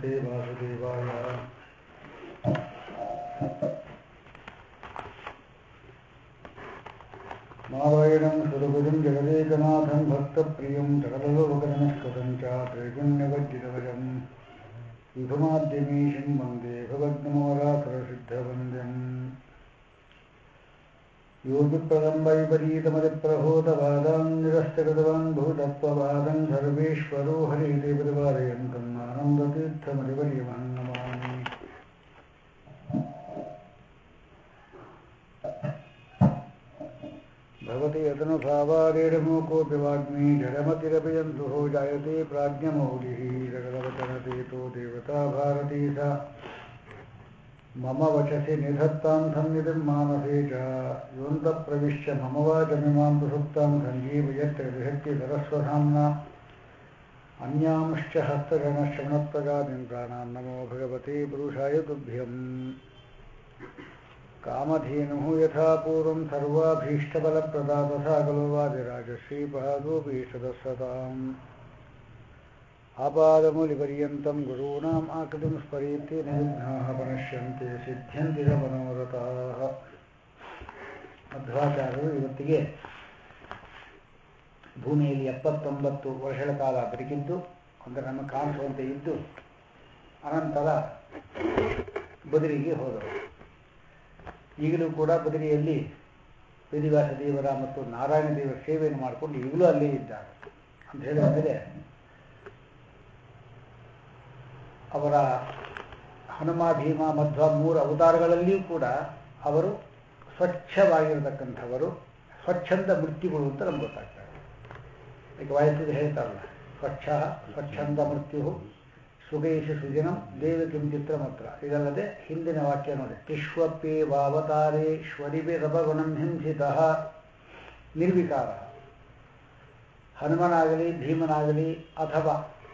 नमस्ते वासुदेवाय नारायणं सुरगुरुं जगदेकनाथं भक्तप्रियं सकललोकनमस्कृतं च त्रैगुण्यवज्जितवरं विभुमाद्यमीशं वन्दे भगवद्नमोरासुरसिद्धवन्द्यम् योगिप्रलम्ब विपरीतमतिप्रभूतवादां निरस्तकृतवान् भूतत्ववादं सर्वेश्वरो हरिदेवदेवालयन्तं आनन्दतीर्थमतिवर्यमहं नमामि भवति यतनुभावादेडमूकोऽपि वाग्मी जडमतिरपयन्तुः जायते प्राज्ञमौलिः सकलवचनतेतो देवता भारती सा मम वचसि निधत्तां सन्निधिं मानसे च योऽन्तप्रविश्य मम वाचमिमां प्रसुप्तां सञ्जीवयत्र विहत्य सरस्वधाम्ना अन्यांश्च हस्तगणश्रवणप्रगामिं प्राणान् नमो भगवते पुरुषाय तुभ्यम् कामधेनुः यथा पूर्वं सर्वाभीष्टबलप्रदा तथा खलु वादिराजश्रीपादोपीष्टदस्सताम् आपादमूलिपर्यन्तं गुरूणाम् आकृतिं स्मरेत्ते निर्विघ्नाः ಪನಶ್ಯಂತೆ ಸಿದ್ಧ್ಯಂತಿ च ಮನೋರಥಾः ಮಧ್ವಾಚಾರ್ಯರು ಇವತ್ತಿಗೆ ಭೂಮಿಯಲ್ಲಿ ಎಪ್ಪತ್ತೊಂಬತ್ತು ವರ್ಷಗಳ ಕಾಲ ಬದುಕಿದ್ದು ಅಂದರೆ ನಮ್ಮ ಕಾಣಿಸುವಂತೆ ಇದ್ದು ಅನಂತರ ಬದರಿಗೆ ಹೋದರು ಈಗಲೂ ಕೂಡ ಬದರಿಯಲ್ಲಿ ವೇದಿವ್ಯಾಸ ದೇವರ ಮತ್ತು ನಾರಾಯಣ ದೇವರ ಸೇವೆಯನ್ನು ಮಾಡಿಕೊಂಡು ಈಗಲೂ ಅಲ್ಲೇ ಇದ್ದಾರೆ ಅಂತ ಹೇಳಿದ ಮೇಲೆ ಅವರ ಹನುಮ ಭೀಮ ಮಧ್ವ ಮೂರು ಅವತಾರಗಳಲ್ಲಿಯೂ ಕೂಡ ಅವರು ಸ್ವಚ್ಛವಾಗಿರತಕ್ಕಂಥವರು ಸ್ವಚ್ಛಂದ ಮೃತ್ಯುಗಳು ಅಂತ ನಮ್ಗೆ ಗೊತ್ತಾಗ್ತದೆ ಈಗ ವಾಯುಪುರಿ ಹೇಳ್ತಾರಲ್ಲ ಸ್ವಚ್ಛ ಸ್ವಚ್ಛಂದ ಮೃತ್ಯು ಸುಗೈಷ ಸುಜನಂ ದೇವ ಕಿಂಚಿತ್ರ ಮಾತ್ರ ಇದಲ್ಲದೆ ಹಿಂದಿನ ವಾಕ್ಯ ನೋಡಿ ವಿಶ್ವಪ್ಪೇ ವಾವತಾರೇಶ್ವರಿಬೆ ರಭಗುಣಂ ಹಿಂಸಿತ ನಿರ್ವಿಕಾರ ಹನುಮನಾಗಲಿ ಭೀಮನಾಗಲಿ ಅಥವಾ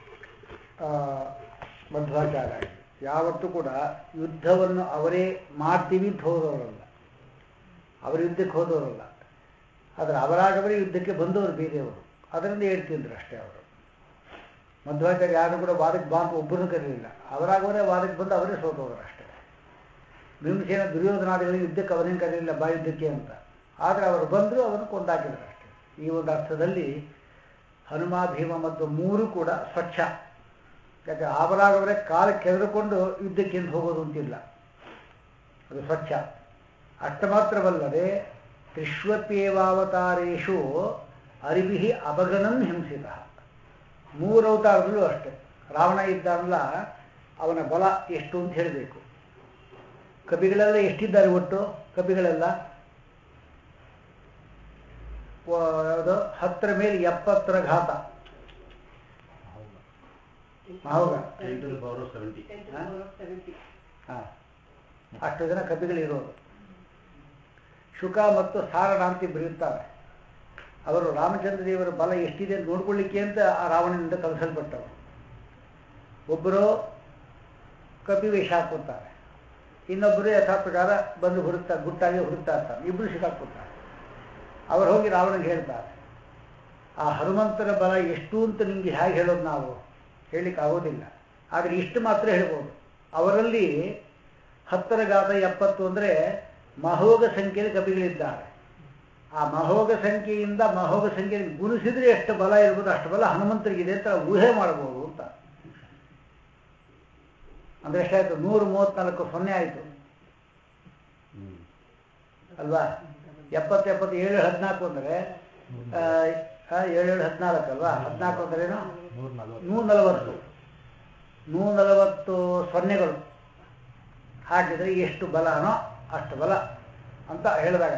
ಮಧ್ವಾಚಾರ್ಯ ಯಾವತ್ತೂ ಕೂಡ ಯುದ್ಧವನ್ನು ಅವರೇ ಮಾಡ್ತೀವಿ ಅಂತ ಹೋದವರಲ್ಲ ಅವರ ಯುದ್ಧಕ್ಕೆ ಹೋದವರಲ್ಲ ಆದರೆ ಅವರಾಗವರೇ ಯುದ್ಧಕ್ಕೆ ಬಂದವರು ಬೇರೆಯವರು ಅದರಿಂದ ಹೇಳ್ತಿದ್ರು ಅಷ್ಟೇ ಅವರು ಮಧ್ವಾಚಾರ್ಯ ಯಾರು ಕೂಡ ವಾದಕ್ಕೆ ಬಾ ಅಂತ ಒಬ್ಬರನ್ನು ಕರೀಲಿಲ್ಲ ಅವರಾಗವರೇ ವಾದಕ್ಕೆ ಬಂದು ಅವರೇ ಸೋತೋದ್ರು ಅಷ್ಟೇ ಭೀಮಸೇನ ದುರ್ಯೋಧನಾದಿಗಳಿಗೆ ಯುದ್ಧಕ್ಕೆ ಅವರೇನು ಕರೀಲಿಲ್ಲ ಬಾ ಯುದ್ಧಕ್ಕೆ ಅಂತ ಆದರೆ ಅವರು ಬಂದರೂ ಅವರನ್ನು ಕೊಂದಾಕಿದ್ರು ಅಷ್ಟೇ ಈ ಒಂದು ಅರ್ಥದಲ್ಲಿ ಹನುಮ ಭೀಮ ಮತ್ತು ಮೂರು ಕೂಡ ಸ್ವಚ್ಛ ಯಾಕೆ ಅವರಾಗವರೇ ಕಾಲ ಕೆರೆದುಕೊಂಡು ಯುದ್ಧಕ್ಕೆ ಎಂದು ಹೋಗೋದು ಅಂತಿಲ್ಲ ಅದು ಸ್ವಚ್ಛ ಅಷ್ಟ ಮಾತ್ರವಲ್ಲದೆ ತ್ರಿಶ್ವಪ್ಯೇವಾವತಾರೇಶು ಅರಿವಿಹಿ ಅಪಗಣಂ ಹಿಂಸಿತ ಮೂರು ಅವತಾರದಲ್ಲೂ ಅಷ್ಟೇ ರಾವಣ ಇದ್ದಾನಲ್ಲ ಅವನ ಬಲ ಎಷ್ಟು ಅಂತ ಹೇಳಬೇಕು ಕಪಿಗಳೆಲ್ಲ ಎಷ್ಟಿದ್ದಾರೆ ಒಟ್ಟು ಕಪಿಗಳೆಲ್ಲ ಯಾವುದು ಹತ್ತರ ಮೇಲೆ ಎಪ್ಪತ್ತರ ಘಾತ ಹೌದಾ ಹಾಂ ಅಷ್ಟು ಜನ ಕಪಿಗಳಿರೋದು ಶುಕ ಮತ್ತು ಸಾರಣ ಅಂತ ಬರೆಯುತ್ತಾರೆ ಅವರು ರಾಮಚಂದ್ರ ದೇವರ ಬಲ ಎಷ್ಟಿದೆ ಅಂತ ನೋಡ್ಕೊಳ್ಳಿಕ್ಕೆ ಅಂತ ಆ ರಾವಣನಿಂದ ಕಳಿಸಲ್ಪಟ್ಟವರು ಒಬ್ಬರು ಕಪಿವೇಷ ಹಾಕೋತಾರೆ ಇನ್ನೊಬ್ಬರು ಯಥಾ ಪ್ರಕಾರ ಬಂದು ಹುಡುಕ್ತಾ ಗುಟ್ಟಾಗಿ ಹುಡುಕ್ತಾ ಇರ್ತಾರೆ ಇಬ್ಬರು ಸಿಕ್ಕಾಕ್ಕೊತಾರೆ ಅವರು ಹೋಗಿ ರಾವಣನಿಗೆ ಹೇಳ್ತಾರೆ ಆ ಹನುಮಂತನ ಬಲ ಎಷ್ಟು ಅಂತ ನಿಮಗೆ ಹೇಗೆ ಹೇಳೋದು ನಾವು ಹೇಳಲಿಕ್ಕೆ ಆಗೋದಿಲ್ಲ ಆದರೆ ಇಷ್ಟು ಮಾತ್ರ ಹೇಳ್ಬೋದು ಅವರಲ್ಲಿ ಹತ್ತರ ಗಾತ ಎಪ್ಪತ್ತು ಅಂದರೆ ಮಹೋಗ ಸಂಖ್ಯೆಯಲ್ಲಿ ಕಪಿಗಳಿದ್ದಾರೆ ಆ ಮಹೋಗ ಸಂಖ್ಯೆಯಿಂದ ಮಹೋಗ ಸಂಖ್ಯೆ ಗುಣಿಸಿದ್ರೆ ಎಷ್ಟು ಬಲ ಇರ್ಬೋದು ಅಷ್ಟು ಬಲ ಹನುಮಂತರಿಗಿದೆ ಅಂತ ಊಹೆ ಮಾಡಬಹುದು ಅಂತ ಅಂದ್ರೆ ಎಷ್ಟಾಯ್ತು ನೂರು ಮೂವತ್ನಾಲ್ಕು ಸೊನ್ನೆ ಆಯಿತು ಅಲ್ವಾ ಎಪ್ಪತ್ತು ಎಪ್ಪತ್ತು ಏಳು ಹದಿನಾಲ್ಕು ಅಂದರೆ ಏಳು ಏಳು ಹದಿನಾಲ್ಕು ಅಲ್ವಾ ಹದಿನಾಲ್ಕು ಅಂದ್ರೇನು ನೂರ ನಲವತ್ತು ನೂರ ನಲವತ್ತು ಸೊನ್ನೆಗಳು ಹಾಕಿದರೆ ಎಷ್ಟು ಬಲನೋ ಅಷ್ಟು ಬಲ ಅಂತ ಹೇಳಿದಾಗ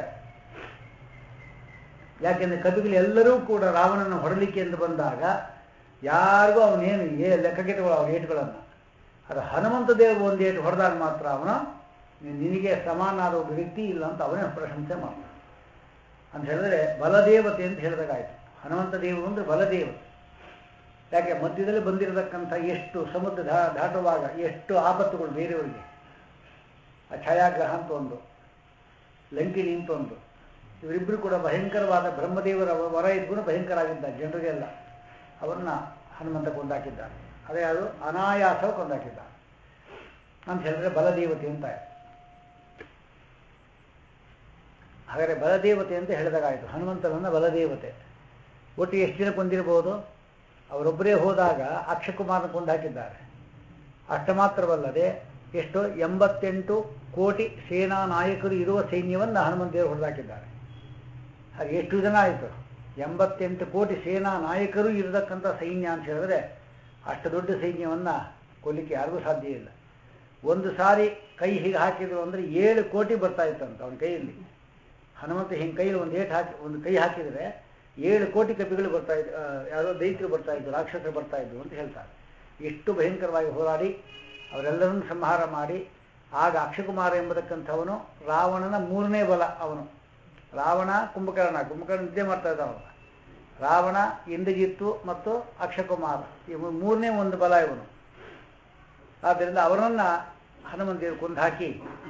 ಯಾಕೆಂದ್ರೆ ಕವಿಗಳು ಎಲ್ಲರೂ ಕೂಡ ರಾವಣನ ಹೊಡಲಿಕ್ಕೆ ಎಂದು ಬಂದಾಗ ಯಾರಿಗೂ ಅವನೇನು ಏ ಲೆಕ್ಕಕ್ಕೆ ತಗೊಳ್ಳ ಅವನ ಏಟುಗಳನ್ನು ಅದು ಹನುಮಂತ ದೇವರು ಒಂದು ಏಟು ಹೊಡೆದಾಗ ಮಾತ್ರ ಅವನು ನಿನಗೆ ಸಮಾನಾದ ಒಬ್ಬ ವ್ಯಕ್ತಿ ಇಲ್ಲ ಅಂತ ಅವನೇ ಪ್ರಶಂಸೆ ಮಾಡ್ತಾನೆ ಅಂತ ಹೇಳಿದ್ರೆ ಬಲದೇವತೆ ಅಂತ ಹೇಳಿದಾಗಾಯ್ತು ಹನುಮಂತ ದೇವರು ಅಂದರೆ ಬಲದೇವತೆ ಯಾಕೆ ಮಧ್ಯದಲ್ಲಿ ಬಂದಿರತಕ್ಕಂಥ ಎಷ್ಟು ಸಮುದ್ರ ಧಾ ದಾಟುವಾಗ ಎಷ್ಟು ಆಪತ್ತುಗಳು ಬೇರೆಯವರಿಗೆ ಆ ಛಾಯಾಗ್ರಹ ಅಂತ ಒಂದು ಲಂಕಿಣಿ ಅಂತ ಒಂದು ಇವರಿಬ್ಬರು ಕೂಡ ಭಯಂಕರವಾದ ಬ್ರಹ್ಮದೇವರ ವರ ಇದ್ರೂ ಭಯಂಕರ ಆಗಿದ್ದ ಜನರಿಗೆಲ್ಲ ಅವರನ್ನ ಹನುಮಂತ ಕೊಂದಾಕಿದ್ದಾನೆ ಅದೇ ಅದು ಅನಾಯಾಸವು ಕೊಂದಾಕಿದ್ದ ಅಂತ ಹೇಳಿದ್ರೆ ಬಲದೇವತೆ ಅಂತ ಆಯ್ತು ಹಾಗಾದರೆ ಬಲದೇವತೆ ಅಂತ ಹೇಳಿದಾಗಾಯಿತು ಹನುಮಂತನನ್ನ ಬಲದೇವತೆ ಒಟ್ಟು ಎಷ್ಟು ದಿನ ಕೊಂದಿರಬಹುದು ಅವರೊಬ್ಬರೇ ಹೋದಾಗ ಅಕ್ಷಕುಮಾರನ ಕೊಂದು ಹಾಕಿದ್ದಾರೆ ಅಷ್ಟ ಮಾತ್ರವಲ್ಲದೆ ಎಷ್ಟು ಎಂಬತ್ತೆಂಟು ಕೋಟಿ ಸೇನಾ ನಾಯಕರು ಇರುವ ಸೈನ್ಯವನ್ನು ಹನುಮಂತೇವರು ಹೊಡೆದಾಕಿದ್ದಾರೆ ಹಾಗೆ ಎಷ್ಟು ಜನ ಆಯಿತು ಎಂಬತ್ತೆಂಟು ಕೋಟಿ ಸೇನಾ ನಾಯಕರು ಇರತಕ್ಕಂಥ ಸೈನ್ಯ ಅಂತ ಹೇಳಿದ್ರೆ ಅಷ್ಟು ದೊಡ್ಡ ಸೈನ್ಯವನ್ನು ಕೊಲ್ಲಿಕ್ಕೆ ಯಾರಿಗೂ ಸಾಧ್ಯ ಇಲ್ಲ ಒಂದು ಸಾರಿ ಕೈ ಹೀಗೆ ಹಾಕಿದ್ರು ಅಂದರೆ ಏಳು ಕೋಟಿ ಬರ್ತಾ ಇತ್ತಂತ ಅವನ ಕೈಯಲ್ಲಿ ಹನುಮಂತ ಹಿಂಗೆ ಕೈಯಲ್ಲಿ ಒಂದು ಏಟು ಹಾಕಿ ಒಂದು ಕೈ ಹಾಕಿದರೆ ಏಳು ಕೋಟಿ ಕಪಿಗಳು ಬರ್ತಾ ಇದ್ದು ಯಾವುದೋ ದೈತ್ಯರು ಬರ್ತಾ ಇದ್ದು ರಾಕ್ಷಸರು ಬರ್ತಾ ಇದ್ದು ಅಂತ ಹೇಳ್ತಾರೆ ಎಷ್ಟು ಭಯಂಕರವಾಗಿ ಹೋರಾಡಿ ಅವರೆಲ್ಲರನ್ನು ಸಂಹಾರ ಮಾಡಿ ಆಗ ಅಕ್ಷಕುಮಾರ ಎಂಬತಕ್ಕಂಥವನು ರಾವಣನ ಮೂರನೇ ಬಲ ಅವನು ರಾವಣ ಕುಂಭಕರ್ಣ ಕುಂಭಕರ್ಣ ನಿದ್ದೆ ಮಾಡ್ತಾ ಇದ್ದಾನಲ್ಲ ರಾವಣ ಇಂದ್ರಜಿತ್ತು ಮತ್ತು ಅಕ್ಷಕುಮಾರ ಈ ಮೂರನೇ ಒಂದು ಬಲ ಇವನು ಆದ್ದರಿಂದ ಅವರನ್ನು ಹನುಮಂತೇವರು ಕೊಂದು ಹಾಕಿ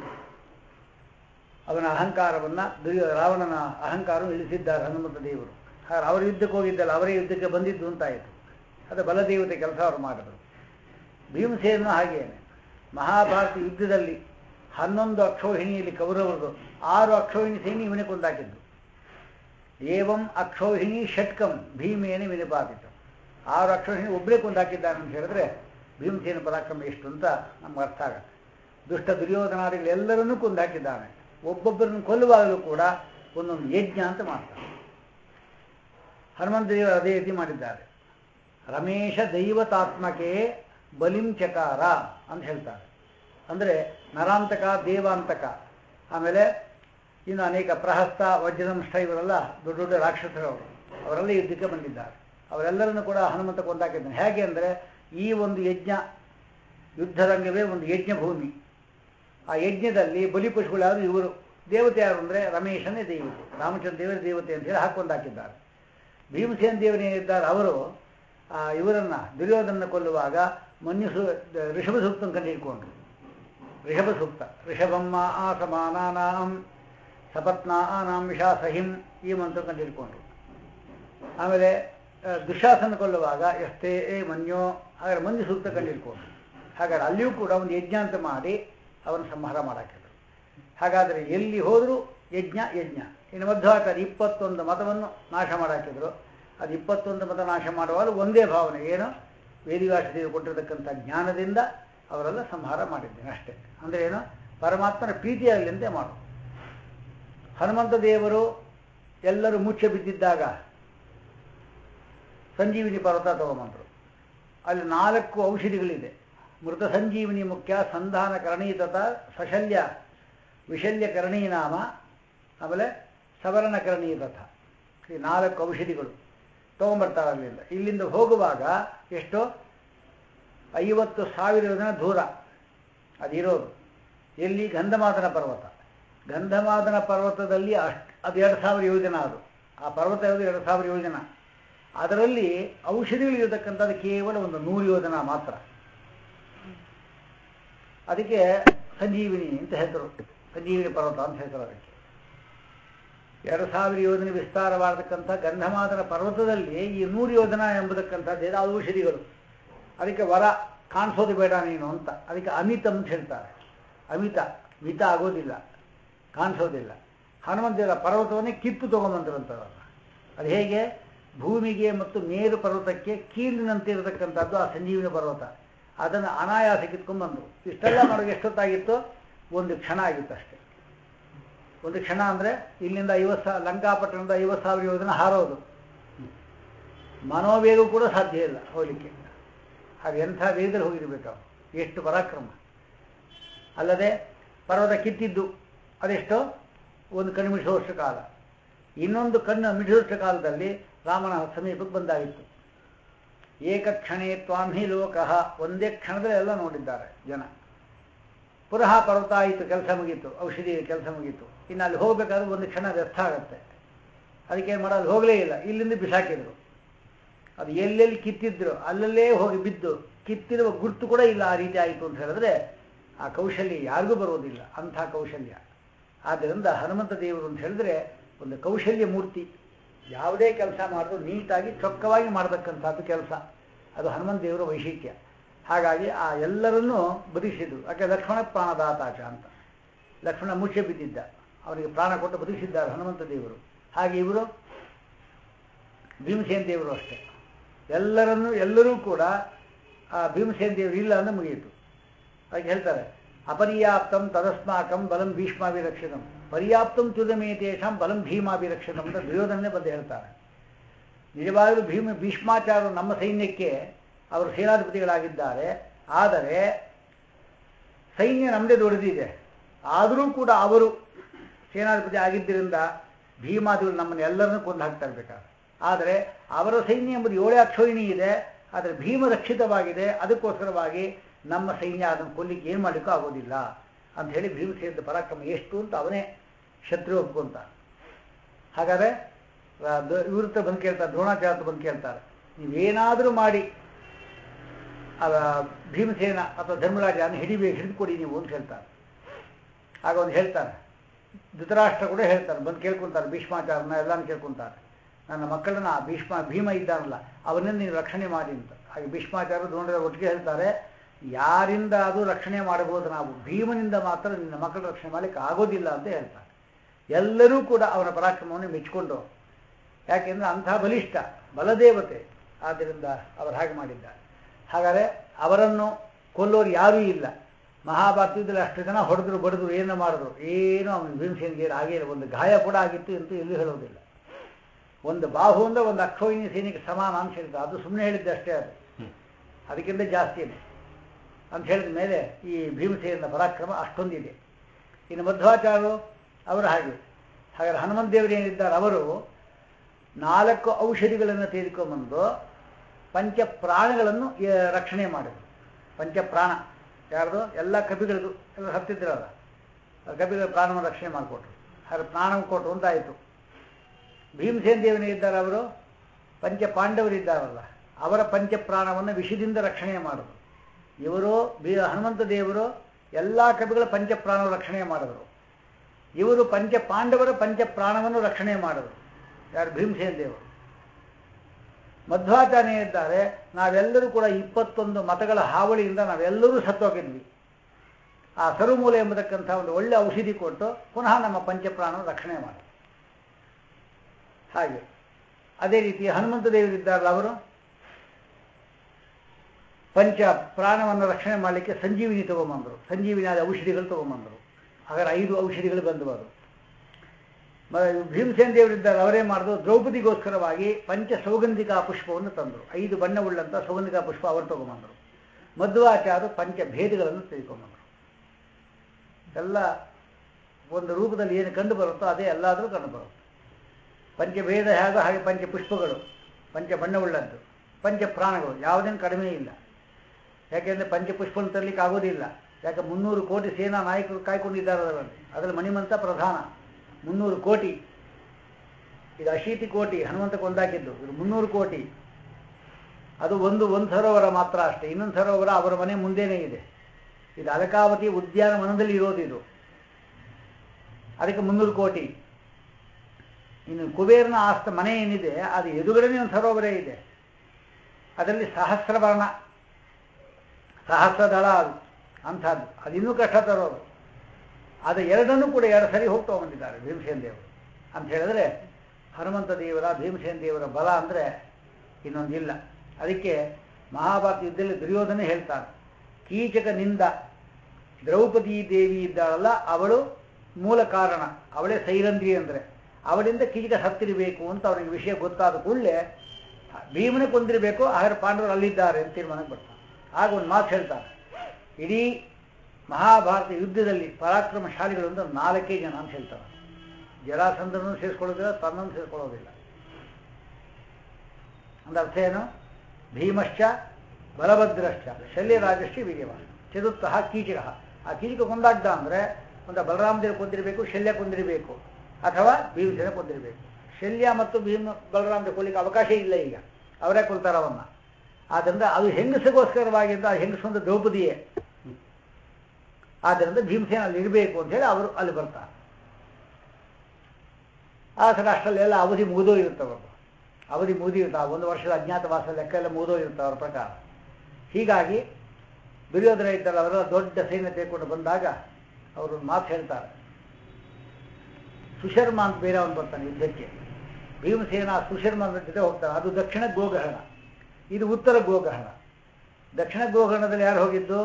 ಅವನ ಅಹಂಕಾರವನ್ನು ದುರ್ಯೋ ರಾವಣನ ಅಹಂಕಾರ ಇಳಿಸಿದ್ದಾರೆ ಹನುಮಂತ ದೇವರು ಹಾಗೆ ಅವರ ಯುದ್ಧಕ್ಕೆ ಹೋಗಿದ್ದಲ್ಲ ಅವರೇ ಯುದ್ಧಕ್ಕೆ ಬಂದಿದ್ದು ಅಂತಾಯಿತು ಅದು ಬಲದೇವತೆ ಕೆಲಸ ಅವರು ಮಾಡಿದರು ಭೀಮಸೇನೂ ಹಾಗೇನೆ ಮಹಾಭಾರತ ಯುದ್ಧದಲ್ಲಿ ಹನ್ನೊಂದು ಅಕ್ಷೋಹಿಣಿಯಲ್ಲಿ ಕೌರವರದು ಆರು ಅಕ್ಷೋಹಿಣಿ ಸೈನ್ಯ ಇವನೇ ಕೊಂದಾಕಿದ್ದು ಏವಂ ಅಕ್ಷೋಹಿಣಿ ಷಟ್ಕಂ ಭೀಮೇನೆ ವಿನಿಪಾತಿತು ಆರು ಅಕ್ಷೋಹಿಣಿ ಒಬ್ಬರೇ ಕೊಂದಾಕಿದ್ದಾನೆ ಅಂತ ಹೇಳಿದ್ರೆ ಭೀಮಸೇನ ಪರಾಕ್ರಮ ಎಷ್ಟು ಅಂತ ನಮ್ಗೆ ಅರ್ಥ ಆಗುತ್ತೆ ದುಷ್ಟ ದುರ್ಯೋಧನಾದಿಗಳೆಲ್ಲರನ್ನೂ ಕೊಂದಾಕಿದ್ದಾನೆ ಒಬ್ಬೊಬ್ಬರನ್ನು ಕೊಲ್ಲುವಾಗಲೂ ಕೂಡ ಒಂದೊಂದು ಯಜ್ಞ ಅಂತ ಮಾಡ್ತಾರೆ ಹನುಮಂತ ದೇವರು ಅದೇ ರೀತಿ ಮಾಡಿದ್ದಾರೆ ರಮೇಶ ದೈವತಾತ್ಮಕೆ ಬಲಿಂ ಚಕಾರ ಅಂತ ಹೇಳ್ತಾರೆ ಅಂದರೆ ನರಾಂತಕ ದೇವಾಂತಕ ಆಮೇಲೆ ಇನ್ನು ಅನೇಕ ಪ್ರಹಸ್ತ ವಜ್ರದಂಷ್ಟ ಇವರೆಲ್ಲ ದೊಡ್ಡ ದೊಡ್ಡ ರಾಕ್ಷಸರು ಅವರು ಅವರೆಲ್ಲ ಯುದ್ಧಕ್ಕೆ ಬಂದಿದ್ದಾರೆ ಅವರೆಲ್ಲರನ್ನು ಕೂಡ ಹನುಮಂತ ಕೊಂದಾಕಿದ್ದಾನೆ ಹೇಗೆ ಅಂದರೆ ಈ ಒಂದು ಯಜ್ಞ ಯುದ್ಧರಂಗವೇ ಒಂದು ಯಜ್ಞ ಭೂಮಿ ಆ ಯಜ್ಞದಲ್ಲಿ ಬಲಿಪಶುಗಳು ಯಾರು ಇವರು ದೇವತೆ ಯಾರು ಅಂದರೆ ರಮೇಶನೇ ದೇವತೆ ರಾಮಚಂದ್ರ ದೇವರ ದೇವತೆ ಅಂತ ಹೇಳಿ ಹಾಕ್ಕೊಂಡಾಕಿದ್ದಾರೆ ಭೀಮಸೇನ ದೇವರೇನಿದ್ದಾರೆ ಅವರು ಇವರನ್ನ ದುರ್ಯೋಧನ ಕೊಲ್ಲುವಾಗ ಮನ್ಯು ಸು ಋಷಭ ಸೂಕ್ತ ಕಂಡು ಹಿಡ್ಕೊಂಡ್ರು ಋಷಭ ಸೂಕ್ತ ಋಷಭಮ್ಮ ಆ ಸಮಾನಾನಾಂ ಸಪತ್ನಾ ಆನಾಂ ವಿಷಾಸಹಿಂ ಈ ಮಂತ್ರ ಕಂಡು ಹಿಡ್ಕೊಂಡ್ರು ಆಮೇಲೆ ದುಶಾಸನ ಕೊಲ್ಲುವಾಗ ಎಷ್ಟೇ ಏ ಮನ್ಯೋ ಹಾಗಾದ್ರೆ ಮಂಜು ಸೂಕ್ತ ಕಂಡು ಹಿಡ್ಕೊಂಡ್ರು ಹಾಗಾದ್ರೆ ಅಲ್ಲಿಯೂ ಕೂಡ ಒಂದು ಯಜ್ಞ ಅಂತ ಮಾಡಿ ಅವನ ಸಂಹಾರ ಮಾಡಾಕಿದ್ರು ಹಾಗಾದರೆ ಎಲ್ಲಿ ಹೋದರೂ ಯಜ್ಞ ಯಜ್ಞ ಇನ್ನು ಮಧ್ವಾಚಾರ್ಯ ಇಪ್ಪತ್ತೊಂದು ಮತವನ್ನು ನಾಶ ಮಾಡಾಕಿದ್ರು ಅದು ಇಪ್ಪತ್ತೊಂದು ಮತ ನಾಶ ಮಾಡುವಾಗ ಒಂದೇ ಭಾವನೆ ಏನು ವೇದಿವಾಸದೇವಿ ಕೊಟ್ಟಿರತಕ್ಕಂಥ ಜ್ಞಾನದಿಂದ ಅವರೆಲ್ಲ ಸಂಹಾರ ಮಾಡಿದ್ದೇನೆ ಅಷ್ಟೇ ಅಂದರೆ ಏನು ಪರಮಾತ್ಮನ ಪ್ರೀತಿಯಾಗಲಿಂತೆ ಮಾಡು ಹನುಮಂತ ದೇವರು ಎಲ್ಲರೂ ಮುಚ್ಚ ಬಿದ್ದಿದ್ದಾಗ ಸಂಜೀವಿನಿ ಪರ್ವತ ತಗೊಂಬಂದರು ಅಲ್ಲಿ ನಾಲ್ಕು ಔಷಧಿಗಳಿದೆ ಮೃತ ಸಂಜೀವಿನಿ ಮುಖ್ಯ ಸಂಧಾನ ಕರಣೀತತ ಸಶಲ್ಯ ವಿಶಲ್ಯ ಕರಣೀನಾಮ ಆಮೇಲೆ ಸವರ್ಣ ಕರಣೀತಥ ಈ ನಾಲ್ಕು ಔಷಧಿಗಳು ತೊಗೊಂಬರ್ತಾರೆ ಅಲ್ಲಿಂದ ಇಲ್ಲಿಂದ ಹೋಗುವಾಗ ಎಷ್ಟು ಐವತ್ತು ಸಾವಿರ ಜನ ದೂರ ಅದಿರೋದು ಎಲ್ಲಿ ಗಂಧಮಾದನ ಪರ್ವತ ಗಂಧಮಾದನ ಪರ್ವತದಲ್ಲಿ ಅಷ್ಟು ಅದು ಎರಡು ಸಾವಿರ ಯೋಜನ ಅದು ಆ ಪರ್ವತ ಇರೋದು ಎರಡು ಸಾವಿರ ಯೋಜನ ಅದರಲ್ಲಿ ಔಷಧಿಗಳಿರತಕ್ಕಂಥದ್ದು ಕೇವಲ ಒಂದು ನೂರು ಯೋಜನ ಮಾತ್ರ ಅದಕ್ಕೆ ಸಂಜೀವಿನಿ ಅಂತ ಹೆಸರು ಸಂಜೀವಿನಿ ಪರ್ವತ ಅಂತ ಹೆಸರು ಅದಕ್ಕೆ ಎರಡು ಸಾವಿರ ಯೋಜನೆ ವಿಸ್ತಾರವಾಗತಕ್ಕಂಥ ಗಂಧಮಾದನ ಪರ್ವತದಲ್ಲಿ ಈ ನೂರು ಯೋಜನ ಎಂಬತಕ್ಕಂಥದ್ದು ಅದು ಔಷಧಿಗಳು ಅದಕ್ಕೆ ವರ ಕಾಣಿಸೋದು ಬೇಡ ನೀನು ಅಂತ ಅದಕ್ಕೆ ಅಮಿತ ಅಂತ ಹೇಳ್ತಾರೆ ಅಮಿತ ಮಿತ ಆಗೋದಿಲ್ಲ ಕಾಣಿಸೋದಿಲ್ಲ ಹನುಮಂತರ ಪರ್ವತವನ್ನೇ ಕಿತ್ತು ತೊಗೊಂಬಂದಿರುವಂಥದ್ದು ಅದು ಹೇಗೆ ಭೂಮಿಗೆ ಮತ್ತು ಮೇರು ಪರ್ವತಕ್ಕೆ ಕೀಲಿನಂತೆ ಇರತಕ್ಕಂಥದ್ದು ಆ ಸಂಜೀವಿನಿ ಪರ್ವತ ಅದನ್ನು ಅನಾಯಾಸ ಕಿತ್ಕೊಂಡ್ಬಂದರು ಇಷ್ಟೆಲ್ಲ ಮಾಡೋದು ಎಷ್ಟೊತ್ತಾಗಿತ್ತು ಒಂದು ಕ್ಷಣ ಆಗಿತ್ತು ಅಷ್ಟೇ ಒಂದು ಕ್ಷಣ ಅಂದರೆ ಇಲ್ಲಿಂದ ಐವತ್ತು ಸಾವಿರ ಲಂಕಾಪಟ್ಟಣದ ಐವತ್ತು ಸಾವಿರ ಯೋಜನೆ ಹಾರೋದು ಮನೋವೇಗ ಕೂಡ ಸಾಧ್ಯ ಇಲ್ಲ ಹೋಗಲಿಕ್ಕೆ ಹಾಗೆ ಎಂಥ ವೇಗದಲ್ಲಿ ಹೋಗಿರ್ಬೇಕು ಅವರು ಎಷ್ಟು ಪರಾಕ್ರಮ ಅಲ್ಲದೆ ಪರ್ವತ ಕಿತ್ತಿದ್ದು ಅದೆಷ್ಟೋ ಒಂದು ಕಣ್ಣು ಮಿಡಿಸುವಷ್ಟು ಕಾಲ ಇನ್ನೊಂದು ಕಣ್ಣು ಮಿಡಿಸುವಷ್ಟು ಕಾಲದಲ್ಲಿ ರಾಮನ ಸಮೀಪಕ್ಕೆ ಬಂದಾಗಿತ್ತು ಏಕಕ್ಷಣೇ ತ್ವಾಂಹಿ ಲೋಕಃ ಒಂದೇ ಕ್ಷಣದಲ್ಲಿ ಎಲ್ಲ ನೋಡಿದ್ದಾರೆ ಜನ ಪುನಃ ಪರ್ವತ ಆಯಿತು ಕೆಲಸ ಮುಗೀತು ಔಷಧಿ ಕೆಲಸ ಮುಗೀತು ಇನ್ನು ಅಲ್ಲಿ ಹೋಗಬೇಕಾದ್ರೆ ಒಂದು ಕ್ಷಣ ವ್ಯರ್ಥ ಆಗುತ್ತೆ ಅದಕ್ಕೇನು ಮಾಡೋದು ಹೋಗಲೇ ಇಲ್ಲ ಇಲ್ಲಿಂದ ಬಿಸಾಕಿದ್ರು ಅದು ಎಲ್ಲೆಲ್ಲಿ ಕಿತ್ತಿದ್ರು ಅಲ್ಲಲ್ಲೇ ಹೋಗಿ ಬಿದ್ದು ಕಿತ್ತಿರುವ ಗುರ್ತು ಕೂಡ ಇಲ್ಲ ಆ ರೀತಿ ಆಯಿತು ಅಂತ ಹೇಳಿದ್ರೆ ಆ ಕೌಶಲ್ಯ ಯಾರಿಗೂ ಬರೋದಿಲ್ಲ ಅಂಥ ಕೌಶಲ್ಯ ಆದ್ದರಿಂದ ಹನುಮಂತ ದೇವರು ಅಂತ ಹೇಳಿದ್ರೆ ಒಂದು ಕೌಶಲ್ಯ ಮೂರ್ತಿ ಯಾವುದೇ ಕೆಲಸ ಮಾಡಿದ್ರು ನೀಟಾಗಿ ಚೊಕ್ಕವಾಗಿ ಮಾಡತಕ್ಕಂಥದ್ದು ಕೆಲಸ ಅದು ಹನುಮಂತ ದೇವರ ವೈಶಿಷ್ಟ್ಯ ಹಾಗಾಗಿ ಆ ಎಲ್ಲರನ್ನೂ ಬದುಕಿಸಿದ್ದು ಯಾಕೆ ಲಕ್ಷ್ಮಣ ಪ್ರಾಣದಾತಾಚ ಅಂತ ಲಕ್ಷ್ಮಣ ಮುಚ್ಚೆ ಬಿದ್ದಿದ್ದ ಅವರಿಗೆ ಪ್ರಾಣ ಕೊಟ್ಟು ಬದುಕಿಸಿದ್ದಾರೆ ಹನುಮಂತ ದೇವರು ಹಾಗೆ ಇವರು ಭೀಮಸೇನ ದೇವರು ಅಷ್ಟೇ ಎಲ್ಲರನ್ನೂ ಎಲ್ಲರೂ ಕೂಡ ಆ ಭೀಮಸೇನ ದೇವರು ಇಲ್ಲ ಅಂದ್ರೆ ಮುಗಿಯಿತು ಹಾಗೆ ಹೇಳ್ತಾರೆ ಅಪರ್ಯಾಪ್ತಂ ತದಸ್ಮಾಕಂ ಬಲಂ ಭೀಷ್ಮಾಭಿರಕ್ಷಿತಂ ಪರ್ಯಾಪ್ತಂ ತುದಮೇತೇಷಾಂ ಬಲಂ ಭೀಮಾಭಿರಕ್ಷಿತಂ ಅಂತ ದುರ್ಯೋಧನೇ ಬಂದು ಹೇಳ್ತಾರೆ ನಿಜವಾಗಲೂ ಭೀಮ ಭೀಷ್ಮಾಚಾರ್ಯರು ನಮ್ಮ ಸೈನ್ಯಕ್ಕೆ ಅವರು ಸೇನಾಧಿಪತಿಗಳಾಗಿದ್ದಾರೆ ಆದರೆ ಸೈನ್ಯ ನಮ್ಮದೇ ದೊಡ್ಡದಿದೆ ಆದರೂ ಕೂಡ ಅವರು ಸೇನಾಧಿಪತಿ ಆಗಿದ್ದರಿಂದ ಭೀಮಾದಿಗಳು ನಮ್ಮನ್ನು ಎಲ್ಲರನ್ನೂ ಕೊಂದು ಹಾಕ್ತಾ ಇರ್ಬೇಕಾದ್ರೆ ಆದರೆ ಅವರ ಸೈನ್ಯ ಎಂಬುದು ಏಳೇ ಅಕ್ಷೋಹಿಣಿ ಇದೆ ಆದರೆ ಭೀಮ ರಕ್ಷಿತವಾಗಿದೆ ಅದಕ್ಕೋಸ್ಕರವಾಗಿ ನಮ್ಮ ಸೈನ್ಯ ಅದನ್ನು ಕೊಲ್ಲಿಕ್ಕೆ ಏನು ಮಾಡಲಿಕ್ಕೂ ಆಗೋದಿಲ್ಲ ಅಂತ ಹೇಳಿ ಭೀಮಸೇನದ ಪರಾಕ್ರಮ ಎಷ್ಟು ಅಂತ ಅವನೇ ಶತ್ರು ಒಪ್ಕೊಂತ ಹಾಗಾದರೆ ಇವ್ರ ಹತ್ರ ಬಂದು ಕೇಳ್ತಾರೆ ದ್ರೋಣಾಚಾರ್ಯ ಹತ್ರ ಬಂದು ಕೇಳ್ತಾರೆ ನೀವೇನಾದರೂ ಮಾಡಿ ಆ ಭೀಮಸೇನ ಅಥವಾ ಧರ್ಮರಾಜನ ಹಿಡಿಬೇಕು ಹಿಡಿದುಕೊಡಿ ನೀವು ಅಂತ ಹೇಳ್ತಾರೆ ಆಗ ಒಂದು ಹೇಳ್ತಾರೆ ಧೃತರಾಷ್ಟ್ರ ಕೂಡ ಹೇಳ್ತಾರೆ ಬಂದು ಕೇಳ್ಕೊಂತಾರೆ ಭೀಷ್ಮಾಚಾರನ ಎಲ್ಲಾನು ಕೇಳ್ಕೊಂತಾರೆ ನನ್ನ ಮಕ್ಕಳನ್ನ ಭೀಷ್ಮ ಭೀಮ ಇದ್ದಾನಲ್ಲ ಅವನನ್ನು ನೀವು ರಕ್ಷಣೆ ಮಾಡಿ ಅಂತ ಹಾಗೆ ಭೀಷ್ಮಾಚಾರ್ಯ ದ್ರೋಣರ ಒಟ್ಟಿಗೆ ಹೇಳ್ತಾರೆ ಯಾರಿಂದ ಅದು ರಕ್ಷಣೆ ಮಾಡಬಹುದು ನಾವು ಭೀಮನಿಂದ ಮಾತ್ರ ನಿನ್ನ ಮಕ್ಕಳ ರಕ್ಷಣೆ ಮಾಡಲಿಕ್ಕೆ ಆಗೋದಿಲ್ಲ ಅಂತ ಹೇಳ್ತಾರೆ ಎಲ್ಲರೂ ಕೂಡ ಅವನ ಪರಾಕ್ರಮವನ್ನು ಮೆಚ್ಚಿಕೊಂಡು ಯಾಕೆಂದ್ರೆ ಅಂಥ ಬಲಿಷ್ಠ ಬಲದೇವತೆ ಆದ್ದರಿಂದ ಅವರು ಹಾಗೆ ಮಾಡಿದ್ದಾರೆ ಹಾಗಾದರೆ ಅವರನ್ನು ಕೊಲ್ಲೋರು ಯಾರೂ ಇಲ್ಲ ಮಹಾಭಾರತ ಯುದ್ಧದಲ್ಲಿ ಅಷ್ಟು ಜನ ಹೊಡೆದ್ರು ಬಡಿದ್ರು ಏನು ಮಾಡಿದ್ರು ಏನು ಅವನು ಭೀಮಸೇನಿಗೆ ಆಗೇ ಇಲ್ಲ ಒಂದು ಗಾಯ ಕೂಡ ಆಗಿತ್ತು ಅಂತ ಎಲ್ಲೂ ಹೇಳೋದಿಲ್ಲ ಒಂದು ಬಾಹು ಅಂದ್ರೆ ಒಂದು ಅಕ್ಷೋಹಿಣಿ ಸೈನಿಕ ಸಮಾನ ಅಂತ ಹೇಳಿದ್ರು ಅದು ಸುಮ್ಮನೆ ಹೇಳಿದ್ದೆ ಅಷ್ಟೇ ಅದು ಅದಕ್ಕಿಂತ ಜಾಸ್ತಿನೇ ಅಂತ ಹೇಳಿದ ಮೇಲೆ ಈ ಭೀಮಸೇನ ಪರಾಕ್ರಮ ಅಷ್ಟೊಂದಿದೆ ಇನ್ನು ಮಧ್ವಾಚಾರ್ಯರು ಅವರು ಹಾಗೆ ಹಾಗಾದ್ರೆ ಹನುಮಂತ ದೇವರು ಏನಿದ್ದಾರೆ ಅವರು ನಾಲ್ಕು ಔಷಧಿಗಳನ್ನು ತೆಗೆದುಕೊಂಬಂದು ಪಂಚ ಪ್ರಾಣಗಳನ್ನು ರಕ್ಷಣೆ ಮಾಡಿದರು ಪಂಚಪ್ರಾಣ ಯಾರ್ದು ಎಲ್ಲ ಕಪಿಗಳಿಗೂ ಎಲ್ಲ ಹತ್ತಿದ್ರಲ್ಲ ಕಪಿಗಳ ಪ್ರಾಣವನ್ನು ರಕ್ಷಣೆ ಮಾಡಿಕೊಟ್ರು ಹಾಗೆ ಪ್ರಾಣವನ್ನು ಕೊಟ್ಟರು ಅಂತಾಯಿತು ಭೀಮಸೇನ ದೇವನಿದ್ದಾರೆ ಅವರು ಪಂಚ ಪಾಂಡವರಿದ್ದಾರಲ್ಲ ಅವರ ಪಂಚಪ್ರಾಣವನ್ನು ವಿಷದಿಂದ ರಕ್ಷಣೆ ಮಾಡಿದ್ರು ಇವರು ಬಿ ಹನುಮಂತ ದೇವರು ಎಲ್ಲ ಕವಿಗಳ ಪಂಚಪ್ರಾಣ ರಕ್ಷಣೆ ಮಾಡಿದರು ಇವರು ಪಂಚ ಪಾಂಡವರ ಪಂಚಪ್ರಾಣವನ್ನು ರಕ್ಷಣೆ ಮಾಡಿದರು ಯಾರು ಭೀಮಸೇನ ದೇವರು ಮಧ್ವಾಚಾರ್ಯ ಇದ್ದಾರೆ ನಾವೆಲ್ಲರೂ ಕೂಡ ಇಪ್ಪತ್ತೊಂದು ಮತಗಳ ಹಾವಳಿಯಿಂದ ನಾವೆಲ್ಲರೂ ಸತ್ತೋಗಿದ್ವಿ ಆ ಸರುಮೂಲ ಎಂಬತಕ್ಕಂಥ ಒಂದು ಒಳ್ಳೆ ಔಷಧಿ ಕೊಟ್ಟು ಪುನಃ ನಮ್ಮ ಪಂಚಪ್ರಾಣ ರಕ್ಷಣೆ ಮಾಡಿ ಹಾಗೆ ಅದೇ ರೀತಿ ಹನುಮಂತ ದೇವರಿದ್ದಾರಲ್ಲ ಅವರು ಪಂಚ ಪ್ರಾಣವನ್ನು ರಕ್ಷಣೆ ಮಾಡಲಿಕ್ಕೆ ಸಂಜೀವಿನಿ ತಗೊಂಬಂದರು ಸಂಜೀವಿನಿ ಆದ ಔಷಧಿಗಳು ತಗೊಂಬಂದರು ಹಾಗಾದ್ರೆ ಐದು ಔಷಧಿಗಳು ಬಂದವು ಅದು ಭೀಮಸೇನ ದೇವರಿದ್ದಾರೆ ಅವರೇ ಮಾಡಿದ್ರು ದ್ರೌಪದಿಗೋಸ್ಕರವಾಗಿ ಪಂಚ ಸೌಗಂಧಿಕಾ ಪುಷ್ಪವನ್ನು ತಂದರು ಐದು ಬಣ್ಣವುಳ್ಳಂಥ ಸೌಗಂಧಿಕಾ ಪುಷ್ಪ ಅವರು ತಗೊಂಬಂದರು ಮಧ್ವಾಚಾರ್ಯರು ಪಂಚ ಭೇದಗಳನ್ನು ತೆಗೆದುಕೊಂಬಂದರು ಎಲ್ಲ ಒಂದು ರೂಪದಲ್ಲಿ ಏನು ಕಂಡು ಬರುತ್ತೋ ಅದೇ ಎಲ್ಲಾದರೂ ಕಂಡು ಬರುತ್ತೆ ಪಂಚಭೇದ ಹೇಗೋ ಹಾಗೆ ಪಂಚ ಪುಷ್ಪಗಳು ಪಂಚ ಬಣ್ಣವುಳ್ಳದ್ದು ಪಂಚ ಪ್ರಾಣಗಳು ಯಾವುದೇನು ಕಡಿಮೆ ಇಲ್ಲ ಯಾಕೆಂದರೆ ಪಂಚಪುಷ್ಪವನ್ನು ತರಲಿಕ್ಕೆ ಆಗೋದಿಲ್ಲ ಯಾಕೆ ಮುನ್ನೂರು ಕೋಟಿ ಸೇನಾ ನಾಯಕರು ಕಾಯ್ಕೊಂಡಿದ್ದಾರೆ ಅದರಲ್ಲಿ ಅದರಲ್ಲಿ ಮಣಿಮಂತ ಪ್ರಧಾನ ಮುನ್ನೂರು ಕೋಟಿ ಇದು ಅಶೀತಿ ಕೋಟಿ ಹನುಮಂತ ಕೊಂದಾಕಿದ್ದು ಇದು ಮುನ್ನೂರು ಕೋಟಿ ಅದು ಒಂದು ಒಂದು ಸರೋವರ ಮಾತ್ರ ಅಷ್ಟೇ ಇನ್ನೊಂದು ಸರೋವರ ಅವರ ಮನೆ ಮುಂದೆನೇ ಇದೆ ಇದು ಅಲಕಾವತಿ ಉದ್ಯಾನವನದಲ್ಲಿ ಇರೋದು ಇದು ಅದಕ್ಕೆ ಮುನ್ನೂರು ಕೋಟಿ ಇನ್ನು ಕುಬೇರನ ಆಸ್ತ ಮನೆ ಏನಿದೆ ಅದು ಎದುರುಗಡೆನೇ ಒಂದು ಸರೋವರ ಇದೆ ಅದರಲ್ಲಿ ಸಹಸ್ರವರ್ಣ ಸಹಸ್ರದಳ ಅದು ಅಂಥದ್ದು ಅದು ಇನ್ನೂ ಕಷ್ಟ ತರೋದು ಅದು ಎರಡನ್ನೂ ಕೂಡ ಎರಡು ಸರಿ ಹೋಗ್ತಾ ಬಂದಿದ್ದಾರೆ ಭೀಮಸೇನ ದೇವರು ಅಂತ ಹೇಳಿದ್ರೆ ಹನುಮಂತ ದೇವರ ಭೀಮಸೇನ ದೇವರ ಬಲ ಅಂದರೆ ಇನ್ನೊಂದಿಲ್ಲ ಅದಕ್ಕೆ ಮಹಾಭಾರತ ಯುದ್ಧದಲ್ಲಿ ದುರ್ಯೋಧನೆ ಹೇಳ್ತಾನೆ ಕೀಚಕನಿಂದ ದ್ರೌಪದಿ ದೇವಿ ಇದ್ದಾಳಲ್ಲ ಅವಳು ಮೂಲ ಕಾರಣ ಅವಳೇ ಸೈರಂಧ್ರಿ ಅಂದರೆ ಅವಳಿಂದ ಕೀಚಕ ಸತ್ತಿರಬೇಕು ಅಂತ ಅವನಿಗೆ ವಿಷಯ ಗೊತ್ತಾದ ಕೂಡಲೇ ಭೀಮನೇ ಕೊಂದಿರಬೇಕು ಹಾಗಾದ್ರೆ ಪಾಂಡವರು ಅಲ್ಲಿದ್ದಾರೆ ಅಂತ ತೀರ್ಮಾನಕ್ಕೆ ಬರ್ತಾನೆ ಆಗ ಒಂದು ಮಾತು ಹೇಳ್ತಾನೆ ಇಡೀ ಮಹಾಭಾರತ ಯುದ್ಧದಲ್ಲಿ ಪರಾಕ್ರಮಶಾಲಿಗಳು ಅಂದ್ರೆ ನಾಲ್ಕೇ ಜನ ಅಂತ ಹೇಳ್ತಾರೆ ಜರಾಸಂದ್ರನೂ ಸೇರಿಸ್ಕೊಳ್ಳೋದಿಲ್ಲ ತನ್ನನ್ನು ಸೇರಿಸ್ಕೊಳ್ಳೋದಿಲ್ಲ ಅಂದ್ರೆ ಅರ್ಥ ಏನು ಭೀಮಶ್ಚ ಬಲಭದ್ರಶ್ಚ ಶಲ್ಯರಾಜಶ್ಚ ವೀರ್ಯವಾಸ ಚತುರ್ಥಃ ಕೀಚಕ ಆ ಕೀಚಕ ಕೊಂದಾಡ್ದ ಅಂದರೆ ಒಂದು ಬಲರಾಮದೇವ್ ಕೊಂದಿರಬೇಕು ಶಲ್ಯ ಕೊಂದಿರಬೇಕು ಅಥವಾ ಭೀಮಸೇನ ಕೊಂದಿರಬೇಕು ಶಲ್ಯ ಮತ್ತು ಭೀಮ ಬಲರಾಮದೇವ್ ಕೊಲ್ಲಿಕ್ಕೆ ಅವಕಾಶ ಇಲ್ಲ ಈಗ ಅವರೇ ಕೊಲ್ತಾರ ಅವನ್ನ ಆದ್ದರಿಂದ ಅದು ಹೆಂಗಸಗೋಸ್ಕರವಾಗಿದ್ದ ಆ ಹೆಂಗಸೊಂದು ದ್ರೌಪದಿಯೇ ಆದ್ದರಿಂದ ಭೀಮಸೇನ ಅಲ್ಲಿ ಇರಬೇಕು ಅಂತ ಹೇಳಿ ಅವರು ಅಲ್ಲಿ ಬರ್ತಾರೆ ಆ ಸಲ ಅಷ್ಟರಲ್ಲೆಲ್ಲ ಅವಧಿ ಮುಗಿದೋ ಇರ್ತವೆ ಅವಧಿ ಮುಗಿದಿರ್ತಾವೆ ಒಂದು ವರ್ಷದ ಅಜ್ಞಾತವಾಸ ಲೆಕ್ಕ ಎಲ್ಲ ಮುಗಿದೋ ಇರ್ತಾವೆ ಅವ್ರ ಪ್ರಕಾರ ಹೀಗಾಗಿ ದುರ್ಯೋಧನ ಇದ್ದಲ್ಲ ಅವರೆಲ್ಲ ದೊಡ್ಡ ಸೈನ್ಯ ತೆಗೆದುಕೊಂಡು ಬಂದಾಗ ಅವರು ಮಾತು ಹೇಳ್ತಾರೆ ಸುಶರ್ಮ ಅಂತ ಬೇರೆ ಅವನು ಬರ್ತಾನೆ ಯುದ್ಧಕ್ಕೆ ಭೀಮಸೇನ ಸುಶರ್ಮನ ಜೊತೆ ಹೋಗ್ತಾನೆ ಅದು ದಕ್ಷಿಣ ಗೋಗ್ರಹಣ ಇದು ಉತ್ತರ ಗೋಗ್ರಹಣ ದಕ್ಷಿಣ ಗೋಗ್ರಹಣದಲ್ಲಿ ಯಾರು ಹೋಗಿದ್ದು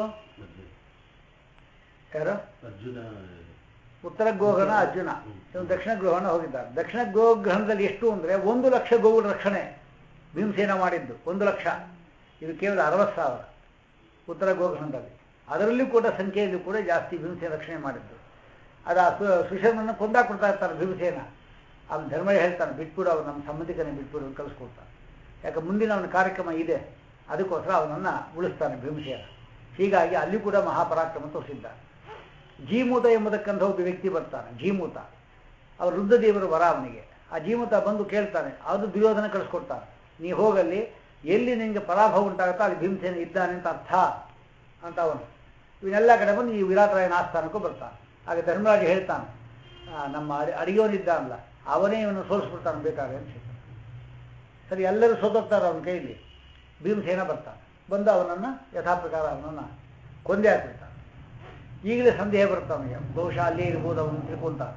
ಯಾರು ಅರ್ಜುನ ಉತ್ತರ ಗೋಗ್ರಹಣ ಅರ್ಜುನ ಇವನು ದಕ್ಷಿಣ ಗೋಗ್ರಹಣ ಹೋಗಿದ್ದಾರೆ ದಕ್ಷಿಣ ಗೋಗ್ರಹಣದಲ್ಲಿ ಎಷ್ಟು ಅಂದರೆ ಒಂದು ಲಕ್ಷ ಗೋವುಗಳ ರಕ್ಷಣೆ ಭೀಮಸೇನ ಮಾಡಿದ್ದು ಒಂದು ಲಕ್ಷ ಇದು ಕೇವಲ ಅರವತ್ತು ಸಾವಿರ ಉತ್ತರ ಗೋಗ್ರಹಣದಲ್ಲಿ ಅದರಲ್ಲೂ ಕೂಡ ಸಂಖ್ಯೆಯಲ್ಲಿ ಕೂಡ ಜಾಸ್ತಿ ಭೀಮಸೇನ ರಕ್ಷಣೆ ಮಾಡಿದ್ದು ಅದು ಆ ಸು- ಸುಶರ್ಮನ ಕೊಂದಾಕೊಡ್ತಾ ಇರ್ತಾರೆ ಭೀಮಸೇನ ಅವನು ಧರ್ಮ ಹೇಳ್ತಾನೆ ಬಿಟ್ಬಿಡು ಅವನು ನಮ್ಮ ಸಂಬಂಧಿಕನೇ ಬಿಟ್ಬಿಡು ಅಂತ ಕಳಿಸ್ಕೊಡ್ತಾನೆ ಯಾಕೆ ಮುಂದಿನ ಅವನ ಕಾರ್ಯಕ್ರಮ ಇದೆ ಅದಕ್ಕೋಸ್ಕರ ಅವನನ್ನು ಉಳಿಸ್ತಾನೆ ಭೀಮಸೇನ ಹೀಗಾಗಿ ಅಲ್ಲಿ ಕೂಡ ಮಹಾಪರಾಕ್ರಮ ತೋರಿಸಿದ್ದ ಜೀಮೂತ ಎಂಬುದಕ್ಕಂಥ ಒಬ್ಬ ವ್ಯಕ್ತಿ ಬರ್ತಾನೆ ಜೀಮೂತ ಅವರು ರುದ್ರದೇವರ ವರ ಅವನಿಗೆ ಆ ಜೀಮೂತ ಬಂದು ಕೇಳ್ತಾನೆ ಅದು ದುರ್ಯೋಧನ ಕಳಿಸ್ಕೊಡ್ತಾನೆ ನೀ ಹೋಗಲ್ಲಿ ಎಲ್ಲಿ ನಿನಗೆ ಪರಾಭವ ಉಂಟಾಗುತ್ತೋ ಅಲ್ಲಿ ಭೀಮಸೇನ ಇದ್ದಾನೆ ಅಂತ ಅರ್ಥ ಅಂತ ಅವನು ಇವನ್ನೆಲ್ಲ ಕಡೆ ಬಂದು ಈ ವಿರಾಟರಾಯನ ಆಸ್ಥಾನಕ್ಕೂ ಬರ್ತಾನೆ ಆಗ ಧರ್ಮರಾಜ ಹೇಳ್ತಾನೆ ಆ, ನಮ್ಮ ಅಡಿ ಅಡಿಗೆಯವನಿದ್ದಾನಲ್ಲ ಅವನೇ ಇವನು ಸೋಲಿಸ್ಬಿಡ್ತಾನೆ ಬೇಕಾದ್ರೆ ಅಂತ ಹೇಳ್ತಾನೆ ಸರಿ ಎಲ್ಲರೂ ಸೋತೋಗ್ತಾರೆ ಅವನ ಕೈಯಲ್ಲಿ ಭೀಮಸೇನ ಬರ್ತಾನೆ ಬಂದು ಅವನನ್ನು ಯಥಾಪ್ರಕಾರ ಅವನನ್ನು ಕೊಂದೇ ಹಾಕ್ಬಿಡ್ತಾನೆ ಈಗಲೇ ಸಂದೇಹ ಬರುತ್ತೆ ಅವನಿಗೆ ಬಹುಶಃ ಅಲ್ಲೇ ಇರ್ಬೋದು ಅವನು ತಿಳ್ಕೊಂತಾನೆ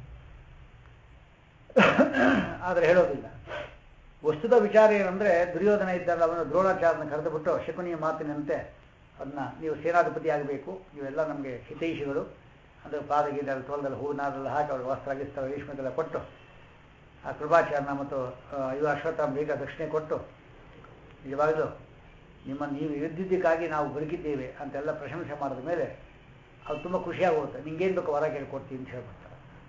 ಆದರೆ ಹೇಳೋದಿಲ್ಲ ವಸ್ತುದ ವಿಚಾರ ಏನಂದ್ರೆ ದುರ್ಯೋಧನ ಇದ್ದಾಗ ಅವನು ದ್ರೋಣಾಚಾರ್ಯನ ಕರೆದುಬಿಟ್ಟು ಶಕುನಿಯ ಮಾತಿನಂತೆ ಅದನ್ನ ನೀವು ಸೇನಾಧಿಪತಿ ಆಗಬೇಕು ನೀವೆಲ್ಲ ನಮಗೆ ಹಿತೈಷಿಗಳು ಅಂದರೆ ಪಾದಗೀದಲ್ಲಿ ತೋಲದಲ್ಲಿ ಹೂವಿನಾರೆಲ್ಲ ಹಾಕಿ ಅವ್ರಿಗೆ ವಸ್ತ್ರ ಗಿಸ್ತ್ರ ರೇಷ್ಮೆದೆಲ್ಲ ಕೊಟ್ಟು ಆ ಕೃಪಾಚಾರ್ಯನ ಮತ್ತು ಆ, ಇವ ಅಶ್ವತ್ಥಾಮ ಬೇಗ ದಕ್ಷಿಣೆ ಕೊಟ್ಟು ನಿಜವಾಗಲೂ ನಿಮ್ಮ ನೀವು ಇದ್ದಿದ್ದಕ್ಕಾಗಿ ನಾವು ಬದುಕಿದ್ದೇವೆ ಅಂತೆಲ್ಲ ಪ್ರಶಂಸೆ ಮಾಡಿದ ಮೇಲೆ ಅದು ತುಂಬ ಖುಷಿಯಾಗುತ್ತೆ ನಿಂಗೇನು ಬೇಕು ಹೊರ ಕೇಳ್ಕೊಡ್ತೀನಿ ಅಂತ ಹೇಳ್ಬಿಡ್ತಾರೆ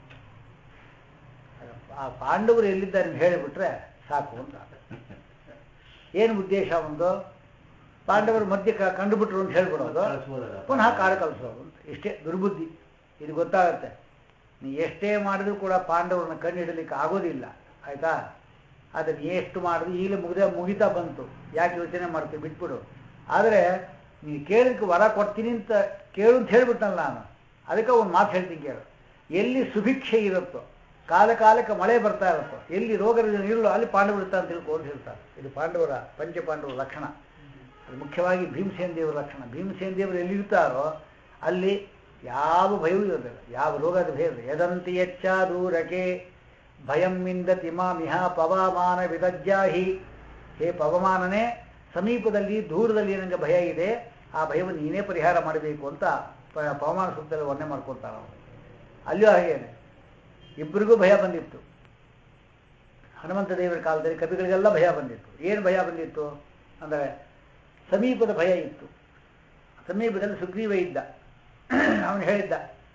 ಆ ಪಾಂಡವರು ಎಲ್ಲಿದ್ದಾರೆ ಅಂತ ಹೇಳಿಬಿಟ್ರೆ ಸಾಕು ಅಂತ ಏನು ಉದ್ದೇಶ ಒಂದು ಪಾಂಡವರು ಮಧ್ಯೆ ಕ- ಕಂಡುಬಿಟ್ರು ಅಂತ ಹೇಳ್ಬಿಡೋದು ಕಳಿಸ್ಬೋದಲ್ಲ? ಪುನಃ ಕಾಡು ಕಳಿಸೋದು ಅಂತ ಇಷ್ಟೇ ದುರ್ಬುದ್ಧಿ ಇದು ಗೊತ್ತಾಗತ್ತೆ ನೀ ಎಷ್ಟೇ ಮಾಡಿದ್ರು ಕೂಡ ಪಾಂಡವರನ್ನ ಕಣ್ಣು ಹಿಡಲಿಕ್ಕೆ ಆಗೋದಿಲ್ಲ ಆಯ್ತಾ ಆದರೆ ನೀ ಎಷ್ಟು ಮಾಡಿದ್ರು ಈಗಲೇ ಮುಗಿದ ಮುಗಿತಾ ಬಂತು ಯಾಕೆ ಯೋಚನೆ ಮಾಡ್ತೀವಿ ಬಿಟ್ಬಿಡು ಆದರೆ ನೀ ಕೇಳಲಿಕ್ಕೆ ವರ ಕೊಡ್ತೀನಿ ಅಂತ ಕೇಳು ಅಂತ ಹೇಳ್ಬಿಟ್ಟನಲ್ಲ ನಾನು ಅದಕ್ಕೆ ಒಂದು ಮಾತು ಹೇಳ್ತೀನಿ ಕೇಳು ಎಲ್ಲಿ ಸುಭಿಕ್ಷೆ ಇರುತ್ತೋ ಕಾಲ ಕಾಲಕ್ಕೆ ಮಳೆ ಬರ್ತಾ ಇರುತ್ತೋ ಎಲ್ಲಿ ರೋಗ ಇರಲ್ಲೋ ಅಲ್ಲಿ ಪಾಂಡವರು ಇರ್ತಾರೆ ಅಂತ ತಿಳ್ಕೊ ಅಂತ ಹೇಳ್ತಾರೆ ಇದು ಪಾಂಡವರ ಪಂಚಪಾಂಡವರ ಲಕ್ಷಣ ಅದು ಮುಖ್ಯವಾಗಿ ಭೀಮಸೇನ ದೇವರ ಲಕ್ಷಣ ಭೀಮಸೇನ ದೇವರು ಎಲ್ಲಿರ್ತಾರೋ ಅಲ್ಲಿ ಯಾವ ಭಯವೂ ಇರೋದಿಲ್ಲ ಯಾವ ರೋಗದ ಭಯ ಇರೋದಿಲ್ಲ ಯದಂತಿ ಎಚ್ಚ ದೂರಕ್ಕೆ ಭಯಂ ಮಿಂದತಿ ಮಾಮಿಹ ಪವಮಾನ ವಿದಜ್ಜಾಹಿ ಹೇ ಪವಮಾನನೇ ಸಮೀಪದಲ್ಲಿ ದೂರದಲ್ಲಿ ನನಗೆ ಭಯ ಇದೆ ಆ ಭಯವನ್ನು ನೀನೇ ಪರಿಹಾರ ಮಾಡಬೇಕು ಅಂತ ಪ- ಪವಮಾನ ಸೂಕ್ತದಲ್ಲಿ ವರ್ಣನೆ ಮಾಡ್ಕೊಳ್ತಾರೆ ಅವರು ಅಲ್ಲಿಯೂ ಹಾಗೇನೆ ಇಬ್ಬರಿಗೂ ಭಯ ಬಂದಿತ್ತು ಹನುಮಂತ ದೇವರ ಕಾಲದಲ್ಲಿ ಕವಿಗಳಿಗೆಲ್ಲ ಭಯ ಬಂದಿತ್ತು ಏನು ಭಯ ಬಂದಿತ್ತು ಅಂದರೆ ಸಮೀಪದ ಭಯ ಇತ್ತು ಸಮೀಪದಲ್ಲಿ ಸುಗ್ರೀವ ಇದ್ದ ಅವನು ಹೇಳಿದ್ದ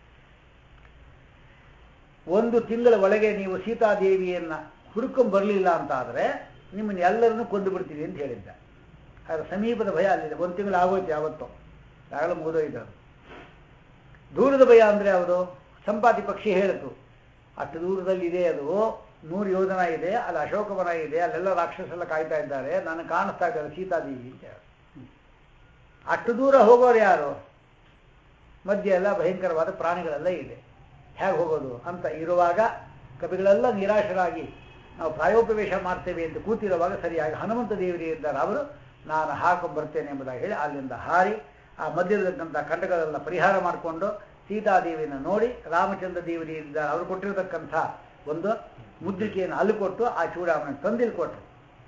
ಒಂದು ತಿಂಗಳ ಒಳಗೆ ನೀವು ಸೀತಾದೇವಿಯನ್ನ ಹುಡುಕೊಂಡ್ ಬರಲಿಲ್ಲ ಅಂತ ಆದರೆ ನಿಮ್ಮನ್ನು ಎಲ್ಲರನ್ನೂ ಕೊಂದು ಬಿಡ್ತೀವಿ ಅಂತ ಹೇಳಿದ್ದ ಅದರ ಸಮೀಪದ ಭಯ ಅಲ್ಲಿದೆ ಒಂದು ತಿಂಗಳು ಆಗೋಯ್ತು ಯಾವತ್ತೋ ಆಗಲೂ ಮುಗಿದೋಯ್ತು ಅದು ದೂರದ ಭಯ ಅಂದರೆ ಯಾವುದು ಸಂಪಾತಿ ಪಕ್ಷಿ ಹೇಳಿತು ಅಷ್ಟು ದೂರದಲ್ಲಿ ಇದೆ ಅದು ನೂರು ಯೋಧನ ಇದೆ ಅಲ್ಲಿ ಅಶೋಕವನ ಇದೆ ಅಲ್ಲೆಲ್ಲ ರಾಕ್ಷಸೆಲ್ಲ ಕಾಯ್ತಾ ಇದ್ದಾರೆ ನಾನು ಕಾಣಿಸ್ತಾ ಇದ್ದಾರೆ ಸೀತಾದೇವಿ ಅಂತ ಹೇಳಿ ಅಷ್ಟು ದೂರ ಹೋಗೋರು ಯಾರು ಮಧ್ಯೆ ಎಲ್ಲ ಭಯಂಕರವಾದ ಪ್ರಾಣಿಗಳೆಲ್ಲ ಇದೆ ಹೇಗೆ ಹೋಗೋದು ಅಂತ ಇರುವಾಗ ಕವಿಗಳೆಲ್ಲ ನಿರಾಶರಾಗಿ ನಾವು ಪ್ರಾಯೋಪವೇಶ ಮಾಡ್ತೇವೆ ಅಂತ ಕೂತಿರುವಾಗ ಸರಿಯಾಗಿ ಹನುಮಂತ ದೇವರಿ ಇದ್ದಾರೆ ಅವರು ನಾನು ಹಾಕೊಂಡು ಬರ್ತೇನೆ ಎಂಬುದಾಗಿ ಹೇಳಿ ಅಲ್ಲಿಂದ ಹಾರಿ ಆ ಮಧ್ಯದಲ್ಲಿದ್ದಂಥ ಖಂಡಗಳೆಲ್ಲ ಪರಿಹಾರ ಮಾಡಿಕೊಂಡು ಸೀತಾದೇವಿಯನ್ನು ನೋಡಿ ರಾಮಚಂದ್ರ ದೇವರಿ ಇದ್ದಾರೆ ಅವರು ಕೊಟ್ಟಿರತಕ್ಕಂಥ ಒಂದು ಮುದ್ರಿಕೆಯನ್ನು ಅಲ್ಲಿ ಕೊಟ್ಟು ಆ ಚೂಡಾಮಣಿ ತಂದಿಲ್ ಕೊಟ್ಟರು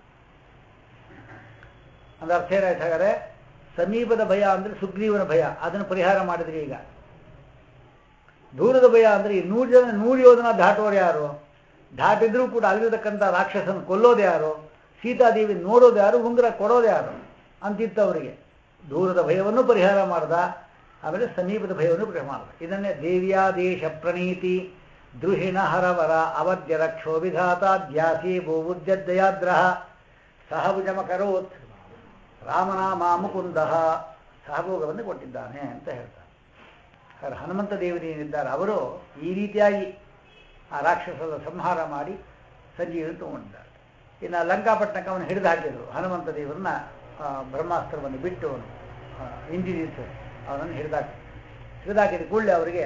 ಅಂದ್ರೆ ಅರ್ಥ ಏನಾಯ್ತು ಹಾಗಾದ್ರೆ ಸಮೀಪದ ಭಯ ಅಂದ್ರೆ ಸುಗ್ರೀವನ ಭಯ ಅದನ್ನು ಪರಿಹಾರ ಮಾಡಿದ್ರಿ ಈಗ ದೂರದ ಭಯ ಅಂದ್ರೆ ಈ ನೂರು ಜನ ನೂರು ಯೋಧನ ದಾಟೋರು ಯಾರು ದಾಟಿದ್ರೂ ಕೂಡ ಅಲ್ಲಿರತಕ್ಕಂಥ ರಾಕ್ಷಸನ ಕೊಲ್ಲೋದು ಯಾರು ಸೀತಾದೇವಿ ನೋಡೋದು ಯಾರು ಉಂಗುರ ಕೊಡೋದು ಯಾರು ಅಂತಿತ್ತು ಅವರಿಗೆ ದೂರದ ಭಯವನ್ನು ಪರಿಹಾರ ಮಾಡ್ದ ಆಮೇಲೆ ಸಮೀಪದ ಭಯವನ್ನು ಪರಿಹಾರ ಮಾಡ್ದ ಇದನ್ನೇ ದೇವ್ಯಾದೇಶ ಪ್ರಣೀತಿ ದ್ರುಹಿಣ ಹರವರ ಅವಧ್ಯ ರಕ್ಷೋ ವಿಧಾತ ಧ್ಯಾಸಿ ಭೂಬುದ್ಧದಯಾದ್ರಹ ಸಹಭುಜಮಕರೋತ್ ರಾಮನಾಮ ಮುಕುಂದ ಸಹಭೋಗವನ್ನು ಕೊಟ್ಟಿದ್ದಾನೆ ಅಂತ ಹೇಳ್ತಾರೆ ಸರ್ ಹನುಮಂತ ದೇವರೇನಿದ್ದಾರೆ ಅವರು ಈ ರೀತಿಯಾಗಿ ಆ ರಾಕ್ಷಸರ ಸಂಹಾರ ಮಾಡಿ ಸಂಜೀವಿಯನ್ನು ತಗೊಂಡಿದ್ದಾರೆ ಇನ್ನು ಲಂಕಾಪಟ್ಟಣಕ್ಕೆ ಅವನು ಹಿಡಿದು ಹಾಕಿದರು ಹನುಮಂತ ದೇವರನ್ನ ಆ, ಬ್ರಹ್ಮಾಸ್ತ್ರವನ್ನು ಬಿಟ್ಟು ಅವನು ಆ, ಇಂದಿರಿಸಿ ಅವನನ್ನು ಹಿಡಿದಾಕಿ ಹಿಡಿದಾಕಿದ ಕೂಡಲೇ ಅವರಿಗೆ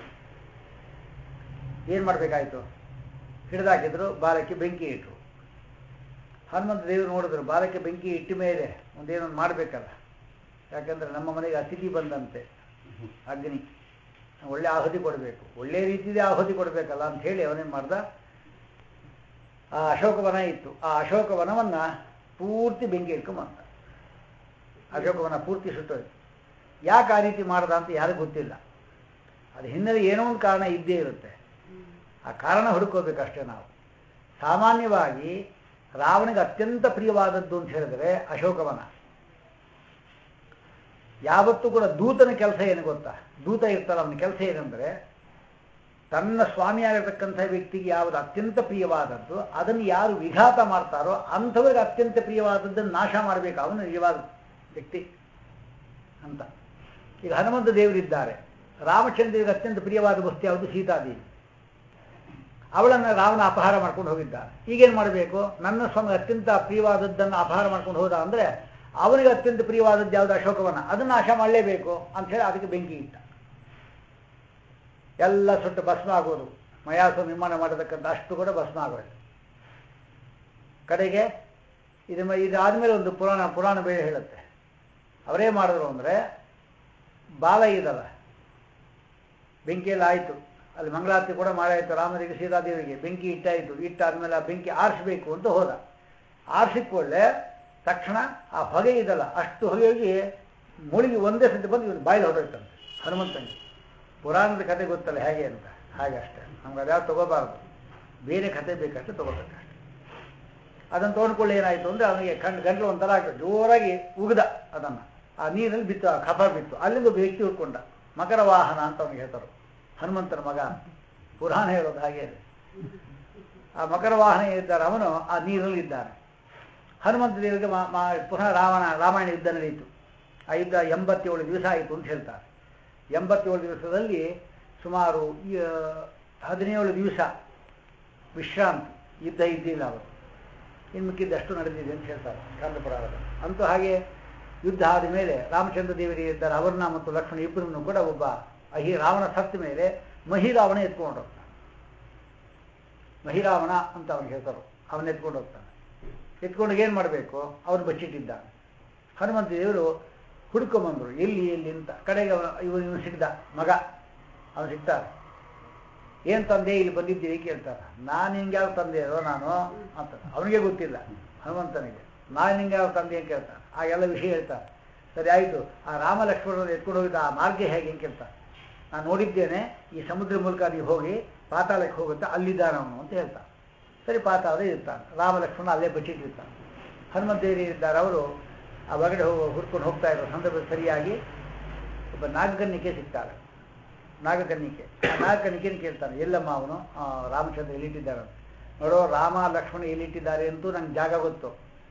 ಏನು ಮಾಡಬೇಕಾಯಿತು ಹಿಡಿದಾಕಿದ್ರು ಬಾಲಕ್ಕೆ ಬೆಂಕಿ ಇಟ್ಟರು ಹನುಮಂತ ದೇವರು ನೋಡಿದ್ರು ಬಾಲಕ್ಕೆ ಬೆಂಕಿ ಇಟ್ಟ ಮೇಲೆ ಒಂದೇನೊಂದು ಮಾಡಬೇಕಲ್ಲ ಯಾಕಂದರೆ ನಮ್ಮ ಮನೆಗೆ ಅತಿಥಿ ಬಂದಂತೆ ಅಗ್ನಿ ಒಳ್ಳೆ ಆಹುತಿ ಕೊಡಬೇಕು ಒಳ್ಳೆ ರೀತಿಯಲ್ಲಿ ಆಹುತಿ ಕೊಡಬೇಕಲ್ಲ ಅಂತ ಹೇಳಿ ಅವನೇನು ಮಾಡ್ದ ಆ ಅಶೋಕವನ ಇತ್ತು ಆ ಅಶೋಕವನವನ್ನು ಪೂರ್ತಿ ಬೆಂಕಿ ಇಟ್ಕೊಂಬಂದ ಅಶೋಕವನ ಪೂರ್ತಿ ಸುಟ್ಟೋಯ್ತು ಯಾಕೆ ಆ ರೀತಿ ಮಾಡ್ದ ಅಂತ ಯಾರಿಗೂ ಗೊತ್ತಿಲ್ಲ ಅದು ಹಿನ್ನೆಲೆ ಏನೋ ಒಂದು ಕಾರಣ ಇದ್ದೇ ಇರುತ್ತೆ ಆ ಕಾರಣ ಹುಡುಕೋಬೇಕಷ್ಟೇ ನಾವು ಸಾಮಾನ್ಯವಾಗಿ ರಾವಣಿಗೆ ಅತ್ಯಂತ ಪ್ರಿಯವಾದದ್ದು ಅಂತ ಹೇಳಿದ್ರೆ ಅಶೋಕವನ ಯಾವತ್ತೂ ಕೂಡ ದೂತನ ಕೆಲಸ ಏನು ಗೊತ್ತಾ ದೂತ ಇರ್ತಾರ ಅವನ ಕೆಲಸ ಏನಂದ್ರೆ ತನ್ನ ಸ್ವಾಮಿಯಾಗಿರ್ತಕ್ಕಂಥ ವ್ಯಕ್ತಿಗೆ ಯಾವುದು ಅತ್ಯಂತ ಪ್ರಿಯವಾದದ್ದು ಅದನ್ನು ಯಾರು ವಿಘಾತ ಮಾಡ್ತಾರೋ ಅಂಥವ್ರಿಗೆ ಅತ್ಯಂತ ಪ್ರಿಯವಾದದ್ದನ್ನು ನಾಶ ಮಾಡಬೇಕು ಅವನು ನಿಜವಾದ ವ್ಯಕ್ತಿ ಅಂತ ಈಗ ಹನುಮಂತ ದೇವರಿದ್ದಾರೆ ರಾಮಚಂದ್ರಿಗೆ ಅತ್ಯಂತ ಪ್ರಿಯವಾದ ವಸ್ತು ಯಾವುದು ಸೀತಾದೇವಿ ಅವಳನ್ನು ರಾವಣ ಅಪಹಾರ ಮಾಡ್ಕೊಂಡು ಹೋಗಿದ್ದ ಈಗೇನು ಮಾಡಬೇಕು ನನ್ನ ಸ್ವಾಮಿ ಅತ್ಯಂತ ಪ್ರಿಯವಾದದ್ದನ್ನು ಅಪಹಾರ ಮಾಡ್ಕೊಂಡು ಹೋದ ಅಂದರೆ ಅವನಿಗೆ ಅತ್ಯಂತ ಪ್ರಿಯವಾದದ್ದು ಯಾವುದು ಅಶೋಕವನ ಅದನ್ನು ನಾಶ ಮಾಡಲೇಬೇಕು ಅಂತ ಹೇಳಿ ಅದಕ್ಕೆ ಬೆಂಕಿ ಇಟ್ಟ ಎಲ್ಲ ಸುಟ್ಟು ಭಸ್ಮ ಆಗೋದು ಮಯಾಸ ನಿರ್ಮಾಣ ಮಾಡತಕ್ಕಂಥ ಅಷ್ಟು ಕೂಡ ಭಸ್ಮ ಆಗೋದು ಕಡೆಗೆ ಇದು ಇದಾದ್ಮೇಲೆ ಒಂದು ಪುರಾಣ ಪುರಾಣ ಬೇರೆ ಹೇಳುತ್ತೆ ಅವರೇ ಮಾಡಿದ್ರು ಅಂದರೆ ಬಾಲ ಇದಲ್ಲ ಬೆಂಕಿಯಲ್ಲಿ ಆಯಿತು ಅಲ್ಲಿ ಮಂಗಳಾರತಿ ಕೂಡ ಮಾಡಾಯಿತು ರಾಮನಿಗೆ ಸೀತಾದೇವಿಗೆ ಬೆಂಕಿ ಇಟ್ಟಾಯಿತು ಇಟ್ಟಾದ್ಮೇಲೆ ಆ ಬೆಂಕಿ ಆರಿಸ್ಬೇಕು ಅಂತ ಹೋದ ಆರಿಸಿಕೊಳ್ಳೆ ತಕ್ಷಣ ಆ ಹೊಗೆ ಇದಲ್ಲ ಅಷ್ಟು ಹೊಗೆಗೆ ಮುಳುಗಿ ಒಂದೇ ಸತಿ ಬಂದು ಇವನು ಬಾಯಿಲ್ ಹೊರಟೋಯ್ತಂತೆ ಹನುಮಂತನಿಗೆ ಪುರಾಣದ ಕತೆ ಗೊತ್ತಲ್ಲ ಹೇಗೆ ಅಂತ ಹಾಗೆ ಅಷ್ಟೇ ನಮ್ಗೆ ಅದ್ಯಾವ್ದು ತಗೋಬಾರ್ದು ಬೇರೆ ಕತೆ ಬೇಕಷ್ಟೇ ತಗೋಬೇಕಷ್ಟೆ ಅದನ್ನು ತೊಗೊಂಡ್ಕೊಳ್ಳಿ ಏನಾಯಿತು ಅಂದರೆ ಅವನಿಗೆ ಕಣ್ಣು ಗಂಟಲು ಒಂಥರ ಆಗ್ತದೆ ಜೋರಾಗಿ ಉಗಿದ ಅದನ್ನು ಆ ನೀರಲ್ಲಿ ಬಿತ್ತು ಆ ಕಫ ಬಿತ್ತು ಅಲ್ಲಿಂದ ಒಬ್ಬ ವ್ಯಕ್ತಿ ಉಳ್ಕೊಂಡ ಮಕರ ವಾಹನ ಅಂತ ಅವನಿಗೆ ಹೇಳ್ತಾರೆ ಹನುಮಂತನ ಮಗ ಪುರಾಣ ಹೇಳೋದು ಹಾಗೆ ಆ ಮಕರ ವಾಹನ ಇದ್ದಾರೆ ಅವನು ಆ ನೀರಲ್ಲಿ ಇದ್ದಾನೆ ಹನುಮಂತ ದೇವರಿಗೆ ಪುನಃ ರಾವಣ ರಾಮಾಯಣ ಯುದ್ಧ ನಡೆಯಿತು ಆ ಯುದ್ಧ ಎಂಬತ್ತೇಳು ದಿವಸ ಆಯಿತು ಅಂತ ಹೇಳ್ತಾರೆ ಎಂಬತ್ತೇಳು ದಿವಸದಲ್ಲಿ ಸುಮಾರು ಹದಿನೇಳು ದಿವಸ ವಿಶ್ರಾಂತಿ ಯುದ್ಧ ಇದ್ದಿಲ್ಲ ಅವರು ಇನ್ನು ಮಿಕ್ಕಿದ್ದಷ್ಟು ನಡೆದಿದೆ ಅಂತ ಹೇಳ್ತಾರೆ ಕಾಂತ ಪುರಾಣದಲ್ಲಿ ಅಂತೂ ಹಾಗೆ ಯುದ್ಧ ಆದ ಮೇಲೆ ರಾಮಚಂದ್ರ ದೇವರಿಗೆ ಇದ್ದಾರೆ ಅವ್ರನ್ನ ಮತ್ತು ಲಕ್ಷ್ಮಣ ಇಬ್ಬರನ್ನು ಕೂಡ ಒಬ್ಬ ಅಹಿ ರಾವಣ ಸತ್ತ ಮೇಲೆ ಮಹಿರಾವಣ ಎತ್ಕೊಂಡು ಹೋಗ್ತಾನೆ ಮಹಿರಾವಣ ಅಂತ ಅವನು ಹೇಳ್ತಾರೆ ಅವನ್ನ ಎತ್ಕೊಂಡು ಹೋಗ್ತಾನೆ ಎತ್ಕೊಂಡು ಏನು ಮಾಡಬೇಕು ಅವನು ಬಚ್ಚಿಟ್ಟಿದ್ದಾನೆ ಹನುಮಂತ ದೇವರು ಹುಡ್ಕೊಂಬಂದರು ಎಲ್ಲಿ ಎಲ್ಲಿ ಅಂತ ಕಡೆಗೆ ಇವನು ಇವನು ಸಿಗ್ದ ಮಗ ಅವನು ಸಿಗ್ತಾರೆ ಏನು ತಂದೆ ಇಲ್ಲಿ ಬಂದಿದ್ದೀರಿ ಕೇಳ್ತಾರೆ ನಾನು ಹಿಂಗೆ ಯಾವ ತಂದೆ ಇರೋ ನಾನು ಅಂತ ಅವನಿಗೆ ಗೊತ್ತಿಲ್ಲ ಹನುಮಂತನಿಗೆ ನಾನು ಹಿಂಗೆ ಯಾವ ತಂದೆ ಅಂತ ಕೇಳ್ತಾನೆ ಆ ಎಲ್ಲ ವಿಷಯ ಹೇಳ್ತಾರೆ ಸರಿ ಆಯಿತು ಆ ರಾಮ ಲಕ್ಷ್ಮಣರನ್ನು ಎತ್ಕೊಂಡು ಹೋಗಿದ್ದ ಆ ಮಾರ್ಗ ಹೇಗೆ ಅಂತ ಕೇಳ್ತಾನೆ ನಾನು ನೋಡಿದ್ದೇನೆ ಈ ಸಮುದ್ರ ಮೂಲಕ ನೀವು ಹೋಗಿ ಪಾತಾಳಕ್ಕೆ ಹೋಗುತ್ತೆ ಅಲ್ಲಿದ್ದಾನೆ ಅವನು ಅಂತ ಹೇಳ್ತಾನೆ ಸರಿ ಪಾತಾಳ ಇರ್ತಾನೆ ರಾಮ ಲಕ್ಷ್ಮಣ ಅಲ್ಲೇ ಬಚ್ಚಿಟ್ಟಿರ್ತಾನೆ ಹನುಮಂತ ದೇವಿ ಇದ್ದಾರೆ ಅವರು ಆ ಹೊರಗಡೆ ಹೋಗಿ ಹುಡ್ಕೊಂಡು ಹೋಗ್ತಾ ಇರೋ ಸಂದರ್ಭ ಸರಿಯಾಗಿ ಒಬ್ಬ ನಾಗಕನ್ನಿಕೆ ಸಿಗ್ತಾಳೆ ನಾಗಕನ್ನಿಕೆ ಆ ನಾಗಕನ್ನಿಕೆಯನ್ನು ಕೇಳ್ತಾನೆ ಎಲ್ಲಮ್ಮ ಅವನು ರಾಮಚಂದ್ರ ಎಲ್ಲಿಟ್ಟಿದ್ದಾರೆ ನೋಡೋ ರಾಮ ಲಕ್ಷ್ಮಣ ಎಲ್ಲಿಟ್ಟಿದ್ದಾರೆ ಅಂತೂ ನಂಗೆ ಜಾಗ ಗೊತ್ತು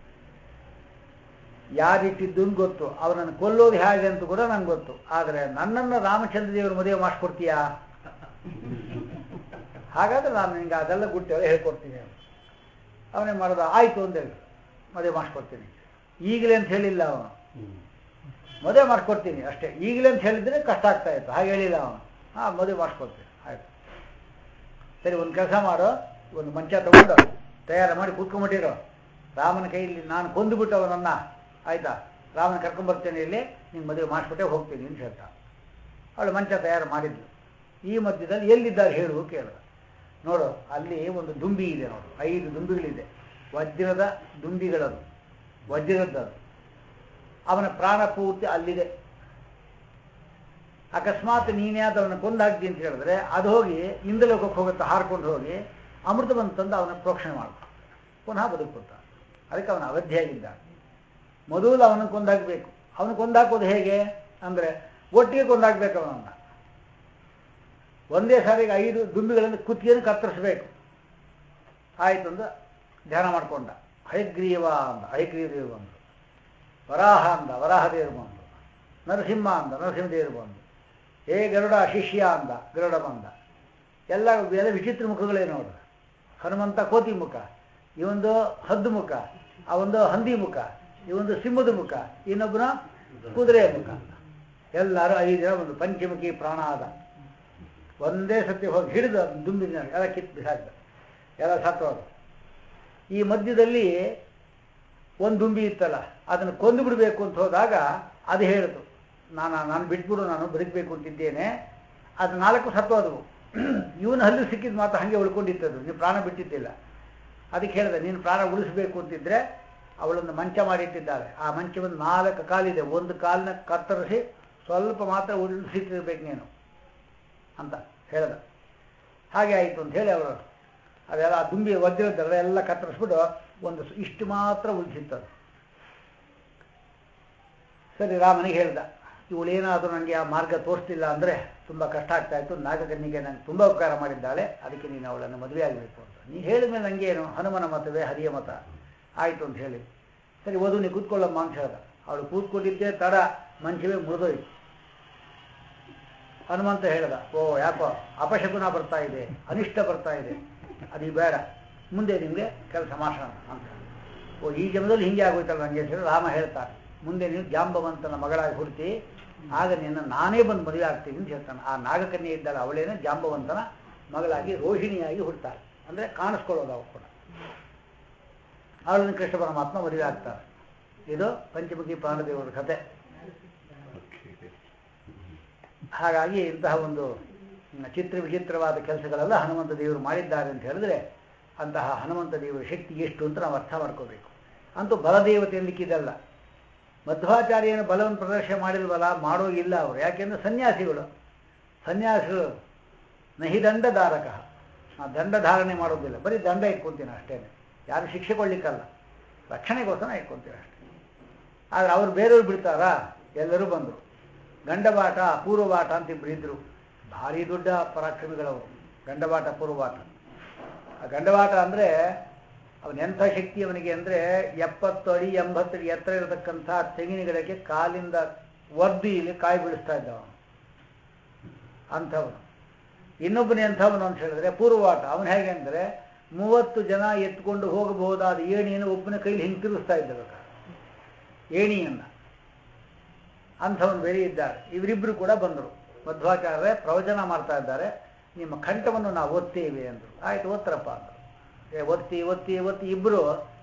ಯಾರಿಟ್ಟಿದ್ದು ಗೊತ್ತು ಅವನನ್ನು ಕೊಲ್ಲೋದು ಹೇಗೆ ಅಂತ ಕೂಡ ನಂಗೆ ಗೊತ್ತು ಆದರೆ ನನ್ನನ್ನು ರಾಮಚಂದ್ರ ದೇವರು ಮದುವೆ ಮಾಡಿಸ್ಕೊಡ್ತೀಯಾ ಹಾಗಾದ್ರೆ ನಾನು ನಿಂಗೆ ಅದೆಲ್ಲ ಗುಟ್ಟೆಲ್ಲ ಹೇಳ್ಕೊಡ್ತೀನಿ ಅವನೇ ಮಾಡೋದು ಆಯಿತು ಅಂತ ಹೇಳಿ ಮದುವೆ ಮಾಡಿಸ್ಕೊಡ್ತೀನಿ ಈಗಲೇ ಅಂತ ಹೇಳಿಲ್ಲ ಅವನು ಮದುವೆ ಮಾಡಿಸ್ಕೊಡ್ತೀನಿ ಅಷ್ಟೇ ಈಗಲೇ ಅಂತ ಹೇಳಿದ್ರೆ ಕಷ್ಟ ಆಗ್ತಾ ಇತ್ತು ಹಾಗೆ ಹೇಳಿಲ್ಲ ಅವನು ಹಾಂ ಮದುವೆ ಮಾಡಿಸ್ಕೊಡ್ತೀನಿ ಆಯ್ತು ಸರಿ ಒಂದು ಕೆಲಸ ಮಾಡು ಒಂದು ಮಂಚ ತಗೊಂಡು ತಯಾರು ಮಾಡಿ ಕೂತ್ಕೊಂಡ್ಬಿಟ್ಟಿರೋ ರಾಮನ ಕೈಯಲ್ಲಿ ನಾನು ಕೊಂದುಬಿಟ್ಟು ಅವನನ್ನ ಆಯ್ತಾ ರಾಮನ ಕರ್ಕೊಂಡ್ಬರ್ತೇನೆ ಇಲ್ಲಿ ನಿಂಗೆ ಮದುವೆ ಮಾಡಿಸ್ಬಿಟ್ಟೆ ಹೋಗ್ತೀನಿ ಅಂತ ಹೇಳ್ತಾ ಅವಳು ಮಂಚ ತಯಾರು ಮಾಡಿದ್ಲು ಈ ಮಧ್ಯದಲ್ಲಿ ಎಲ್ಲಿದ್ದಾರೆ ಹೇಳು ಕೇಳಿದ ನೋಡು ಅಲ್ಲಿ ಒಂದು ದುಂಬಿ ಇದೆ ನೋಡು ಐದು ದುಂಬಿಗಳಿದೆ ವಜ್ರದ ದುಂಬಿಗಳದು ವಜ್ರದ್ದದು ಅವನ ಪ್ರಾಣ ಪೂರ್ತಿ ಅಲ್ಲಿದೆ ಅಕಸ್ಮಾತ್ ನೀನೇ ಅದನ್ನು ಕೊಂದಾಗ್ತಿ ಅಂತ ಹೇಳಿದ್ರೆ ಅದು ಹೋಗಿ ಇಂದ್ರಲೋಕಕ್ಕೆ ಹೋಗುತ್ತೆ ಹಾರ್ಕೊಂಡು ಹೋಗಿ ಅಮೃತವನ್ನು ತಂದು ಅವನ ಪ್ರೋಕ್ಷಣೆ ಮಾಡ್ತಾನೆ ಪುನಃ ಬದುಕ್ಕೊತ ಅದಕ್ಕೆ ಅವನ ಅವಧಿಯಾಗಿದ್ದ ಮೊದಲು ಅವನ ಕೊಂದಾಗಬೇಕು ಅವನು ಕೊಂದಾಕೋದು ಹೇಗೆ ಅಂದರೆ ಒಟ್ಟಿಗೆ ಕೊಂದಾಗಬೇಕು ಅವನನ್ನ ಒಂದೇ ಸಾರಿಗೆ ಐದು ದುಂಬಿಗಳನ್ನು ಕುತ್ತಿಗೆಯನ್ನು ಕತ್ತರಿಸಬೇಕು ಆಯಿತು ಅಂದ ಧ್ಯಾನ ಮಾಡಿಕೊಂಡ ಹಯಗ್ರೀವ ಅಂದ ಹಯಗ್ರೀವ ದೇವರು ಬಂದು ವರಾಹ ಅಂದ ವರಾಹ ದೇವರು ಬಂದು ನರಸಿಂಹ ಅಂದ ನರಸಿಂಹದೇವರು ಬಂದು ಹೇ ಗರುಡ ಶಿಷ್ಯ ಅಂದ ಗರುಡ ಬಂದ ಎಲ್ಲ ಎಲ್ಲ ವಿಚಿತ್ರ ಮುಖಗಳೇ ನೋಡ್ರ ಹನುಮಂತ ಕೋತಿ ಮುಖ ಇವೊಂದು ಹದ್ದು ಮುಖ ಆ ಒಂದು ಹಂದಿ ಮುಖ ಇವೊಂದು ಸಿಂಹದ ಮುಖ ಇನ್ನೊಬ್ಬನ ಕುದುರೆಯ ಮುಖ ಎಲ್ಲರೂ ಐದು ಜನ ಒಂದು ಪಂಚಮುಖಿ ಪ್ರಾಣ ಆದ ಒಂದೇ ಸತಿ ಹೋಗಿ ಹಿಡಿದು ದುಂಬಿನ ಎಲ್ಲ ಕಿತ್ತು ಬಿಸಾಕ್ದ ಎಲ್ಲ ಸತ್ತೋದು ಈ ಮಧ್ಯದಲ್ಲಿ ಒಂದು ದುಂಬಿ ಇತ್ತಲ್ಲ ಅದನ್ನು ಕೊಂದು ಬಿಡಬೇಕು ಅಂತ ಹೋದಾಗ ಅದು ಹೇಳಿತು ನಾನು ನಾನು ಬಿಟ್ಬಿಡು ನಾನು ಬದುಕಬೇಕು ಅಂತಿದ್ದೇನೆ ಅದು ನಾಲ್ಕು ಸತ್ತೋದವು ಇವನು ಹಲ್ಲು ಸಿಕ್ಕಿದ ಮಾತ್ರ ಹಾಗೆ ಉಳ್ಕೊಂಡಿತ್ತದು ನೀವು ಪ್ರಾಣ ಬಿಟ್ಟಿದ್ದಿಲ್ಲ ಅದಕ್ಕೆ ಹೇಳಿದೆ ನೀನು ಪ್ರಾಣ ಉಳಿಸಬೇಕು ಅಂತಿದ್ರೆ ಅವಳೊಂದು ಮಂಚ ಮಾಡಿಟ್ಟಿದ್ದಾಳೆ ಆ ಮಂಚವನ್ನು ನಾಲ್ಕು ಕಾಲಿದೆ ಒಂದು ಕಾಲಿನ ಕತ್ತರಿಸಿ ಸ್ವಲ್ಪ ಮಾತ್ರ ಉಳಿಸಿಟ್ಟಿರ್ಬೇಕು ನೀನು ಅಂತ ಹೇಳ್ದ ಹಾಗೆ ಆಯಿತು ಅಂತ ಹೇಳಿ ಅವರು ಅದೆಲ್ಲ ಆ ದುಂಬಿ ಒದ್ದಿರೋದೆಲ್ಲ ಎಲ್ಲ ಕತ್ತರಿಸ್ಬಿಟ್ಟು ಒಂದು ಇಷ್ಟು ಮಾತ್ರ ಉಳಿಸಿತ್ತದು ಸರಿ ರಾಮನಿಗೆ ಹೇಳ್ದ ಇವಳೇನಾದರೂ ನನಗೆ ಆ ಮಾರ್ಗ ತೋರಿಸ್ತಿಲ್ಲ ಅಂದರೆ ತುಂಬ ಕಷ್ಟ ಆಗ್ತಾ ಇತ್ತು ನಾಗಕನ್ನಿಗೆ ನನಗೆ ತುಂಬ ಉಪಕಾರ ಮಾಡಿದ್ದಾಳೆ ಅದಕ್ಕೆ ನೀನು ಅವಳನ್ನು ಮದುವೆ ಆಗಬೇಕು ಅಂತ ನೀನು ಹೇಳಿದ ಮೇಲೆ ನನಗೇನು ಹನುಮನ ಮತವೇ ಹರಿಯ ಮತ ಆಯಿತು ಅಂತ ಹೇಳಿ ಸರಿ ಓದು ನೀ ಕೂತ್ಕೊಳ್ಳಮ್ಮ ಅಂತ ಹೇಳ್ದ ಅವಳು ಕೂತ್ಕೊಂಡಿದ್ದೇ ತಡ ಮಂಚವೇ ಮುರಿದೋಯ್ತು ಹನುಮಂತ ಹೇಳ್ದ ಓ ಯಾಕೋ ಅಪಶಕುನ ಬರ್ತಾ ಇದೆ ಅನಿಷ್ಟ ಬರ್ತಾ ಇದೆ ಅದು ಬೇಡ ಮುಂದೆ ನಿಮಗೆ ಕೆಲಸ ಮಾಡೋಣ ಅಂತ ಓ ಈ ಜನ್ಮದಲ್ಲಿ ಹಿಂಗೆ ಆಗೋಯ್ತಲ್ಲ ನನಗೆ ಅಂತ ಹೇಳಿ ರಾಮ ಹೇಳ್ತಾನೆ ಮುಂದೆ ನೀನು ಜಾಂಬವಂತನ ಮಗಳಾಗಿ ಹುಡ್ತಿ ಆಗ ನಿನ್ನ ನಾನೇ ಬಂದು ಮದುವೆ ಆಗ್ತೀನಿ ಅಂತ ಹೇಳ್ತಾನೆ ಆ ನಾಗಕನ್ಯೆ ಇದ್ದಲ್ಲ ಅವಳೇನೆ ಜಾಂಬವಂತನ ಮಗಳಾಗಿ ರೋಹಿಣಿಯಾಗಿ ಹುಡ್ತಾಳೆ ಅಂದರೆ ಕಾಣಿಸ್ಕೊಳ್ಳೋದು ಅವ್ರು ಕೂಡ ಅವಳನ್ನು ಕೃಷ್ಣ ಪರಮಾತ್ಮ ಮದುವೆ ಆಗ್ತಾರೆ ಇದು ಪಂಚಮುಖಿ ಪ್ರಾಣದೇವರ ಕಥೆ ಹಾಗಾಗಿ ಇಂತಹ ಒಂದು ಚಿತ್ರ ವಿಚಿತ್ರವಾದ ಕೆಲಸಗಳೆಲ್ಲ ಹನುಮಂತ ದೇವರು ಮಾಡಿದ್ದಾರೆ ಅಂತ ಹೇಳಿದ್ರೆ ಅಂತಹ ಹನುಮಂತ ದೇವರ ಶಕ್ತಿ ಎಷ್ಟು ಅಂತ ನಾವು ಅರ್ಥ ಮಾಡ್ಕೋಬೇಕು ಅಂತೂ ಬಲದೇವತೆ ಎನ್ಲಿಕ್ಕಿದಲ್ಲ ಮಧ್ವಾಚಾರ್ಯನ ಬಲವನ್ನು ಪ್ರದರ್ಶನ ಮಾಡಿಲ್ವಲ್ಲ ಮಾಡೋಗಿಲ್ಲ ಅವರು ಯಾಕೆಂದ್ರೆ ಸನ್ಯಾಸಿಗಳು ಸನ್ಯಾಸಿಗಳು ನಹಿ ದಂಡಧಾರಕ ಆ ದಂಡ ಧಾರಣೆ ಮಾಡೋದಿಲ್ಲ ಬರೀ ದಂಡ ಇಟ್ಕೊತೀನಿ ಅಷ್ಟೇ ಯಾರು ಶಿಕ್ಷೆ ಕೊಡ್ಲಿಕ್ಕಲ್ಲ ರಕ್ಷಣೆಗೋಸ್ಕರ ಇಟ್ಕೊತೀನಿ ಅಷ್ಟೇ ಆದರೆ ಅವ್ರು ಬೇರೆಯವ್ರು ಬಿಡ್ತಾರಾ ಎಲ್ಲರೂ ಬಂದರು ಗಂಡಬಾಟ ಪೂರ್ವಬಾಟ ಅಂತ ಇಬ್ಬರು ಇದ್ರು ಭಾರಿ ದೊಡ್ಡ ಪರಾಕ್ರಮಿಗಳವರು ಗಂಡಬಾಟ ಪೂರ್ವಬಾಟ ಆ ಗಂಡಬಾಟ ಅಂದರೆ ಅವನೆಂಥ ಶಕ್ತಿ ಅವನಿಗೆ ಅಂದರೆ ಎಪ್ಪತ್ತು ಅಡಿ ಎಂಬತ್ತು ಅಡಿ ಎತ್ತರ ಇರತಕ್ಕಂಥ ತೆಂಗಿನ ಗಿಡಕ್ಕೆ ಕಾಲಿಂದ ಒದ್ದು ಇಲ್ಲಿ ಕಾಯಿ ಬಿಡಿಸ್ತಾ ಇದ್ದ ಅವನು ಅಂಥವನು ಇನ್ನೊಬ್ಬನೇ ಎಂಥವನು ಅಂತ ಹೇಳಿದ್ರೆ ಪೂರ್ವವಾಟ ಅವನು ಹೇಗೆ ಅಂದರೆ ಮೂವತ್ತು ಜನ ಎತ್ಕೊಂಡು ಹೋಗಬಹುದಾದ ಏಣಿಯನ್ನು ಒಬ್ಬನ ಕೈಲಿ ಹಿಂಗೆ ತಿರುಗಿಸ್ತಾ ಇದ್ದ ಏಣಿಯನ್ನು ಅಂಥವನು ಬೇರೆ ಇದ್ದಾರೆ ಇವರಿಬ್ಬರು ಕೂಡ ಬಂದರು ಮಧ್ವಾಚಾರ್ಯ ಪ್ರವಚನ ಮಾಡ್ತಾ ಇದ್ದಾರೆ ನಿಮ್ಮ ಕಂಠವನ್ನು ನಾವು ಒತ್ತೇವೆ ಅಂದರು ಆಯ್ತು ಒತ್ತರಪ್ಪ ಅಂದರು ಏ ಒತ್ತಿ ಒತ್ತಿ ಒತ್ತಿ ಇಬ್ಬರು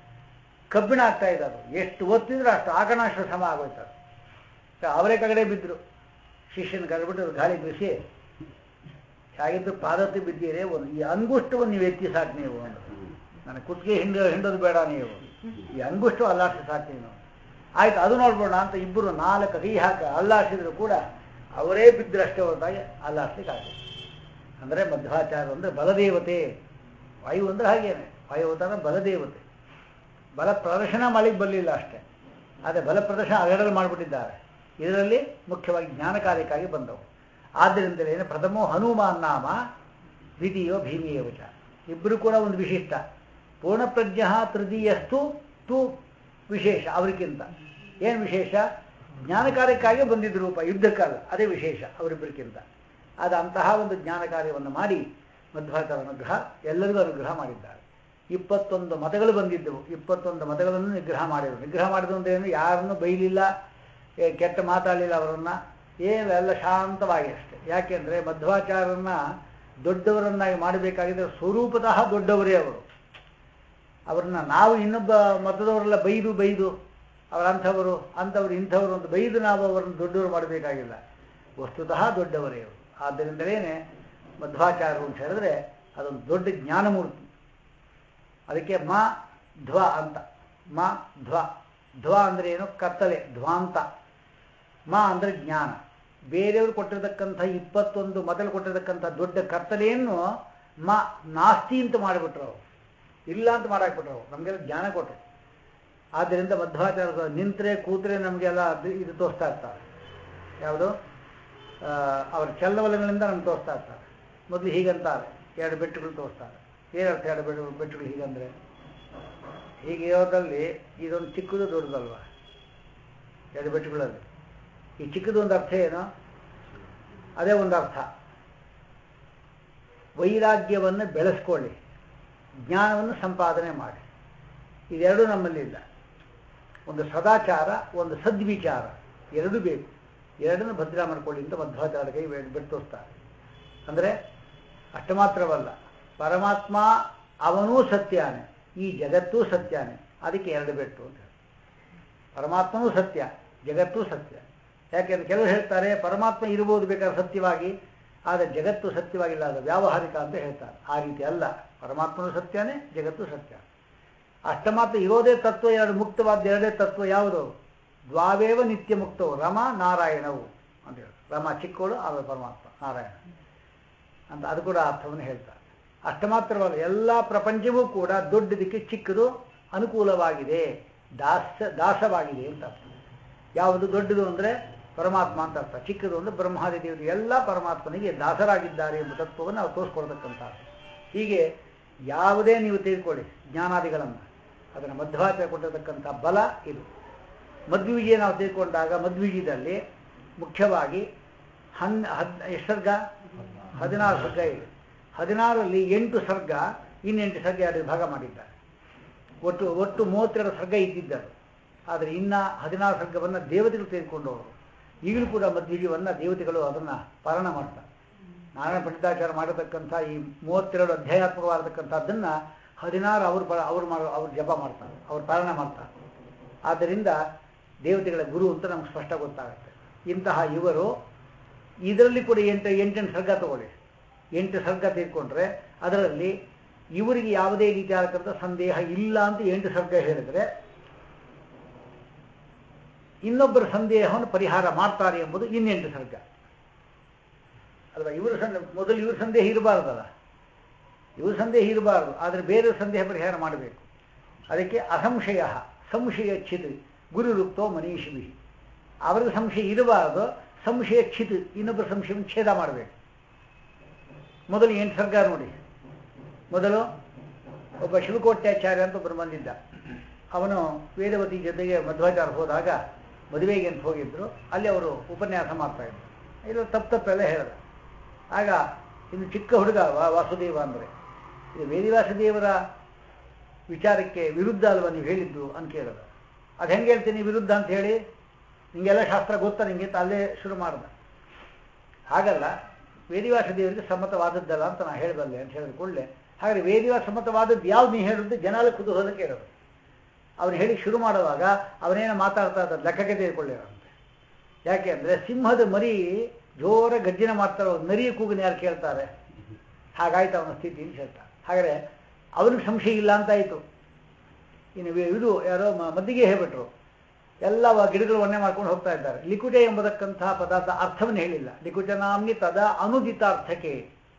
ಕಬ್ಬಿಣ ಆಗ್ತಾ ಇದ್ದಾರೆ ಎಷ್ಟು ಒತ್ತಿದ್ರು ಅಷ್ಟು ಆಗಣಾಷ್ಟು ಸಮ ಆಗೋಯ್ತಾರೆ ಅವರೇ ಕಗಡೆ ಬಿದ್ದರು ಶಿಷ್ಯನ ಕರೆಬಿಟ್ಟು ಗಾಳಿ ಬೀಸಿ ಹಾಗಿದ್ದು ಪಾದತಿ ಬಿದ್ದೀರಿ ಒಂದು ಈ ಅಂಗುಷ್ಟವನ್ನು ನೀವು ಎತ್ತಿ ಸಾಕು ನೀವು ಅಂದರು ನನಗೆ ಕುತ್ತಿಗೆ ಹಿಂಡ ಹಿಂಡೋದು ಬೇಡ ನೀವು ಈ ಅಂಗುಷ್ಟು ಅಲ್ಲಾಡಿಸಿ ಸಾಕು ನೀವು ಆಯ್ತು ಅದು ನೋಡ್ಬೋಣ ಅಂತ ಇಬ್ಬರು ನಾಲ್ಕು ಕೈ ಹಾಕ ಅಲ್ಲಾಡಿಸಿದ್ರು ಕೂಡ ಅವರೇ ಬಿದ್ದರು ಅಷ್ಟೇ ಹೊರತಾಗಿ ಅಲ್ಲಾಡಿಸ್ಲಿಕ್ಕೆ ಆಗಿದೆ ಅಂದರೆ ಮಧ್ವಾಚಾರ ಅಂದರೆ ಬಲದೇವತೆ ವಾಯು ಅಂದರೆ ಹಾಗೇನೆ ವಾಯುವತಾರ ಬಲದೇವತೆ ಬಲ ಪ್ರದರ್ಶನ ಮಾಡಲಿಕ್ಕೆ ಬರಲಿಲ್ಲ ಅಷ್ಟೇ ಆದರೆ ಬಲ ಪ್ರದರ್ಶನ ಅದರಲ್ಲಿ ಮಾಡಿಬಿಟ್ಟಿದ್ದಾರೆ ಇದರಲ್ಲಿ ಮುಖ್ಯವಾಗಿ ಜ್ಞಾನ ಕಾರ್ಯಕ್ಕಾಗಿ ಬಂದವು ಆದ್ದರಿಂದಲೇ ಪ್ರಥಮೋ ಹನುಮಾನ್ ನಾಮ ದ್ವಿತೀಯೋ ಭೀಮಿಯವಚ ಇಬ್ಬರು ಕೂಡ ಒಂದು ವಿಶಿಷ್ಟ ಪೂರ್ಣಪ್ರಜ್ಞ ತೃತೀಯಸ್ತು ತು ವಿಶೇಷ ಅವರಿಗಿಂತ ಏನು ವಿಶೇಷ ಜ್ಞಾನ ಕಾರ್ಯಕ್ಕಾಗಿ ಬಂದಿದ್ದ ರೂಪ ಯುದ್ಧಕ್ಕಲ್ಲ ಅದೇ ವಿಶೇಷ ಅವರಿಬ್ಬರಿಗಿಂತ ಅದು ಅಂತಹ ಒಂದು ಜ್ಞಾನ ಕಾರ್ಯವನ್ನು ಮಾಡಿ ಮಧ್ವಾಚಾರ ಅನುಗ್ರಹ ಎಲ್ಲರಿಗೂ ಅನುಗ್ರಹ ಮಾಡಿದ್ದಾರೆ ಇಪ್ಪತ್ತೊಂದು ಮತಗಳು ಬಂದಿದ್ದವು ಇಪ್ಪತ್ತೊಂದು ಮತಗಳನ್ನು ನಿಗ್ರಹ ಮಾಡಿದರು ನಿಗ್ರಹ ಮಾಡಿದ್ರು ಅಂದ್ರೆ ಏನು ಯಾರನ್ನು ಬೈಲಿಲ್ಲ ಕೆಟ್ಟ ಮಾತಾಡಲಿಲ್ಲ ಅವರನ್ನು ಏನು ಎಲ್ಲ ಶಾಂತವಾಗಿ ಅಷ್ಟೆ ಯಾಕೆಂದರೆ ಮಧ್ವಾಚಾರ್ಯರನ್ನ ದೊಡ್ಡವರನ್ನಾಗಿ ಮಾಡಬೇಕಾಗಿದ್ದರೆ ಸ್ವರೂಪತಃ ದೊಡ್ಡವರೇ ಅವರು ಅವ್ರನ್ನ ನಾವು ಇನ್ನೊಬ್ಬ ಮತದವರೆಲ್ಲ ಬೈದು ಬೈದು ಅವರಂಥವರು ಅಂಥವ್ರು ಇಂಥವರು ಅಂತ ಬೈದು ನಾವು ಅವರನ್ನು ದೊಡ್ಡವರು ಮಾಡಬೇಕಾಗಿಲ್ಲ ವಸ್ತುತಃ ದೊಡ್ಡವರೇ ಅವರು ಆದ್ದರಿಂದಲೇ ಮಧ್ವಾಚಾರ್ಯರು ಅಂತ ಹೇಳಿದ್ರೆ ಅದೊಂದು ದೊಡ್ಡ ಜ್ಞಾನಮೂರ್ತಿ ಅದಕ್ಕೆ ಮ ಧ್ವ ಅಂತ ಮ ಧ್ವ ಧ್ವ ಅಂದರೆ ಏನು ಕತ್ತಲೆ ಧ್ವಾಂತ ಮ ಅಂದರೆ ಜ್ಞಾನ ಬೇರೆಯವರು ಕೊಟ್ಟಿರತಕ್ಕಂಥ ಇಪ್ಪತ್ತೊಂದು ಮೊದಲು ಕೊಟ್ಟಿರತಕ್ಕಂಥ ದೊಡ್ಡ ಕತ್ತಲೆಯನ್ನು ಮ ನಾಸ್ತಿ ಅಂತ ಮಾಡಿಬಿಟ್ರು ಅವರು ಇಲ್ಲ ಅಂತ ಮಾಡಾಕ್ಬಿಟ್ರು ನಮಗೆಲ್ಲ ಜ್ಞಾನ ಕೊಟ್ಟರು ಆದ್ದರಿಂದ ಮಧ್ವಾಚಾರ್ಯ ನಿಂತರೆ ಕೂತ್ರೆ ನಮಗೆಲ್ಲ ಇದು ತೋರಿಸ್ತಾ ಇರ್ತಾರೆ ಯಾವುದು ಅವರ ಚಲನವಲನಗಳಿಂದ ನಮ್ಗೆ ತೋರಿಸ್ತಾ ಇರ್ತಾರೆ ಮೊದಲು ಹೀಗಂತಾರೆ ಎರಡು ಬೆಟ್ಟುಗಳು ತೋರಿಸ್ತಾರೆ ಏನರ್ಥ ಎರಡು ಬೆಟ್ಟು ಬೆಟ್ಟುಗಳು ಹೀಗಂದ್ರೆ ಹೀಗಿರೋದ್ರಲ್ಲಿ ಇದೊಂದು ಚಿಕ್ಕದು ದೊಡ್ಡದಲ್ವ ಎರಡು ಬೆಟ್ಟುಗಳಲ್ಲಿ ಈ ಚಿಕ್ಕದು ಒಂದು ಅರ್ಥ ಏನು ಅದೇ ಒಂದು ಅರ್ಥ ವೈರಾಗ್ಯವನ್ನು ಬೆಳೆಸ್ಕೊಳ್ಳಿ ಜ್ಞಾನವನ್ನು ಸಂಪಾದನೆ ಮಾಡಿ ಇದೆರಡೂ ನಮ್ಮಲ್ಲಿಲ್ಲ ಒಂದು ಸದಾಚಾರ ಒಂದು ಸದ್ವಿಚಾರ ಎರಡೂ ಬೇಕು ಎರಡನ್ನು ಭದ್ರ ಮಾಡ್ಕೊಳ್ಳಿ ಅಂತ ಮಧ್ವಾಚಾರ ಕೈ ಬಿಟ್ಟು ತೋರಿಸ್ತಾರೆ ಅಂದರೆ ಅಷ್ಟು ಮಾತ್ರವಲ್ಲ ಪರಮಾತ್ಮ ಅವನೂ ಸತ್ಯಾನೆ ಈ ಜಗತ್ತೂ ಸತ್ಯಾನೆ ಅದಕ್ಕೆ ಎರಡು ಬೆಟ್ಟು ಅಂತ ಪರಮಾತ್ಮನೂ ಸತ್ಯ ಜಗತ್ತೂ ಸತ್ಯ ಯಾಕೆಂದ್ರೆ ಕೆಲವರು ಹೇಳ್ತಾರೆ ಪರಮಾತ್ಮ ಇರ್ಬೋದು ಬೇಕಾದ್ರೆ ಸತ್ಯವಾಗಿ ಆದರೆ ಜಗತ್ತು ಸತ್ಯವಾಗಿಲ್ಲ ಅದು ವ್ಯಾವಹಾರಿಕ ಅಂತ ಹೇಳ್ತಾರೆ ಆ ರೀತಿ ಅಲ್ಲ ಪರಮಾತ್ಮನು ಸತ್ಯನೇ ಜಗತ್ತು ಸತ್ಯ ಅಷ್ಟಮಾತ್ರ ಇರೋದೇ ತತ್ವ ಎರಡು ಮುಕ್ತವಾದ ಎರಡೇ ತತ್ವ ಯಾವುದು ದ್ವಾವೇವ ನಿತ್ಯ ಮುಕ್ತವು ರಮ ನಾರಾಯಣವು ಅಂತ ಹೇಳಿ ರಮ ಚಿಕ್ಕವಳು ಆಮೇಲೆ ಪರಮಾತ್ಮ ನಾರಾಯಣ ಅಂತ ಅದು ಕೂಡ ಅರ್ಥವನ್ನು ಹೇಳ್ತಾರೆ ಅಷ್ಟ ಮಾತ್ರವಲ್ಲ ಎಲ್ಲ ಪ್ರಪಂಚವೂ ಕೂಡ ದೊಡ್ಡದಕ್ಕೆ ಚಿಕ್ಕದು ಅನುಕೂಲವಾಗಿದೆ ದಾಸ ದಾಸವಾಗಿದೆ ಅಂತ ಅರ್ಥ ಯಾವುದು ದೊಡ್ಡದು ಅಂದರೆ ಪರಮಾತ್ಮ ಅಂತ ಅರ್ಥ ಚಿಕ್ಕದು ಅಂದರೆ ಬ್ರಹ್ಮಾದಿ ದೇವರು ಎಲ್ಲ ಪರಮಾತ್ಮನಿಗೆ ದಾಸರಾಗಿದ್ದಾರೆ ಎಂಬ ತತ್ವವನ್ನು ನಾವು ತೋರಿಸ್ಕೊಡ್ತಕ್ಕಂಥ ಹೀಗೆ ಯಾವುದೇ ನೀವು ತೆಗೆದುಕೊಳ್ಳಿ ಜ್ಞಾನಾದಿಗಳನ್ನು ಅದನ್ನು ಮಧ್ವಾಚಾರ್ಯ ಕೊಟ್ಟಿರತಕ್ಕಂಥ ಬಲ ಇದು ಮಧ್ವಿಜಯ ನಾವು ತೆಗೆದುಕೊಂಡಾಗ ಮಧ್ವಿಜಯದಲ್ಲಿ ಮುಖ್ಯವಾಗಿ ಹನ್ ಹದ್ ಎಷ್ಟು ಸರ್ಗ ಹದಿನಾರು ಸರ್ಗ ಇದೆ ಹದಿನಾರರಲ್ಲಿ ಎಂಟು ಸರ್ಗ ಇನ್ನೆಂಟು ಸರ್ಗ ಎರಡು ಭಾಗ ಮಾಡಿದ್ದಾರೆ ಒಟ್ಟು ಒಟ್ಟು ಮೂವತ್ತೆರಡು ಸರ್ಗ ಇದ್ದಿದ್ದರು ಆದರೆ ಇನ್ನ ಹದಿನಾರು ಸರ್ಗವನ್ನು ದೇವತೆಗಳು ತೆಗೆದುಕೊಂಡವರು ಈಗಲೂ ಕೂಡ ಮಧ್ವಿಜಯವನ್ನು ದೇವತೆಗಳು ಅದನ್ನು ಪಾಲನ ಮಾಡ್ತಾರೆ ನಾರಾಯಣ ಪಂಡಿತಾಚಾರ ಮಾಡತಕ್ಕಂಥ ಈ ಮೂವತ್ತೆರಡು ಅಧ್ಯಾಯಾತ್ಮಕವಾಗತಕ್ಕಂಥದ್ದನ್ನು ಹದಿನಾರು ಅವರು ಅವರು ಮಾಡೋ ಅವ್ರು ಜಪ ಮಾಡ್ತಾರೆ ಅವ್ರು ಪಾಲನೆ ಮಾಡ್ತಾರೆ ಆದ್ದರಿಂದ ದೇವತೆಗಳ ಗುರು ಅಂತ ನಮ್ಗೆ ಸ್ಪಷ್ಟ ಗೊತ್ತಾಗುತ್ತೆ ಇಂತಹ ಇವರು ಇದರಲ್ಲಿ ಕೂಡ ಎಂಟು ಎಂಟೆಂಟು ಸರ್ಗ ತಗೊಳ್ಳಿ ಎಂಟು ಸರ್ಗ ತೆಗೆದುಕೊಂಡ್ರೆ ಅದರಲ್ಲಿ ಇವರಿಗೆ ಯಾವುದೇ ರೀತಿಯಾದಕ್ಕಂಥ ಸಂದೇಹ ಇಲ್ಲ ಅಂತ ಎಂಟು ಸರ್ಗ ಹೇಳಿದರೆ ಇನ್ನೊಬ್ಬರ ಸಂದೇಹವನ್ನು ಪರಿಹಾರ ಮಾಡ್ತಾರೆ ಎಂಬುದು ಇನ್ನೆಂಟು ಸರ್ಗ ಅಲ್ವಾ ಇವರು ಸಂದೇಹ ಮೊದಲು ಇವ್ರ ಸಂದೇಹ ಇರಬಾರ್ದಲ್ಲ ಇವ್ರ ಸಂದೇಹ ಇರಬಾರ್ದು ಆದರೆ ಬೇರೆ ಸಂದೇಹ ಪರಿಹಾರ ಮಾಡಬೇಕು ಅದಕ್ಕೆ ಅಸಂಶಯ ಸಂಶಯ ಚಿತ್ ಗುರುರುಕ್ತೋ ಮನೀಷಿಭಿ ಅವರಿಗೆ ಸಂಶಯ ಇರಬಾರ್ದು ಸಂಶಯ ಚಿತ್ ಇನ್ನೊಬ್ಬರ ಸಂಶಯವನ್ನು ಛೇದ ಮಾಡಬೇಕು ಮೊದಲು ಎಂಟು ಸರ್ಗ ನೋಡಿ ಮೊದಲು ಒಬ್ಬ ಶಿವಕೋಟ್ಯಾಚಾರ್ಯ ಅಂತ ಒಬ್ಬರು ಬಂದಿದ್ದ ಅವನು ವೇದವತಿ ಜೊತೆಗೆ ಮಧ್ವಾಚಾರ ಹೋದಾಗ ಮದುವೆಗೆ ಅಂತ ಹೋಗಿದ್ರು ಅಲ್ಲಿ ಅವರು ಉಪನ್ಯಾಸ ಮಾಡ್ತಾ ಇದ್ರು ಇಲ್ಲ ತಪ್ಪು ತಪ್ಪೆಲ್ಲ ಹೇಳಿದ ಆಗ ಇನ್ನು ಚಿಕ್ಕ ಹುಡುಗ ವಾ- ವಾಸುದೇವ ಅಂದರೆ ಇದು ವೇದಿವಾಸ ದೇವರ ವಿಚಾರಕ್ಕೆ ವಿರುದ್ಧ ಅಲ್ವಾ ನೀವು ಹೇಳಿದ್ದು ಅಂತ ಕೇಳಿದ ಅದು ಹೆಂಗೆ ಹೇಳ್ತೀನಿ ವಿರುದ್ಧ ಅಂತ ಹೇಳಿ ನಿಂಗೆಲ್ಲ ಶಾಸ್ತ್ರ ಗೊತ್ತಾ ನಿಂಗೆ ಅಂತ ಅಲ್ಲೇ ಶುರು ಮಾಡ್ದ ಹಾಗಲ್ಲ ವೇದಿವಾಸ ದೇವರಿಗೆ ಸಮ್ಮತವಾದದ್ದಲ್ಲ ಅಂತ ನಾನು ಹೇಳಬಲ್ಲೆ ಅಂತ ಹೇಳಿದ ಕೂಡಲೇ ಹಾಗಾದ್ರೆ ವೇದಿವಾಸ ಸಮ್ಮತವಾದದ್ದು ಯಾವ್ದು ನೀವು ಹೇಳುದು ಜನಾಲ ಕುತೂಹಲ ಕೇಳೋದು ಅವ್ರು ಹೇಳಿ ಶುರು ಮಾಡುವಾಗ ಅವನೇನು ಮಾತಾಡ್ತಾ ಇದ್ದಾರೆ ಲೆಕ್ಕಕ್ಕೆ ತೆಗೆದುಕೊಳ್ಳಿರಂತೆ ಯಾಕೆ ಅಂದರೆ ಸಿಂಹದ ಮರಿ ಜೋರ ಗರ್ಜನೆ ಮಾಡ್ತಾರೋ ನರಿಯ ಕೂಗನ ಯಾರು ಕೇಳ್ತಾರೆ ಹಾಗಾಯ್ತು ಅವನ ಸ್ಥಿತಿ ಅಂತ ಹೇಳ್ತಾರೆ ಹಾಗಾದ್ರೆ ಅವನಿಗೆ ಸಂಶಯ ಇಲ್ಲ ಅಂತಾಯಿತು ಇನ್ನು ವಿ- ಇದು ಯಾರೋ ಮ- ಮದ್ದಿಗೆ ಹೇಳ್ಬಿಟ್ರು ಎಲ್ಲ ವ- ಗಿಡಗಳು ಒನ್ನೆ ಮಾಡ್ಕೊಂಡು ಹೋಗ್ತಾ ಇದ್ದಾರೆ ಲಿಕುಟ ಎಂಬತಕ್ಕಂತಹ ಪದಾರ್ಥ ಅರ್ಥವನ್ನು ಹೇಳಿಲ್ಲ ಲಿಕುಟನಾಮ್ನಿ ತದಾ ಅನುದಿತ ಅರ್ಥಕ್ಕೆ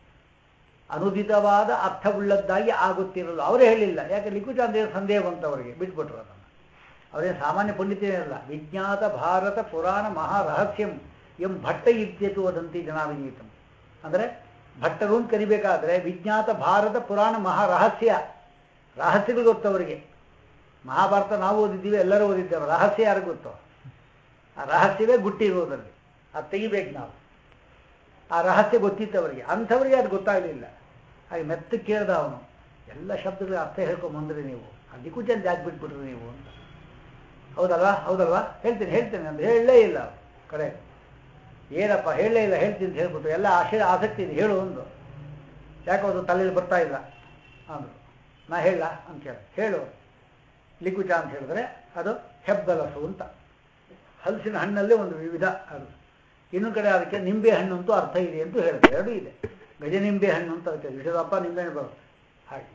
ಅನುದಿತವಾದ ಅರ್ಥವುಳ್ಳದ್ದಾಗಿ ಆಗುತ್ತಿರಲು ಅವರೇ ಹೇಳಿಲ್ಲ ಯಾಕೆ ಲಿಕುಟ ಅಂದ್ರೆ ಸಂದೇಹ ಬಂತು ಅವರಿಗೆ ಬಿಟ್ಬಿಟ್ರು ಅದನ್ನು ಅವರೇ ಸಾಮಾನ್ಯ ಪಂಡಿತೇ ಅಲ್ಲ ವಿಜ್ಞಾತ ಭಾರತ ಪುರಾಣ ಮಹಾರಹಸ್ಯಂ ಎಂ ಭಟ್ಟ ಇತ್ಯತು ವದಂತಿ ಜನಾವಿನೀತಂ ಅಂದರೆ ಭಟ್ಟರು ಅಂತ ಕರಿಬೇಕಾದ್ರೆ ವಿಜ್ಞಾತ ಭಾರತ ಪುರಾಣ ಮಹಾರಹಸ್ಯ ರಹಸ್ಯಗಳು ಗೊತ್ತು ಅವರಿಗೆ ಮಹಾಭಾರತ ನಾವು ಓದಿದ್ದೀವಿ ಎಲ್ಲರೂ ಓದಿದ್ದೇವೆ ರಹಸ್ಯ ಯಾರಿಗೂ ಗೊತ್ತು ಆ ರಹಸ್ಯವೇ ಗುಟ್ಟಿರೋದಲ್ಲಿ ಅದು ತೆಗಿಬೇಕು ನಾವು ಆ ರಹಸ್ಯ ಗೊತ್ತಿತ್ತು ಅವರಿಗೆ ಅಂಥವರಿಗೆ ಅದು ಗೊತ್ತಾಗಲಿಲ್ಲ ಹಾಗೆ ಮೆತ್ತ ಕೇಳ್ದ ಅವನು ಎಲ್ಲ ಶಬ್ದಗಳ ಅರ್ಥ ಹೇಳ್ಕೊಂಬಂದ್ರಿ ನೀವು ಅದಕ್ಕೂ ಚಂದ ಯಾಕೆ ಬಿಟ್ಬಿಟ್ರಿ ನೀವು ಅಂತ ಹೌದಲ್ವಾ ಹೌದಲ್ವಾ ಹೇಳ್ತೀನಿ ಹೇಳ್ತೀನಿ ಅಂತ ಹೇಳಲೇ ಇಲ್ಲ ಅವ್ರು. ಕಡೆ ಏನಪ್ಪ ಹೇಳಲೇ ಇಲ್ಲ ಹೇಳ್ತೀನಿ ಅಂತ ಹೇಳ್ಬಿಟ್ಟು ಎಲ್ಲ ಆಶೆ ಆಸಕ್ತಿ ಇದೆ ಹೇಳು ಒಂದು ಯಾಕೋ ಅದು ತಲೆಯಲ್ಲಿ ಬರ್ತಾ ಇಲ್ಲ ಅಂದರು ನಾ ಹೇಳ ಅಂತ ಕೇಳ ಹೇಳು ಲಿಕುಚ ಅಂತ ಹೇಳಿದ್ರೆ ಅದು ಹೆಬ್ಬಲಸು ಅಂತ ಹಲಸಿನ ಹಣ್ಣಲ್ಲೇ ಒಂದು ವಿವಿಧ ಅದು ಇನ್ನೊಂದು ಕಡೆ ಅದಕ್ಕೆ ನಿಂಬೆ ಹಣ್ಣು ಅಂತೂ ಅರ್ಥ ಇದೆ ಅಂತ ಹೇಳಿದ್ರು ಎರಡೂ ಇದೆ ಗಜ ನಿಂಬೆ ಹಣ್ಣು ಅಂತ ಅದಕ್ಕೆ ಇಷ್ಟದಪ್ಪ ನಿಂಬೆ ಹಣ್ಣು ಬರುತ್ತೆ ಹಾಗೆ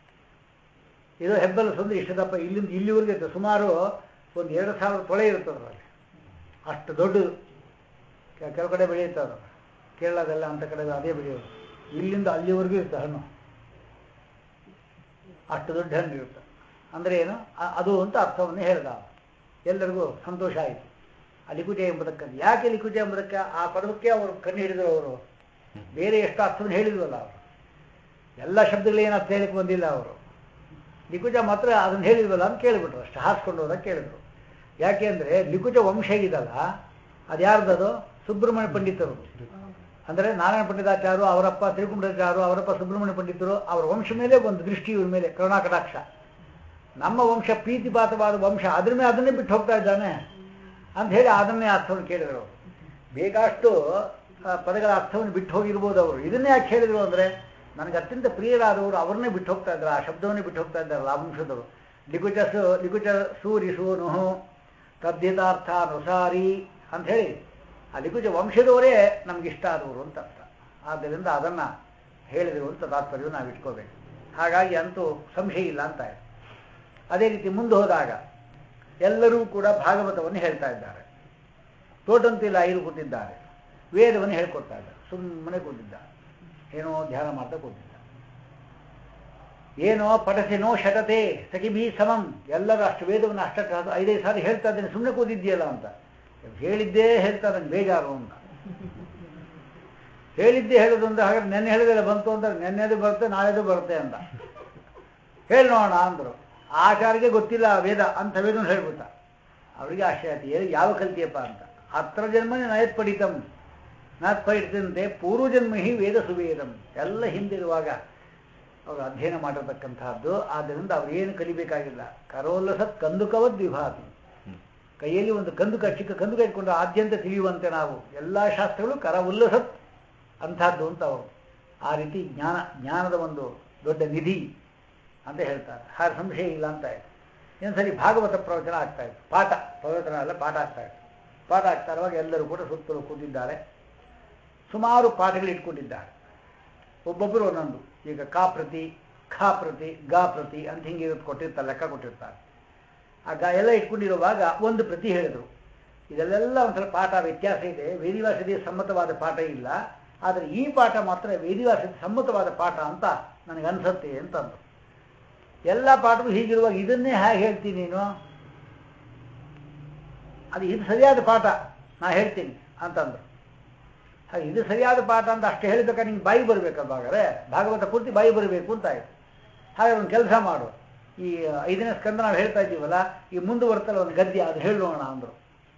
ಇದು ಹೆಬ್ಬಲಸು ಅಂದ್ರೆ ಇಷ್ಟದಪ್ಪ ಇಲ್ಲಿಂದ ಇಲ್ಲಿವರೆಗೆ ಇರ್ತದೆ ಸುಮಾರು ಒಂದು ಎರಡು ಸಾವಿರ ತೊಳೆ ಇರ್ತದೆ ಅದರಲ್ಲಿ ಅಷ್ಟು ದೊಡ್ಡದು ಕೆ- ಕೆಲವು ಕಡೆ ಬೆಳೆಯುತ್ತೆ ಅದು ಕೇರಳದೆಲ್ಲ ಅಂತ ಕಡೆ ಅದೇ ಬೆಳೆಯೋದು ಇಲ್ಲಿಂದ ಅಲ್ಲಿವರೆಗೂ ಇರುತ್ತೆ ಹಣ್ಣು ಅಷ್ಟು ದೊಡ್ಡ ಹಣ್ಣು ಇರುತ್ತೆ ಅಂದರೆ ಏನು ಅ- ಅದು ಅಂತ ಅರ್ಥವನ್ನು ಹೇಳ್ದ ಅವ. ಎಲ್ಲರಿಗೂ ಸಂತೋಷ ಆಯಿತು ಆ ಲಿಕುಟೆ ಎಂಬುದಕ್ಕಂತ ಯಾಕೆ ಲಿಕುಟೆ ಎಂಬುದಕ್ಕೆ ಆ ಪದಕ್ಕೆ ಅವರು ಕಣ್ಣು ಹಿಡಿದ್ರು ಅವರು ಬೇರೆ ಎಷ್ಟು ಅರ್ಥವನ್ನು ಹೇಳಿದ್ವಲ್ಲ ಅವರು ಎಲ್ಲ ಶಬ್ದಗಳೇನು ಅರ್ಥ ಹೇಳಕ್ಕೆ ಬಂದಿಲ್ಲ ಅವರು ಲಿಕುಜ ಮಾತ್ರ ಅದನ್ನು ಹೇಳಿದ್ವಲ್ಲ ಅಂತ ಕೇಳಿಬಿಟ್ರು ಅಷ್ಟು ಹಾಸ್ಕೊಂಡು ಹೋದಾಗ ಕೇಳಿದ್ರು ಯಾಕೆ ಅಂದರೆ ಲಿಕುಜ ವಂಶ ಇದಲ್ಲ ಅದು ಯಾರ್ದದು ಸುಬ್ರಹ್ಮಣ್ಯ ಪಂಡಿತರು ಅಂದರೆ ನಾರಾಯಣ ಪಂಡಿತಾಚಾರ್ಯರು ಅವರಪ್ಪ ತಿರುಕುಂಡಾಚಾರ್ಯರು ಅವರಪ್ಪ ಸುಬ್ರಹ್ಮಣ್ಯ ಪಂಡಿತರು ಅವರ ವಂಶ ಮೇಲೆ ಒಂದು ದೃಷ್ಟಿ ಇವ್ರ ಮೇಲೆ ಕರುಣಾಕಟಾಕ್ಷ ನಮ್ಮ ವಂಶ ಪ್ರೀತಿಪಾತವಾದ ವಂಶ ಅದ್ರ ಮೇಲೆ ಅದನ್ನೇ ಬಿಟ್ಟು ಹೋಗ್ತಾ ಇದ್ದಾನೆ ಅಂತ ಹೇಳಿ ಅದನ್ನೇ ಅರ್ಥವನ್ನು ಕೇಳಿದರು ಅವರು ಬೇಕಾಷ್ಟು ಆ, ಪದಗಳ ಅರ್ಥವನ್ನು ಬಿಟ್ಟು ಹೋಗಿರ್ಬೋದು ಅವರು ಇದನ್ನೇ ಯಾಕೆ ಹೇಳಿದರು ಅಂದರೆ ನನಗೆ ಅತ್ಯಂತ ಪ್ರಿಯರಾದವರು ಅವ್ರನ್ನೇ ಬಿಟ್ಟು ಹೋಗ್ತಾ ಇದ್ದಾರೆ ಆ ಶಬ್ದವನ್ನೇ ಬಿಟ್ಟು ಹೋಗ್ತಾ ಇದ್ದಾರೆ ಆ ವಂಶದವರು ಲಿಕುಚ ಸು ಲಿಕುಚ ಸೂರಿ ಸೂನು ತದ್ದಿತಾರ್ಥ ನುಸಾರಿ ಅಂತ ಹೇಳಿ ಆ ಲಿಖುಜ ವಂಶದವರೇ ನಮಗಿಷ್ಟ ಆದವರು ಅಂತ ಅರ್ಥ ಆದ್ದರಿಂದ ಅದನ್ನು ಹೇಳಿದರು ಅಂತ ತಾತ್ಪರ್ಯವು ನಾವು ಇಟ್ಕೋಬೇಕು ಹಾಗಾಗಿ ಅಂತೂ ಸಂಶಯ ಇಲ್ಲ ಅಂತ ಆಯ್ತು ಅದೇ ರೀತಿ ಮುಂದೆ ಹೋದಾಗ ಎಲ್ಲರೂ ಕೂಡ ಭಾಗವತವನ್ನು ಹೇಳ್ತಾ ಇದ್ದಾರೆ ತೋಟಂತಿಲ್ಲ ಐರು ಕೂತಿದ್ದಾರೆ ವೇದವನ್ನು ಹೇಳ್ಕೊಡ್ತಾ ಇದ್ದಾರೆ ಸುಮ್ಮನೆ ಕೂತಿದ್ದ ಏನೋ ಧ್ಯಾನ ಮಾಡ್ತಾ ಕೂತಿದ್ದ ಏನೋ ಪಠಸೆನೋ ಶಟತೆ ಸಖಿಭಿ ಸಮಂ ಎಲ್ಲರೂ ಅಷ್ಟು ವೇದವನ್ನು ಅಷ್ಟಕ್ಕೆ ಅದು ಐದೈದು ಸಾರಿ ಹೇಳ್ತಾ ಇದ್ದೇನೆ ಸುಮ್ಮನೆ ಕೂತಿದ್ದೀಯಲ್ಲ ಅಂತ ಹೇಳಿದ್ದೇ ಹೇಳ್ತಾ ನಂಗೆ ಬೇಜಾರು ಅಂತ ಹೇಳಿದ್ದೇ ಹೇಳೋದು ಅಂದ್ರೆ ಹಾಗಾದ್ರೆ ನೆನ್ನೆ ಹೇಳಿದೆಲ್ಲ ಬಂತು ಅಂತ ನೆನ್ನೆದು ಬರುತ್ತೆ ನಾಳೆದು ಬರುತ್ತೆ ಅಂತ ಹೇಳಿ ನೋಡೋಣ ಅಂದರು ಆಚಾರ್ಯಗೆ ಗೊತ್ತಿಲ್ಲ ವೇದ ಅಂತ ವೇದವನ್ನು ಹೇಳ್ಬಿಟ್ಟ ಅವರಿಗೆ ಆಶ್ಚರ್ಯ ಆಯ್ತು ಏನು ಯಾವ ಕಲ್ತಿಯಪ್ಪ ಅಂತ ಹತ್ರ ಜನ್ಮನೇ ನಯತ್ ಪಡಿತಂ ನಾತ್ ಪಡಿತಂತೆ ಪೂರ್ವಜನ್ಮ ಹಿ ವೇದ ಸುವೇದಂ ಎಲ್ಲ ಹಿಂದಿರುವಾಗ ಅವರು ಅಧ್ಯಯನ ಮಾಡಿರ್ತಕ್ಕಂತಹದ್ದು ಆದ್ದರಿಂದ ಅವ್ರು ಏನು ಕಲಿಬೇಕಾಗಿಲ್ಲ ಕರೋಲ್ಲಸತ್ ಕಂದುಕವದ್ ವಿಭಾತಿ ಕೈಯಲ್ಲಿ ಒಂದು ಕಂದುಕ ಚಿಕ್ಕ ಕಂದುಕ ಇಟ್ಕೊಂಡು ಆದ್ಯಂತ ತಿಳಿಯುವಂತೆ ನಾವು ಎಲ್ಲ ಶಾಸ್ತ್ರಗಳು ಕರ ಉಲ್ಲಸತ್ ಅಂಥದ್ದು ಅಂತ ಅವರು ಆ ರೀತಿ ಜ್ಞಾನ ಜ್ಞಾನದ ಒಂದು ದೊಡ್ಡ ನಿಧಿ ಅಂತ ಹೇಳ್ತಾರೆ ಹಾಗೆ ಸಂಶಯ ಇಲ್ಲ ಅಂತ ಆಯ್ತು ಇನ್ನೊಂದ್ಸರಿ ಭಾಗವತ ಪ್ರವಚನ ಆಗ್ತಾ ಇತ್ತು ಪಾಠ ಪ್ರವಚನ ಅಲ್ಲ ಪಾಠ ಆಗ್ತಾ ಇತ್ತು ಪಾಠ ಆಗ್ತಾ ಇರುವಾಗ ಎಲ್ಲರೂ ಕೂಡ ಸುತ್ತಲೂ ಕೂತಿದ್ದಾರೆ ಸುಮಾರು ಪಾಠಗಳು ಇಟ್ಕೊಂಡಿದ್ದಾರೆ ಒಬ್ಬೊಬ್ಬರು ಒಂದೊಂದು ಈಗ ಕಾ ಪ್ರತಿ ಖಾ ಪ್ರತಿ ಗಾ ಪ್ರತಿ ಅಂತ ಹಿಂಗೆ ಇರೋದು ಕೊಟ್ಟಿರ್ತಾರೆ ಲೆಕ್ಕ ಕೊಟ್ಟಿರ್ತಾರೆ ಆ ಗಾ ಎಲ್ಲ ಇಟ್ಕೊಂಡಿರುವಾಗ ಒಂದು ಪ್ರತಿ ಹೇಳಿದರು ಇದೆಲ್ಲ ಒಂಥರ ಪಾಠ ವ್ಯತ್ಯಾಸ ಇದೆ ವೇದಿವಾಸದಿ ಸಮ್ಮತವಾದ ಪಾಠ ಇಲ್ಲ ಆದರೆ ಈ ಪಾಠ ಮಾತ್ರ ವೇದಿವಾಸದಿ ಸಮ್ಮತವಾದ ಪಾಠ ಅಂತ ನನಗೆ ಅನ್ಸತ್ತೆ ಅಂತಂದು ಎಲ್ಲ ಪಾಠಗಳು ಹೀಗಿರುವಾಗ ಇದನ್ನೇ ಹೇಗೆ ಹೇಳ್ತೀನಿ ನೀನು ಅದು ಇದು ಸರಿಯಾದ ಪಾಠ ನಾ ಹೇಳ್ತೀನಿ ಅಂತಂದ್ರು ಹಾಗೆ ಇದು ಸರಿಯಾದ ಪಾಠ ಅಂತ ಅಷ್ಟು ಹೇಳಿದಾಗ ನಿಂಗೆ ಬಾಯಿ ಬರಬೇಕಲ್ವ ಹಾಗಾದ್ರೆ ಭಾಗವತ ಪೂರ್ತಿ ಬಾಯಿ ಬರಬೇಕು ಅಂತ ಆಯ್ತು ಹಾಗೆ ಒಂದು ಕೆಲಸ ಮಾಡು ಈ ಐದನೇ ಸ್ಕಂದ ನಾವು ಹೇಳ್ತಾ ಇದ್ದೀವಲ್ಲ ಈ ಮುಂದುವರ್ತಲ್ಲ ಒಂದು ಗದ್ಯ ಅದು ಹೇಳೋಣ ಅಂದರು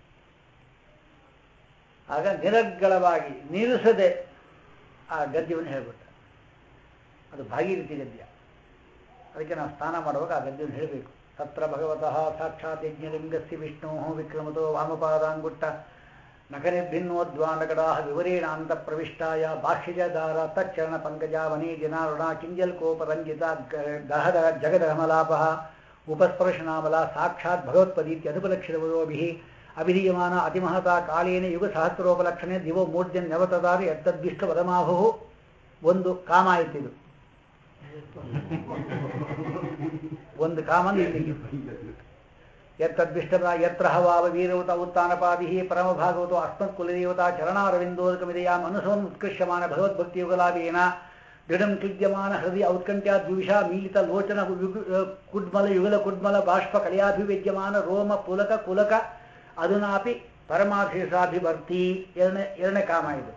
ಆಗ ನಿರರ್ಗಳವಾಗಿ ನಿಲ್ಲಿಸದೆ ಆ ಗದ್ಯವನ್ನು ಹೇಳ್ಬಿಟ್ಟ ಅದು ಭಾಗೀರಥಿ ಗದ್ಯ ಅದಕ್ಕೆ ನಾವು ಸ್ನಾನ ಮಾಡುವಾಗ ಆ ಗದ್ಯವನ್ನು ಹೇಳಬೇಕು ತತ್ರ ಭಗವತಃ ಸಾಕ್ಷಾತ್ ಯಜ್ಞಲಿಂಗಸ್ಯ ವಿಷ್ಣು ವಿಕ್ರಮತೋ ವಾಮಪಾದಾಂಗುಟ್ಟ ನಖನಿರ್ಭಿನ್ನೋದ್ವಾನಗಡಾ ವಿವರೇಣಾಂತ ಪ್ರವಿಷ್ಟಾಯ ಬಾಹ್ಯಜದಾರ ತಚ್ಚರಣ ಪಂಕಜಾವನೇ ಜನಾರುಣ ಕಿಂಜಲ್ಕೋಪರಂಜಿತ ಗಹದ ಜಗದಮಲಾಪ ಉಪಸ್ಪರ್ಶನಾಮಲ ಸಾಕ್ಷಾತ್ ಭಗವತ್ಪದೀತ್ಯನುಪಲಕ್ಷಿತವಯೋಭಿ ಅಭಿಧೀಯಮಾನ ಅತಿಮಹತಾ ಕಾಲೇನ ಯುಗ ಸಹಸ್ರೋಪಲಕ್ಷಣೆ ದಿವೋ ಮೂರ್ಜನ್ ನವತದಾರಿ ಎತ್ತದ್ವಿಷ್ಟ ವದಮಾಭು ಒಂದು ಕಾಮ ಆಯ್ತಿದು ಒಂದು ಕಾಮನ್ ಇಲ್ಲಿಗೆ ಯತ್ತದ್ವಿಷ್ಟದ ಯತ್ರ ಹವಾವ ವೀರವತ ಉತ್ಥಾನಪಾದಿ ಪರಮಭಾಗವತೋ ಅಸ್ಮತ್ ಕುಲದೇವತಾ ಚರಣಾರವಿಂದೋದಕಮಿದಯಾಂ ಅನುಸವನ್ ಉತ್ಕೃಷ್ಯಮಾನ ಭಗವದ್ಭಕ್ತಿಯುಗಲಾಭೇನ ದೃಢಂ ಕ್ಲಿದ್ಯಮಾನ ಹೃದಯ ಔತ್ಕಂಠ್ಯ ದ್ವಿಷ ಮೀಲಿತ ಲೋಚನ ಕುಡ್ಮಲ ಯುಗಲ ಕುಡ್ಮಲ ಬಾಷ್ಪ ಕಲೆಯಾಭಿವ್ಯಜ್ಯಮಾನ ರೋಮ ಪುಲಕ ಕುಲಕ ಅದುನಾಪಿ ಪರಮಾಶೇಷಾಭಿವರ್ತಿ ಎರಡನೇ ಎರಡನೇ ಕಾಮ ಇದು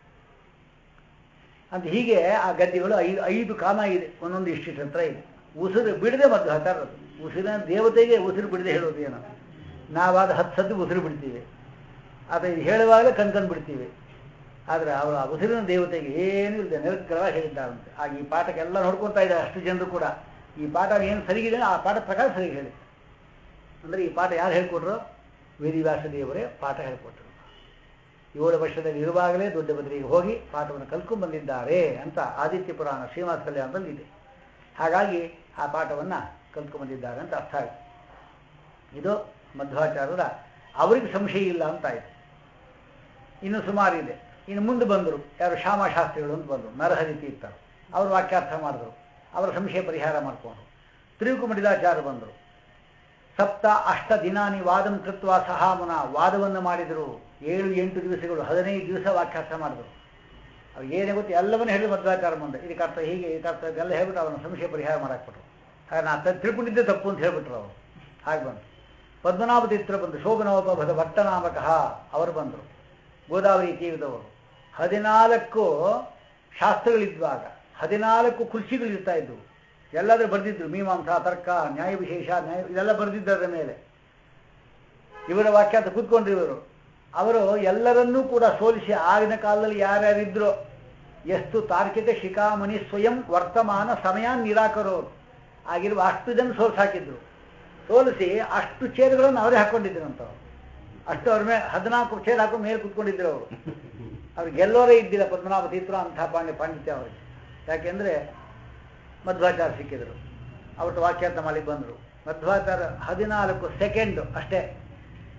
ಅಂತ ಹೀಗೆ ಆ ಗದ್ಯಗಳು ಐದು ಐದು ಕಾಮ ಇದೆ ಒಂದೊಂದು ಇಷ್ಟಿಷ್ಟು ಹತ್ರ ಇದೆ ಉಸಿರು ಬಿಡದೆ ಮದ್ದು ಹತಾರದು ಉಸಿರಿನ ದೇವತೆಗೆ ಉಸಿರು ಬಿಡದೆ ಹೇಳೋದು ಏನೋ ನಾವಾದ ಹತ್ತು ಸದ್ದು ಉಸಿರು ಬಿಡ್ತೀವಿ ಆದರೆ ಇದು ಹೇಳುವಾಗ ಕಣ್ಕಂಡು ಬಿಡ್ತೀವಿ ಆದರೆ ಅವರ ಉಸಿರಿನ ದೇವತೆಗೆ ಏನೂ ಇಲ್ಲದೆ ನಿರಗ್ರಹವಾಗಿ ಹೇಳಿದ್ದಾರಂತೆ ಆಗ ಈ ಪಾಠಕ್ಕೆಲ್ಲ ನೋಡ್ಕೊತಾ ಇದ್ದಾರೆ ಅಷ್ಟು ಜನರು ಕೂಡ ಈ ಪಾಠ ಏನು ಸರಿಗಿದೆ ಆ ಪಾಠ ಪ್ರಕಾರ ಸರಿ ಹೇಳಿ ಅಂದರೆ ಈ ಪಾಠ ಯಾರು ಹೇಳ್ಕೊಟ್ರು ವೇದಿವ್ಯಾಸ ದೇವರೇ ಪಾಠ ಹೇಳ್ಕೊಟ್ರು ಏಳು ವರ್ಷದಲ್ಲಿ ಇರುವಾಗಲೇ ದೊಡ್ಡ ಬದಲಿಗೆ ಹೋಗಿ ಪಾಠವನ್ನು ಕಲ್ತ್ಕೊಂಡು ಬಂದಿದ್ದಾರೆ ಅಂತ ಆದಿತ್ಯ ಪುರಾಣ ಶ್ರೀನಿವಾಸ ಕಲ್ಯಾಣದಲ್ಲಿ ಇದೆ ಹಾಗಾಗಿ ಆ ಪಾಠವನ್ನು ಕಲ್ತ್ಕೊಂಡ್ಬಂದಿದ್ದಾರೆ ಅಂತ ಅರ್ಥ ಆಯಿತು ಇದು ಮಧ್ವಾಚಾರ್ಯರ ಅವರಿಗೆ ಸಂಶಯ ಇಲ್ಲ ಅಂತ ಆಯಿತು ಇನ್ನು ಸುಮಾರು ಇದೆ ಇನ್ನು ಮುಂದೆ ಬಂದರು ಯಾರು ಶ್ಯಾಮಶಾಸ್ತ್ರಿಗಳು ಅಂತ ಬಂದರು ನರಹರಿ ತೀರ್ಥರು ಅವರು ವಾಕ್ಯಾರ್ಥ ಮಾಡಿದ್ರು ಅವರ ಸಂಶಯ ಪರಿಹಾರ ಮಾಡಿಕೊಂಡ್ರು ತ್ರಿವಿಕುಮಡಿದಾಚಾರ್ಯ ಬಂದರು ಸಪ್ತ ಅಷ್ಟ ದಿನಾನಿ ವಾದಂ ಕೃತ್ವ ಸಹಾಮುನ ವಾದವನ್ನು ಮಾಡಿದರು ಏಳು ಎಂಟು ದಿವಸಗಳು ಹದಿನೈದು ದಿವಸ ವಾಕ್ಯಾರ್ಥ ಮಾಡಿದರು ಅವ್ರು ಏನೇ ಗೊತ್ತು ಎಲ್ಲವನ್ನೂ ಹೇಳಿ ಮಧ್ವಾಚಾರ ಮುಂದೆ ಇದಕ್ಕೆ ಅರ್ಥ ಹೀಗೆ ಇದಕ್ಕೆ ಅರ್ಥ ಇದೆಲ್ಲ ಹೇಳ್ಬಿಟ್ಟು ಅವನ ಸಂಶಯ ಪರಿಹಾರ ಮಾಡಾಕ್ಬಿಟ್ರು ಹಾಗೆ ನಾ ತಿಳ್ಕೊಂಡಿದ್ದೆ ತಪ್ಪು ಅಂತ ಹೇಳ್ಬಿಟ್ರು ಅವರು ಹಾಗೆ ಬಂದು ಪದ್ಮನಾಭ ತೀರ್ಥ ಬಂದು ಶೋಭನೋಪಭದ ಭಟ್ಟನಾಮಕ ಅವರು ಬಂದರು ಗೋದಾವರಿ ತೀರದವರು ಹದಿನಾಲ್ಕು ಶಾಸ್ತ್ರಗಳಿದ್ವಾಗ ಹದಿನಾಲ್ಕು ಕುರ್ಚಿಗಳಿರ್ತಾ ಇದ್ವು ಎಲ್ಲಾದರೂ ಬರೆದಿದ್ರು ಮೀಮಾಂಸಾ ತರ್ಕ ನ್ಯಾಯ ವಿಶೇಷ ನ್ಯಾಯ ಇದೆಲ್ಲ ಬರೆದಿದ್ದರ ಮೇಲೆ ಇವರ ವಾಕ್ಯ ಅಂತ ಕೂತ್ಕೊಂಡಿರುವರು ಅವರು ಎಲ್ಲರನ್ನೂ ಕೂಡ ಸೋಲಿಸಿ ಆಗಿನ ಕಾಲದಲ್ಲಿ ಯಾರ್ಯಾರಿದ್ರು ಎಷ್ಟು ತಾರ್ಕಿಕ ಶಿಖಾಮಣಿ ಸ್ವಯಂ ವರ್ತಮಾನ ಸಮಯ ನಿರಾಕರೋರು ಆಗಿರುವ ಅಷ್ಟು ಜನ ಸೋಲ್ಸಿ ಹಾಕಿದ್ರು ಸೋಲಿಸಿ ಅಷ್ಟು ಚೇರುಗಳನ್ನು ಅವರೇ ಹಾಕೊಂಡಿದ್ರಂತವ್ರು ಅಷ್ಟು ಅವ್ರ ಮೇಲೆ ಹದಿನಾಲ್ಕು ಚೇರ್ ಹಾಕೊಂಡು ಮೇಲೆ ಕೂತ್ಕೊಂಡಿದ್ರು ಅವರು ಅವ್ರಿಗೆ ಎಲ್ಲೋರೇ ಇದ್ದಿಲ್ಲ ಪದ್ಮನಾಭ ತೀರ್ಥರು ಅಂಥ ಪಾಂಡ್ಯ ಪಾಂಡಿತ್ಯ ಅವರಿಗೆ ಯಾಕೆಂದರೆ ಮಧ್ವಾಚಾರ್ಯ ಸಿಕ್ಕಿದ್ರು ಅವತ್ತು ವಾಕ್ಯಾರ್ಥ ಮಾಡಲಿಕ್ಕೆ ಬಂದರು ಮಧ್ವಾಚಾರ್ಯ ಹದಿನಾಲ್ಕು ಸೆಕೆಂಡ್ ಅಷ್ಟೇ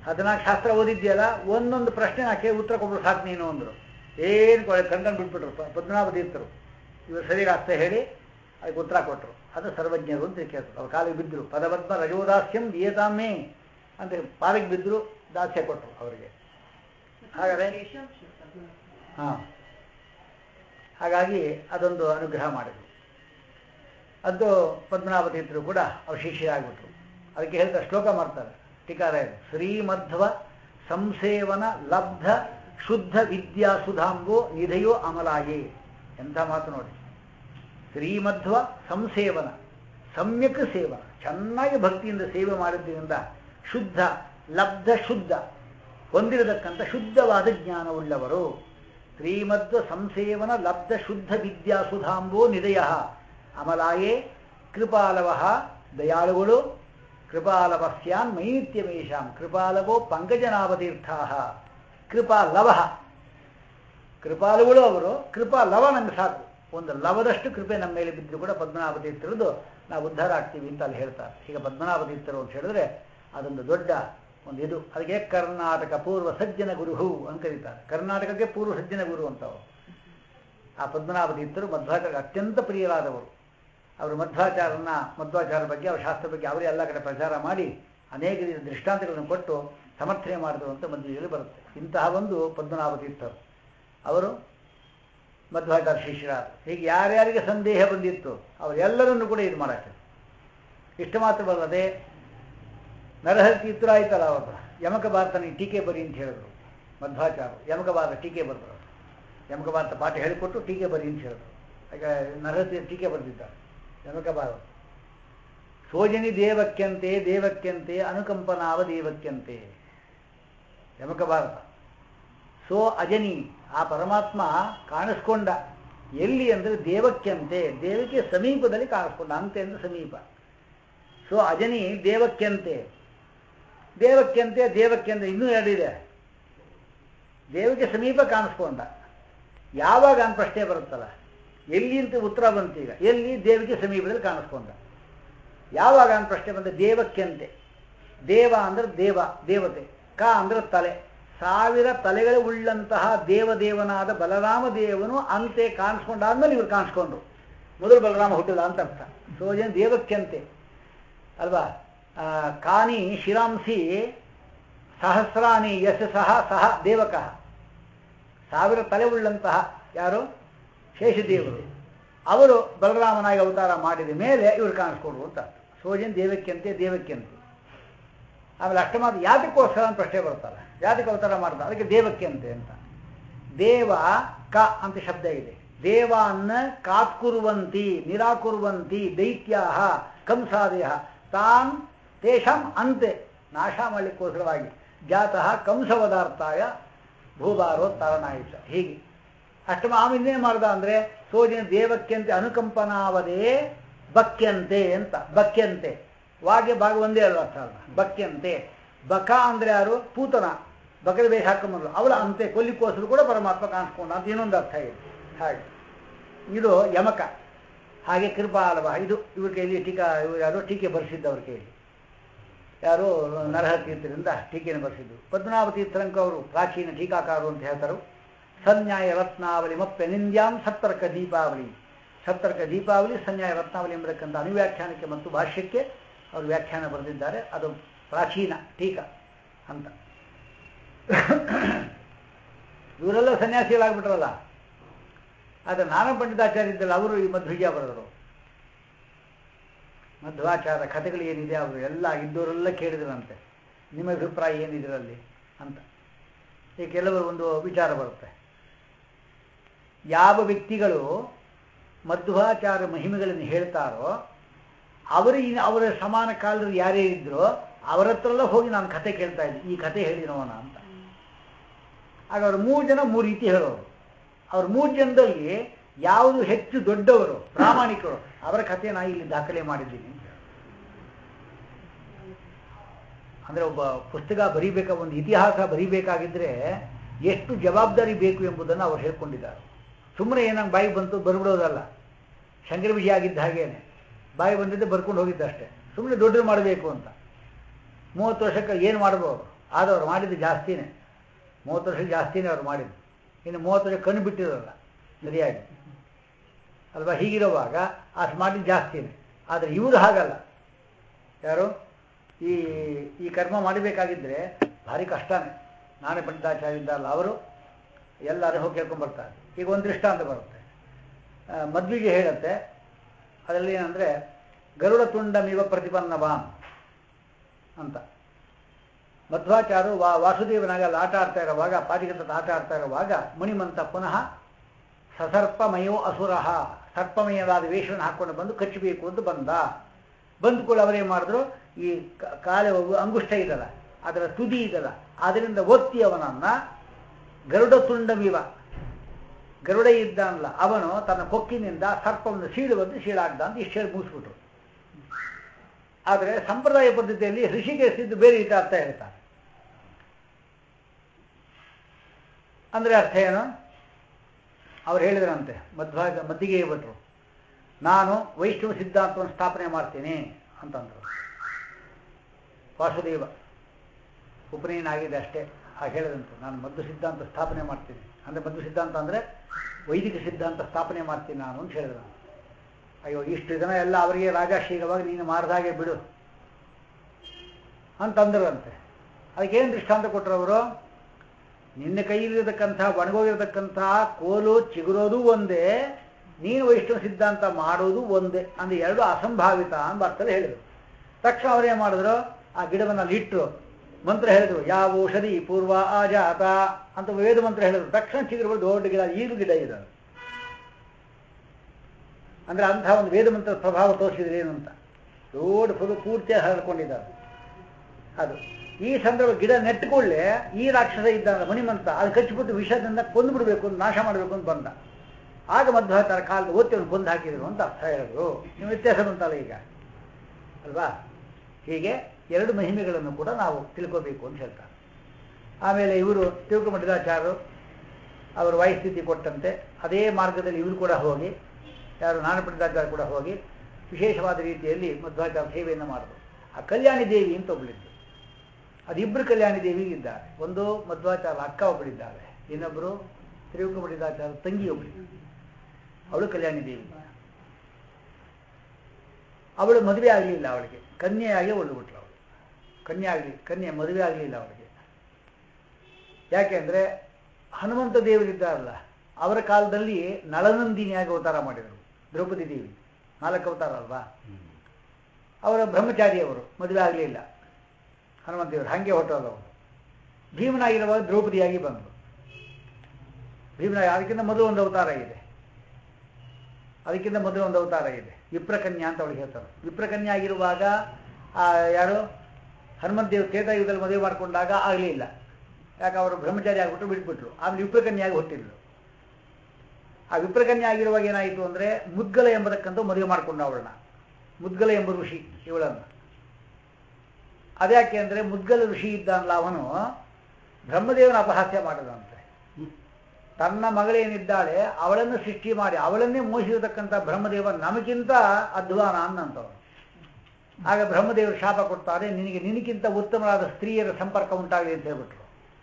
ಹದಿನಾಲ್ಕು ಶಾಸ್ತ್ರ ಓದಿದ್ಯಲ್ಲ ಒಂದೊಂದು ಪ್ರಶ್ನೆ ನಾಕೆ ಉತ್ತರ ಕೊಟ್ಟರು ಸಾಕು ನೀನು ಅಂದರು ಏನು ಕಣ್ಕಂಡು ಬಿಟ್ಬಿಟ್ರು ಪ- ಪದ್ಮನಾಭ ತೀರ್ಥರು ಇವರು ಸರಿ ಅರ್ಥ ಹೇಳಿ ಅದಕ್ಕೆ ಉತ್ತರ ಕೊಟ್ಟರು ಅದು ಸರ್ವಜ್ಞರು ಅಂತ ಕೇಳ್ತಾರೆ ಅವ್ರ ಕಾಲಿಗೆ ಬಿದ್ದರು ಪದಪದ್ಮ ರಜೋದಾಸ್ಯಂ ದಿಯತಾಮೇ ಅಂತ ಪಾದಕ್ಕೆ ಬಿದ್ದರು ದಾಸ್ಯ ಕೊಟ್ಟರು ಅವರಿಗೆ ಹಾಗಾದ್ರೆ ಹಾಂ ಹಾಗಾಗಿ ಅದೊಂದು ಅನುಗ್ರಹ ಮಾಡಿದರು ಅದು ಪದ್ಮನಾಭ ತೀರ್ಥರು ಕೂಡ ಅವ್ರ ಶಿಷ್ಯರಾಗ್ಬಿಟ್ರು ಅದಕ್ಕೆ ಹೇಳಿದ ಶ್ಲೋಕ ಮಾಡ್ತಾರೆ ಟೀಕಾರಾಯರು ಶ್ರೀಮಧ್ವ ಸಂಸೇವನ ಲಬ್ಧ ಶುದ್ಧ ವಿದ್ಯಾ ಸುಧಾಂಬೋ ನಿಧಯೋ ಅಮಲಾಯೇ ಎಂಥ ಮಾತು ನೋಡಿ ಶ್ರೀಮಧ್ವ ಸಂಸೇವನ ಸಮ್ಯಕ್ ಸೇವನ ಚೆನ್ನಾಗಿ ಭಕ್ತಿಯಿಂದ ಸೇವೆ ಮಾಡಿದ್ದರಿಂದ ಶುದ್ಧ ಲಬ್ಧ ಶುದ್ಧ ಹೊಂದಿರತಕ್ಕಂಥ ಶುದ್ಧವಾದ ಜ್ಞಾನವುಳ್ಳವರು ಶ್ರೀಮಧ್ವ ಸಂಸೇವನ ಲಬ್ಧ ಶುದ್ಧ ವಿದ್ಯಾ ಸುಧಾಂಬೋ ನಿಧಯ ಅಮಲಾಯೇ ಕೃಪಾಲವ ದಯಾಳುಗಳು ಕೃಪಾಲವಸ್ಯಾನ್ ಮೈನಿತ್ಯಮೇಷಾಂ ಕೃಪಾಲವೋ ಪಂಕಜನಾವತೀರ್ಥಾ ಕೃಪಾಲವ ಕೃಪಾಲುಗಳು ಅವರು ಕೃಪಾ ಲವ ನಮ್ಗೆ ಸಾಕು ಒಂದು ಲವದಷ್ಟು ಕೃಪೆ ನಮ್ಮ ಮೇಲೆ ಬಿದ್ದರೂ ಕೂಡ ಪದ್ಮನಾಭ ತೀರ್ಥರದು ನಾವು ಉದ್ಧಾರ ಆಗ್ತೀವಿ ಅಂತ ಅಲ್ಲಿ ಹೇಳ್ತಾರೆ ಈಗ ಪದ್ಮನಾಭ ತೀರ್ಥರು ಅಂತ ಹೇಳಿದ್ರೆ ಅದೊಂದು ದೊಡ್ಡ ಒಂದು ಇದು ಅದಕ್ಕೆ ಕರ್ನಾಟಕ ಪೂರ್ವ ಸಜ್ಜನ ಗುರುಹು ಅಂತ ಕರೀತಾರೆ ಕರ್ನಾಟಕಕ್ಕೆ ಪೂರ್ವ ಸಜ್ಜನ ಗುರು ಅಂತವರು ಆ ಪದ್ಮನಾಭ ತೀರ್ಥರು ಮಧ್ವಾಚಾರ್ಯ ಅತ್ಯಂತ ಪ್ರಿಯರಾದವರು ಅವರು ಮಧ್ವಾಚಾರನ ಮಧ್ವಾಚಾರ ಬಗ್ಗೆ ಅವರ ಶಾಸ್ತ್ರ ಬಗ್ಗೆ ಅವರೇ ಎಲ್ಲ ಕಡೆ ಪ್ರಚಾರ ಮಾಡಿ ಅನೇಕ ರೀತಿಯ ದೃಷ್ಟಾಂತಗಳನ್ನು ಕೊಟ್ಟು ಸಮರ್ಥನೆ ಮಾಡಿದರು ಅಂತ ಮಧ್ವದಲ್ಲಿ ಬರುತ್ತೆ ಇಂತಹ ಒಂದು ಪದ್ಮನಾಭ ತೀರ್ಥರು ಅವರು ಮಧ್ವಾಚಾರ ಶಿಷ್ಯರಾದ ಹೀಗೆ ಯಾರ್ಯಾರಿಗೆ ಸಂದೇಹ ಬಂದಿತ್ತು ಅವರೆಲ್ಲರನ್ನು ಕೂಡ ಇದು ಮಾಡಕ್ಕೆ ಇಷ್ಟು ಮಾತ್ರವಲ್ಲದೆ ನರಹರಿ ತೀರ್ಥರು ಆಯ್ತಲ್ಲ ಅವರು ಯಮಕ ಭಾರತನಿಗೆ ಟೀಕೆ ಬರಿ ಅಂತ ಹೇಳಿದ್ರು ಮಧ್ವಾಚಾರ ಯಮಕ ಭಾರತ ಟೀಕೆ ಬರೆದರು ಯಮಕ ಭಾರತ ಪಾಠ ಹೇಳಿಕೊಟ್ಟು ಟೀಕೆ ಬರಿ ಅಂತ ಹೇಳಿದ್ರು ಈಗ ನರಹರಿ ಟೀಕೆ ಬರೆದಿದ್ದಾರೆ ಯಮಕ ಭಾರತ ಸೋಜನಿ ದೇವಕ್ಯಂತೆ ದೇವಕ್ಯಂತೆ ಅನುಕಂಪನಾವ ದೇವಕ್ಯಂತೆ ಯಮಕ ಭಾರತ ಸೋ ಅಜನಿ ಆ ಪರಮಾತ್ಮ ಕಾಣಿಸ್ಕೊಂಡ ಎಲ್ಲಿ ಅಂದರೆ ದೇವಕ್ಯಂತೆ ದೇವಕ್ಕೆ ಸಮೀಪದಲ್ಲಿ ಕಾಣಿಸ್ಕೊಂಡ ಅಂತೆ ಅಂದ್ರೆ ಸಮೀಪ ಸೊ ಅಜನಿ ದೇವಕ್ಯಂತೆ ದೇವಕ್ಯಂತೆ ದೇವಕ್ಯಂತೆ ಇನ್ನೂ ಎರಡಿದೆ ದೇವಕ್ಕೆ ಸಮೀಪ ಕಾಣಿಸ್ಕೊಂಡ ಯಾವಾಗ ಅಂತ ಪ್ರಶ್ನೆ ಬರುತ್ತಲ್ಲ ಎಲ್ಲಿ ಅಂತ ಉತ್ತರ ಬಂತೀಗ ಎಲ್ಲಿ ದೇವಿಗೆ ಸಮೀಪದಲ್ಲಿ ಕಾಣಿಸ್ಕೊಂಡ ಯಾವಾಗ ಅಂತ ಪ್ರಶ್ನೆ ಬಂದ ದೇವಕ್ಯಂತೆ ದೇವ ಅಂದ್ರೆ ದೇವ ದೇವತೆ ಕ ಅಂದ್ರೆ ತಲೆ ಸಾವಿರ ತಲೆಗಳು ಉಳ್ಳಂತಹ ದೇವದೇವನಾದ ಬಲರಾಮ ದೇವನು ಅಂತೆ ಕಾಣಿಸ್ಕೊಂಡಾದ್ಮೇಲೆ ಇವ್ರು ಕಾಣಿಸ್ಕೊಂಡ್ರು ಮೊದಲು ಬಲರಾಮ ಹುಟ್ಟಿಲ್ಲ ಅಂತ ಅರ್ಥ ಸೋಜನ್ ದೇವಕ್ಯಂತೆ ಅಲ್ವಾ ಆ, ಕಾನಿ ಶಿರಾಂಸಿ ಸಹಸ್ರಾನಿ ಯಶ ಸಹ ಸಹ ದೇವಕಃ ಸಾವಿರ ತಲೆ ಉಳ್ಳಂತಹ ಯಾರು ಶೇಷದೇವರು ಅವರು ಬಲರಾಮನಾಗಿ ಅವತಾರ ಮಾಡಿದ ಮೇಲೆ ಇವರು ಕಾಣಿಸ್ಕೊಂಡ್ರು ಅಂತ ಅರ್ಥ. ಸೋಜನ್ ದೇವಕ್ಯಂತೆ ದೇವಕ್ಯಂತೆ ಆಮೇಲೆ ಅಷ್ಟಮಾದ ಯಾತಕ್ಕೋಸ್ಕರ ಅಂತ ಪ್ರಶ್ನೆ ಬರ್ತಾರೆ ಯಾತಕ್ಕೆ ಅವತಾರ ಮಾಡ್ತಾರೆ ಅದಕ್ಕೆ ದೇವಕ್ಯಂತೆ ಅಂತ ದೇವ ಕ ಅಂತ ಶಬ್ದ ಇದೆ ದೇವಾನ್ನ ಕಾತ್ಕುರುವಂತಿ ನಿರಾಕುರುವಂತಿ ದೈತ್ಯಾಹ ಕಂಸಾದಯ ತಾನ್ ತೇಷಾಂ ಅಂತೆ ನಾಶ ಮಾಡಲಿಕ್ಕೋಸ್ಕರವಾಗಿ ಜಾತಃ ಕಂಸವದಾರ್ಥಾಯ ಭೂಭಾರೋ ತರಣಾಯಿತ ಹೀಗೆ ಅಷ್ಟಮ ಆಮೇಲೆ ಇನ್ನೇನು ಮಾಡ್ದ ಅಂದ್ರೆ ಸೋಜಿನ ದೇವಕ್ಯಂತೆ ಅನುಕಂಪನಾವದೇ ಬಕ್ಯಂತೆ ಅಂತ ಬಕ್ಯಂತೆ ವಾಗೆ ಭಾಗ ಒಂದೇ ಅಲ್ವ ಅರ್ಥ ಅಲ್ಲ ಬಕ್ಯಂತೆ ಬಕ ಅಂದ್ರೆ ಯಾರು ಪೂತನ ಬಕರಿ ಬೇಗ ಹಾಕೊಂಬಂದ್ರು ಅವಳ ಅಂತೆ ಕೊಲ್ಲಿಕ್ಕೋಸ್ಕರ ಕೂಡ ಪರಮಾತ್ಮ ಕಾಣಿಸ್ಕೊಂಡ ಅಂತ ಇನ್ನೊಂದು ಅರ್ಥ ಇದೆ ಹಾಗೆ ಇದು ಯಮಕ ಹಾಗೆ ಕೃಪಾಲವ ಇದು ಇವ್ರ ಕೈಲಿ ಟೀಕಾ ಇವ್ರು ಯಾರು ಟೀಕೆ ಬರೆಸಿದ್ದವ್ರ ಕೈಲಿ ಯಾರು ನರಹ ತೀರ್ಥರಿಂದ ಟೀಕೆಯನ್ನು ಬರೆಸಿದ್ದು ಪದ್ಮನಾಭ ತೀರ್ಥರಂಕ ಅವರು ಪ್ರಾಚೀನ ಟೀಕಾಕಾರರು ಅಂತ ಹೇಳ್ತಾರೆ ಸನ್ಯಾಯ ರತ್ನಾವಳಿ ಮಪ್ಪೆ ನಿಂದ್ಯಾಂ ಸತ್ತರ್ಕ ದೀಪಾವಳಿ ಸತ್ತರ್ಕ ದೀಪಾವಳಿ ಸನ್ಯಾಯ ರತ್ನಾವಳಿ ಎಂಬತಕ್ಕಂಥ ಅನುವ್ಯಾಖ್ಯಾನಕ್ಕೆ ಮತ್ತು ಭಾಷ್ಯಕ್ಕೆ ಅವರು ವ್ಯಾಖ್ಯಾನ ಬರೆದಿದ್ದಾರೆ ಅದು ಪ್ರಾಚೀನ ಟೀಕಾ ಅಂತ ಇವರೆಲ್ಲ ಸನ್ಯಾಸಿಗಳಾಗ್ಬಿಟ್ರಲ್ಲ ಆದರೆ ನಾನ ಪಂಡಿತಾಚಾರ್ಯ ಇದ್ದಲ್ಲ ಅವರು ಈ ಮಧ್ವಿಜಯ ಬರೆದರು ಮಧ್ವಾಚಾರ ಕಥೆಗಳು ಏನಿದೆ ಅವರು ಎಲ್ಲ ಇದ್ದವರೆಲ್ಲ ಕೇಳಿದ್ರಂತೆ ನಿಮ್ಮ ಅಭಿಪ್ರಾಯ ಏನಿದ್ರಲ್ಲಿ ಅಂತ ಈ ಕೆಲವರು ಒಂದು ವಿಚಾರ ಬರುತ್ತೆ ಯಾವ ವ್ಯಕ್ತಿಗಳು ಮಧ್ವಾಚಾರ ಮಹಿಮೆಗಳನ್ನು ಹೇಳ್ತಾರೋ ಅವರು ಅವರ ಸಮಾನ ಕಾಲದಲ್ಲಿ ಯಾರ್ಯಾರಿದ್ರೋ ಅವರ ಹತ್ರ ಹೋಗಿ ನಾನು ಕತೆ ಕೇಳ್ತಾ ಇದ್ದೆ ಈ ಕತೆ ಹೇಳಿರೋಣ ಅಂತ ಆಗ ಅವರು ಮೂರು ಜನ ಮೂರು ರೀತಿ ಹೇಳೋರು ಅವ್ರ ಮೂರು ಜನದಲ್ಲಿ ಯಾವುದು ಹೆಚ್ಚು ದೊಡ್ಡವರು ಪ್ರಾಮಾಣಿಕರು ಅವರ ಕಥೆ ನಾನು ಇಲ್ಲಿ ದಾಖಲೆ ಮಾಡಿದ್ದೀನಿ ಅಂತ ಹೇಳೋರು. ಅಂದ್ರೆ ಒಬ್ಬ ಪುಸ್ತಕ ಬರಿಬೇಕ ಒಂದು ಇತಿಹಾಸ ಬರಿಬೇಕಾಗಿದ್ರೆ ಎಷ್ಟು ಜವಾಬ್ದಾರಿ ಬೇಕು ಎಂಬುದನ್ನು ಅವರು ಹೇಳ್ಕೊಂಡಿದ್ದಾರೆ ಸುಮ್ಮನೆ ಏನಂಗೆ ಬಾಯಿ ಬಂತು ಬರ್ಬಿಡೋದಲ್ಲ ಶಂಕರ ವಿಜಯ ಆಗಿದ್ದ ಹಾಗೇನೆ ಬಾಯಿ ಬಂದಿದ್ದೆ ಬರ್ಕೊಂಡು ಹೋಗಿದ್ದಷ್ಟೇ ಸುಮ್ಮನೆ ದೊಡ್ಡದು ಮಾಡಬೇಕು ಅಂತ ಮೂವತ್ತು ವರ್ಷಕ್ಕೆ ಏನು ಮಾಡ್ಬೋದು ಆದ್ರೆ ಅವ್ರು ಮಾಡಿದ್ದು ಜಾಸ್ತಿನೇ ಮೂವತ್ತು ವರ್ಷ ಜಾಸ್ತಿನೇ ಅವ್ರು ಮಾಡಿದ್ದು ಇನ್ನು ಮೂವತ್ತು ವರ್ಷ ಕಣ್ಣು ಬಿಟ್ಟಿರೋಲ್ಲ ಸರಿಯಾಗಿ ಅಲ್ವಾ ಹೀಗಿರುವಾಗ ಅಷ್ಟು ಮಾಡಿದ್ದು ಜಾಸ್ತಿನೇ ಆದರೆ ಇವರು ಹಾಗಲ್ಲ ಯಾರು ಈ ಈ ಕರ್ಮ ಮಾಡಬೇಕಾಗಿದ್ದರೆ ಭಾರಿ ಕಷ್ಟನೇ ನಾನೇ ಪಂಡಿತಾಚಾರ್ಯ ಇದ್ದಾರಲ್ಲ ಅವರು ಎಲ್ಲರೂ ಹೋಗಿ ಕೇಳ್ಕೊಂಡ್ಬರ್ತಾರೆ ಈಗ ಒಂದು ದೃಷ್ಟಾಂತ ಬರುತ್ತೆ ಆ, ಮದ್ವಿಗೆ ಹೇಳುತ್ತೆ ಅದರಲ್ಲಿ ಏನಂದರೆ ಗರುಡ ತುಂಡಮಿವ ಪ್ರತಿಪನ್ನವಾನ್ ಅಂತ ಮಧ್ವಾಚಾರ್ಯರು ವಾ ವಾಸುದೇವನಾಗ ಅಲ್ಲಿ ಆಟ ಆಡ್ತಾ ಇರುವಾಗ ಪಾಟಿಗತ ಆಟ ಆಡ್ತಾ ಇರುವಾಗ ಮುನಿಮಂತ ಪುನಃ ಸಸರ್ಪಮಯೋ ಅಸುರಃ ಸರ್ಪಮಯವಾದ ವೇಷವನ್ನು ಹಾಕೊಂಡು ಬಂದು ಕಚ್ಚಬೇಕು ಅಂತ ಬಂದ ಬಂದ ಕೂಡ ಅವರೇನು ಮಾಡಿದ್ರು ಈ ಕ- ಕಾಲ ಅಂಗುಷ್ಟ ಇದಲ್ಲ ಅದರ ತುದಿ ಇದಲ್ಲ ಅದರಿಂದ ಒತ್ತಿ ಅವನನ್ನ ಗರುಡ ತುಂಡಮಿವ ಗರುಡ ಇದ್ದಾನಲ್ಲ ಅವನು ತನ್ನ ಕೊಕ್ಕಿನಿಂದ ಸರ್ಪವನ್ನು ಸೀಳುವಂತೆ ಸೀಳಾಗ್ದ ಅಂತ ಇಷ್ಟು ಹೇಳಿ ಮುಗಿಸ್ಬಿಟ್ರು ಆದರೆ ಸಂಪ್ರದಾಯ ಪದ್ಧತಿಯಲ್ಲಿ ಋಷಿಕೇಶಿದ್ದು ಬೇರೆ ರೀತಿ ಅರ್ಥ ಹೇಳ್ತಾರೆ ಅಂದ್ರೆ ಅರ್ಥ ಏನು ಅವ್ರು ಹೇಳಿದ್ರಂತೆ ಮಧ್ವ ಮದ್ದಿಗೆ ಭಟ್ರು ನಾನು ವೈಷ್ಣವ ಸಿದ್ಧಾಂತವನ್ನು ಸ್ಥಾಪನೆ ಮಾಡ್ತೀನಿ ಅಂತಂದ್ರು ವಾಸುದೇವ ಉಪನಯನ ಆಗಿದೆ ಅಷ್ಟೇ ಹಾಗೆ ಹೇಳಿದಂತೆ ನಾನು ಮದ್ದು ಸಿದ್ಧಾಂತ ಸ್ಥಾಪನೆ ಮಾಡ್ತೀನಿ ಅಂದರೆ ಮದ್ದು ಸಿದ್ಧಾಂತ ಅಂದರೆ ವೈದಿಕ ಸಿದ್ಧಾಂತ ಸ್ಥಾಪನೆ ಮಾಡ್ತೀನಿ ನಾನು ಅಂತ ಹೇಳಿದ್ರು ನಾನು. ಅಯ್ಯೋ ಇಷ್ಟು ಜನ ಎಲ್ಲ ಅವರಿಗೆ ರಾಜಾಶೀಲವಾಗಿ ನೀನು ಮಾರ್ದಾಗೆ ಬಿಡು ಅಂತಂದ್ರಂತೆ ಅದಕ್ಕೇನು ದೃಷ್ಟಾಂತ ಕೊಟ್ಟರು ಅವರು ನಿನ್ನ ಕೈಯಲ್ಲಿರತಕ್ಕಂಥ ಒಣಗೋಗಿರತಕ್ಕಂಥ ಕೋಲು ಚಿಗುರೋದು ಒಂದೇ ನೀನು ವೈಷ್ಣವ ಸಿದ್ಧಾಂತ ಮಾಡೋದು ಒಂದೇ ಅಂದ್ರೆ ಎರಡು ಅಸಂಭಾವಿತ ಅಂತ ಅರ್ಥದಲ್ಲಿ ಹೇಳಿದರು ತಕ್ಷಣ ಅವರೇನು ಮಾಡಿದ್ರು ಆ ಗಿಡವನ್ನು ಅಲ್ಲಿ ಇಟ್ಟರು ಮಂತ್ರ ಹೇಳಿದ್ರು ಯಾವ ಔಷಧಿ ಪೂರ್ವ ಆಜಾತ ಅಂತ ವೇದ ಮಂತ್ರ ಹೇಳಿದ್ರು ತಕ್ಷಣ ಚಿಗುರು ದೊಡ್ಡ ಗಿಡ ಈಗಲೂ ಗಿಡ ಇದೆ ಅದು. ಅಂದ್ರೆ ಅಂಥ ಒಂದು ವೇದ ಮಂತ್ರ ಪ್ರಭಾವ ತೋರಿಸಿದ್ರೆ ಏನು ಅಂತ ದೊಡ್ಡ ಫುಲ್ ಪೂರ್ತಿ ಹರಡ್ಕೊಂಡಿದ್ದಾರೆ ಅದು ಈ ಸಂದರ್ಭ ಗಿಡ ನೆಟ್ಟುಕೊಳ್ಳೆ ಈ ರಾಕ್ಷಸ ಇದ್ದಾನ ಮಣಿಮಂತ ಅದು ಕಚ್ಚಿಬಿಟ್ಟು ವಿಷದಿಂದ ಕೊಂದು ಬಿಡಬೇಕು ಅಂತ ನಾಶ ಮಾಡಬೇಕು ಅಂತ ಬಂದ ಆಗ ಮಧ್ವಾಚಾರ ಕಾಲದ ಒತ್ತಿ ಅವನು ಕೊಂದು ಹಾಕಿದ್ರು ಅಂತ ಅರ್ಥ ಹೇಳಿದ್ರು ನೀವು ವ್ಯತ್ಯಾಸ ಬಂತಲ್ಲ ಈಗ ಅಲ್ವಾ ಹೀಗೆ ಎರಡು ಮಹಿಮೆಗಳನ್ನು ಕೂಡ ನಾವು ತಿಳ್ಕೋಬೇಕು ಅಂತ ಹೇಳ್ತಾರೆ ಆಮೇಲೆ ಇವರು ತಿರುಕಮಠದಾಚಾರ್ಯರು ಅವರ ವಾಯುಸ್ಥಿತಿ ಕೊಟ್ಟಂತೆ ಅದೇ ಮಾರ್ಗದಲ್ಲಿ ಇವರು ಕೂಡ ಹೋಗಿ ಯಾರು ನಾನಪಂಡಿತಾಚಾರ್ಯ ಕೂಡ ಹೋಗಿ ವಿಶೇಷವಾದ ರೀತಿಯಲ್ಲಿ ಮಧ್ವಾಚಾರ್ಯ ಸೇವೆಯನ್ನು ಮಾಡಿದ್ರು ಆ ಕಲ್ಯಾಣಿ ದೇವಿ ಅಂತ ಒಬ್ಬಳಿದ್ದು ಅದಿಬ್ಬರು ಕಲ್ಯಾಣಿ ದೇವಿ ಇದ್ದಾರೆ ಒಂದು ಮಧ್ವಾಚಾರ್ಯ ಅಕ್ಕ ಒಬ್ಬಳಿದ್ದಾಳೆ ಇನ್ನೊಬ್ಬರು ತಿರುಕಮಠದಾಚಾರ್ಯ ತಂಗಿ ಒಬ್ಬಳಿದ್ದಾಳೆ ಅವಳು ಕಲ್ಯಾಣಿ ದೇವಿ ಅವಳು ಮದುವೆ ಆಗಲಿಲ್ಲ ಅವಳಿಗೆ ಕನ್ಯೆಯಾಗಿ ಉಳಿದ್ಬಿಟ್ಲು ಅವಳು ಕನ್ಯೆ ಆಗಲಿ ಕನ್ಯೆ ಮದುವೆ ಆಗಲಿಲ್ಲ ಅವಳಿಗೆ ಯಾಕೆಂದ್ರೆ ಹನುಮಂತ ದೇವರಿದ್ದಾರಲ್ಲ ಅವರ ಕಾಲದಲ್ಲಿ ನಳನಂದಿನಿಯಾಗಿ ಅವತಾರ ಮಾಡಿದರು ದ್ರೌಪದಿ ದೇವಿ ನಾಲ್ಕು ಅವತಾರ ಅಲ್ವಾ ಅವರ ಬ್ರಹ್ಮಚಾರಿ ಅವರು ಮದುವೆ ಆಗಲಿಲ್ಲ ಹನುಮಂತ ದೇವರು ಹಾಗೆ ಹೊಟ್ಟೋದವರು ಭೀಮನಾಗಿರುವಾಗ ದ್ರೌಪದಿಯಾಗಿ ಬಂದರು ಭೀಮನಾಗಿ ಅದಕ್ಕಿಂತ ಮೊದಲು ಒಂದು ಅವತಾರ ಇದೆ ಅದಕ್ಕಿಂತ ಮೊದಲು ಒಂದು ಅವತಾರ ಇದೆ ವಿಪ್ರಕನ್ಯಾ ಅಂತ ಅವಳಿಗೆ ಹೇಳ್ತಾರೆ ವಿಪ್ರಕನ್ಯಾ ಆಗಿರುವಾಗ ಆ ಯಾರು ಹನುಮಂತ ದೇವ್ ತ್ರೇತಾಯುಗದಲ್ಲಿ ಮದುವೆ ಮಾಡಿಕೊಂಡಾಗ ಆಗಲಿಲ್ಲ ಯಾಕೆ ಅವರು ಬ್ರಹ್ಮಚಾರಿ ಆಗಿಬಿಟ್ಟು ಬಿಟ್ಬಿಟ್ರು ಆಮೇಲೆ ವಿಪ್ರಕನ್ಯಾಗಿ ಹುಟ್ಟಿದ್ಲು ಆ ವಿಪ್ರಕನ್ಯಾ ಆಗಿರುವಾಗ ಏನಾಯಿತು ಅಂದರೆ ಮುದ್ಗಲ ಎಂಬತಕ್ಕಂಥ ಮದುವೆ ಮಾಡಿಕೊಂಡ ಅವಳನ್ನ ಮುದ್ಗಲ ಎಂಬ ಋಷಿ ಇವಳನ್ನು ಅದ್ಯಾಕೆ ಅಂದರೆ ಮುದ್ಗಲ ಋಷಿ ಇದ್ದಾನಲ್ಲ ಅವನು ಬ್ರಹ್ಮದೇವನ ಅಪಹಾಸ್ಯ ಮಾಡಿದಂತೆ ತನ್ನ ಮಗಳೇನಿದ್ದಾಳೆ ಅವಳನ್ನು ಸೃಷ್ಟಿ ಮಾಡಿ ಅವಳನ್ನೇ ಮೋಹಿಸಿರತಕ್ಕಂಥ ಬ್ರಹ್ಮದೇವ ನಮಗಿಂತ ಅಧ್ವಾನ ಅನ್ನಂತವನು ಆಗ ಬ್ರಹ್ಮದೇವರು ಶಾಪ ಕೊಡ್ತಾರೆ ನಿನಗೆ ನಿನಗಿಂತ ಉತ್ತಮವಾದ ಸ್ತ್ರೀಯರ ಸಂಪರ್ಕ ಉಂಟಾಗಲಿ ಅಂತ ಹೇಳ್ಬಿಟ್ರು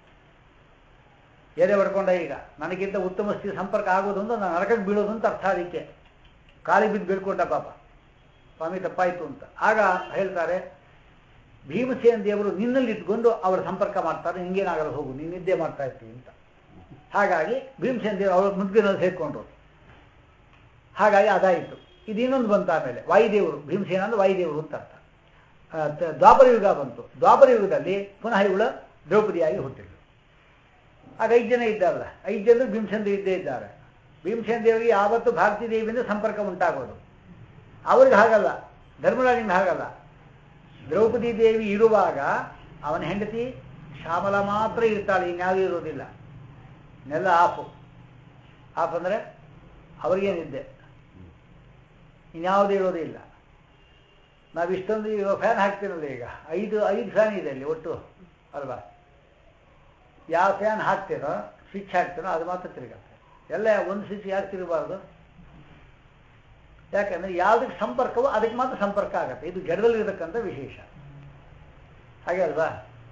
ಎದೆ ಹೊಡ್ಕೊಂಡ ಈಗ ನನಗಿಂತ ಉತ್ತಮ ಸ್ತ್ರೀ ಸಂಪರ್ಕ ಆಗೋದು ಅಂದ್ರೆ ನಾನು ನರಕಕ್ಕೆ ಬೀಳೋದು ಅಂತ ಅರ್ಥ ಅದಕ್ಕೆ ಕಾಲಿಗೆ ಬಿದ್ದು ಬೀಳ್ಕೊಂಡ ಪಾಪ ಸ್ವಾಮಿ ತಪ್ಪಾಯಿತು ಅಂತ ಆಗ ಹೇಳ್ತಾರೆ ಭೀಮಸೇನ ದೇವರು ನಿನ್ನಲ್ಲಿ ಇಟ್ಕೊಂಡು ಅವರ ಸಂಪರ್ಕ ಮಾಡ್ತಾರೆ ನಿಂಗೇನಾಗಲ್ಲ ಹೋಗು ನೀನು ನಿದ್ದೆ ಮಾಡ್ತಾ ಇರ್ತೀವಿ ಅಂತ ಹಾಗಾಗಿ ಭೀಮಸೇನ ದೇವರು ಅವರ ಮುದ್ದಿನಲ್ಲಿ ಸೇರ್ಕೊಂಡ್ರು ಹಾಗಾಗಿ ಅದಾಯಿತು ಇದು ಇನ್ನೊಂದು ಬಂತು ಆಮೇಲೆ ವಾಯುದೇವರು ಭೀಮಸೇನ ಅಂದ್ರೆ ವಾಯುದೇವರು ಅಂತ ಅರ್ಥ ಆ, ತ- ದ್ವಾಪರ ಯುಗ ಬಂತು ದ್ವಾಪರ ಯುಗದಲ್ಲಿ ಪುನಃ ಇವಳು ದ್ರೌಪದಿಯಾಗಿ ಹುಟ್ಟಿದ್ಳು ಆಗ ಐದು ಜನ ಇದ್ದಾರಲ್ಲ ಐದು ಜನರು ಭೀಮಸೇನ ದೇವಿ ಇದ್ದೇ ಇದ್ದಾರೆ ಭೀಮಸೇನ ದೇವರಿಗೆ ಯಾವತ್ತು ಭಾರತೀ ದೇವಿಯಿಂದ ಸಂಪರ್ಕ ಉಂಟಾಗೋದು ಅವ್ರಿಗೆ ಹಾಗಲ್ಲ ಧರ್ಮರಾಜಿಂದ ಹಾಗಲ್ಲ ದ್ರೌಪದಿ ದೇವಿ ಇರುವಾಗ ಅವನ ಹೆಂಡತಿ ಶ್ಯಾಮಲ ಮಾತ್ರ ಇರ್ತಾಳೆ ಇನ್ಯಾವುದೂ ಇರೋದಿಲ್ಲ ನೆಲ್ಲ ಆಫು ಆಫ್ ಅಂದರೆ ಅವ್ರಿಗೇನಿದ್ದೆ ಇನ್ಯಾವುದೂ ಇರೋದೇ ಇಲ್ಲ ನಾವು ಇಷ್ಟೊಂದು ಈಗ ಫ್ಯಾನ್ ಹಾಕ್ತೀನಲ್ಲ ಈಗ ಐದು ಐದು ಫ್ಯಾನ್ ಇದೆ ಅಲ್ಲಿ ಒಟ್ಟು ಅಲ್ವಾ ಯಾವ ಫ್ಯಾನ್ ಹಾಕ್ತೀನೋ ಸ್ವಿಚ್ ಹಾಕ್ತೀನೋ ಅದು ಮಾತ್ರ ತಿರುಗತ್ತೆ ಎಲ್ಲ ಒಂದು ಸ್ವಿಚ್ ಯಾಕೆ ತಿರುಗಬಾರ್ದು ಯಾಕಂದ್ರೆ ಯಾವುದಕ್ಕೆ ಸಂಪರ್ಕವೋ ಅದಕ್ಕೆ ಮಾತ್ರ ಸಂಪರ್ಕ ಆಗತ್ತೆ ಇದು ಜಡದಲ್ಲಿರತಕ್ಕಂಥ ವಿಶೇಷ ಹಾಗೆ ಅಲ್ವಾ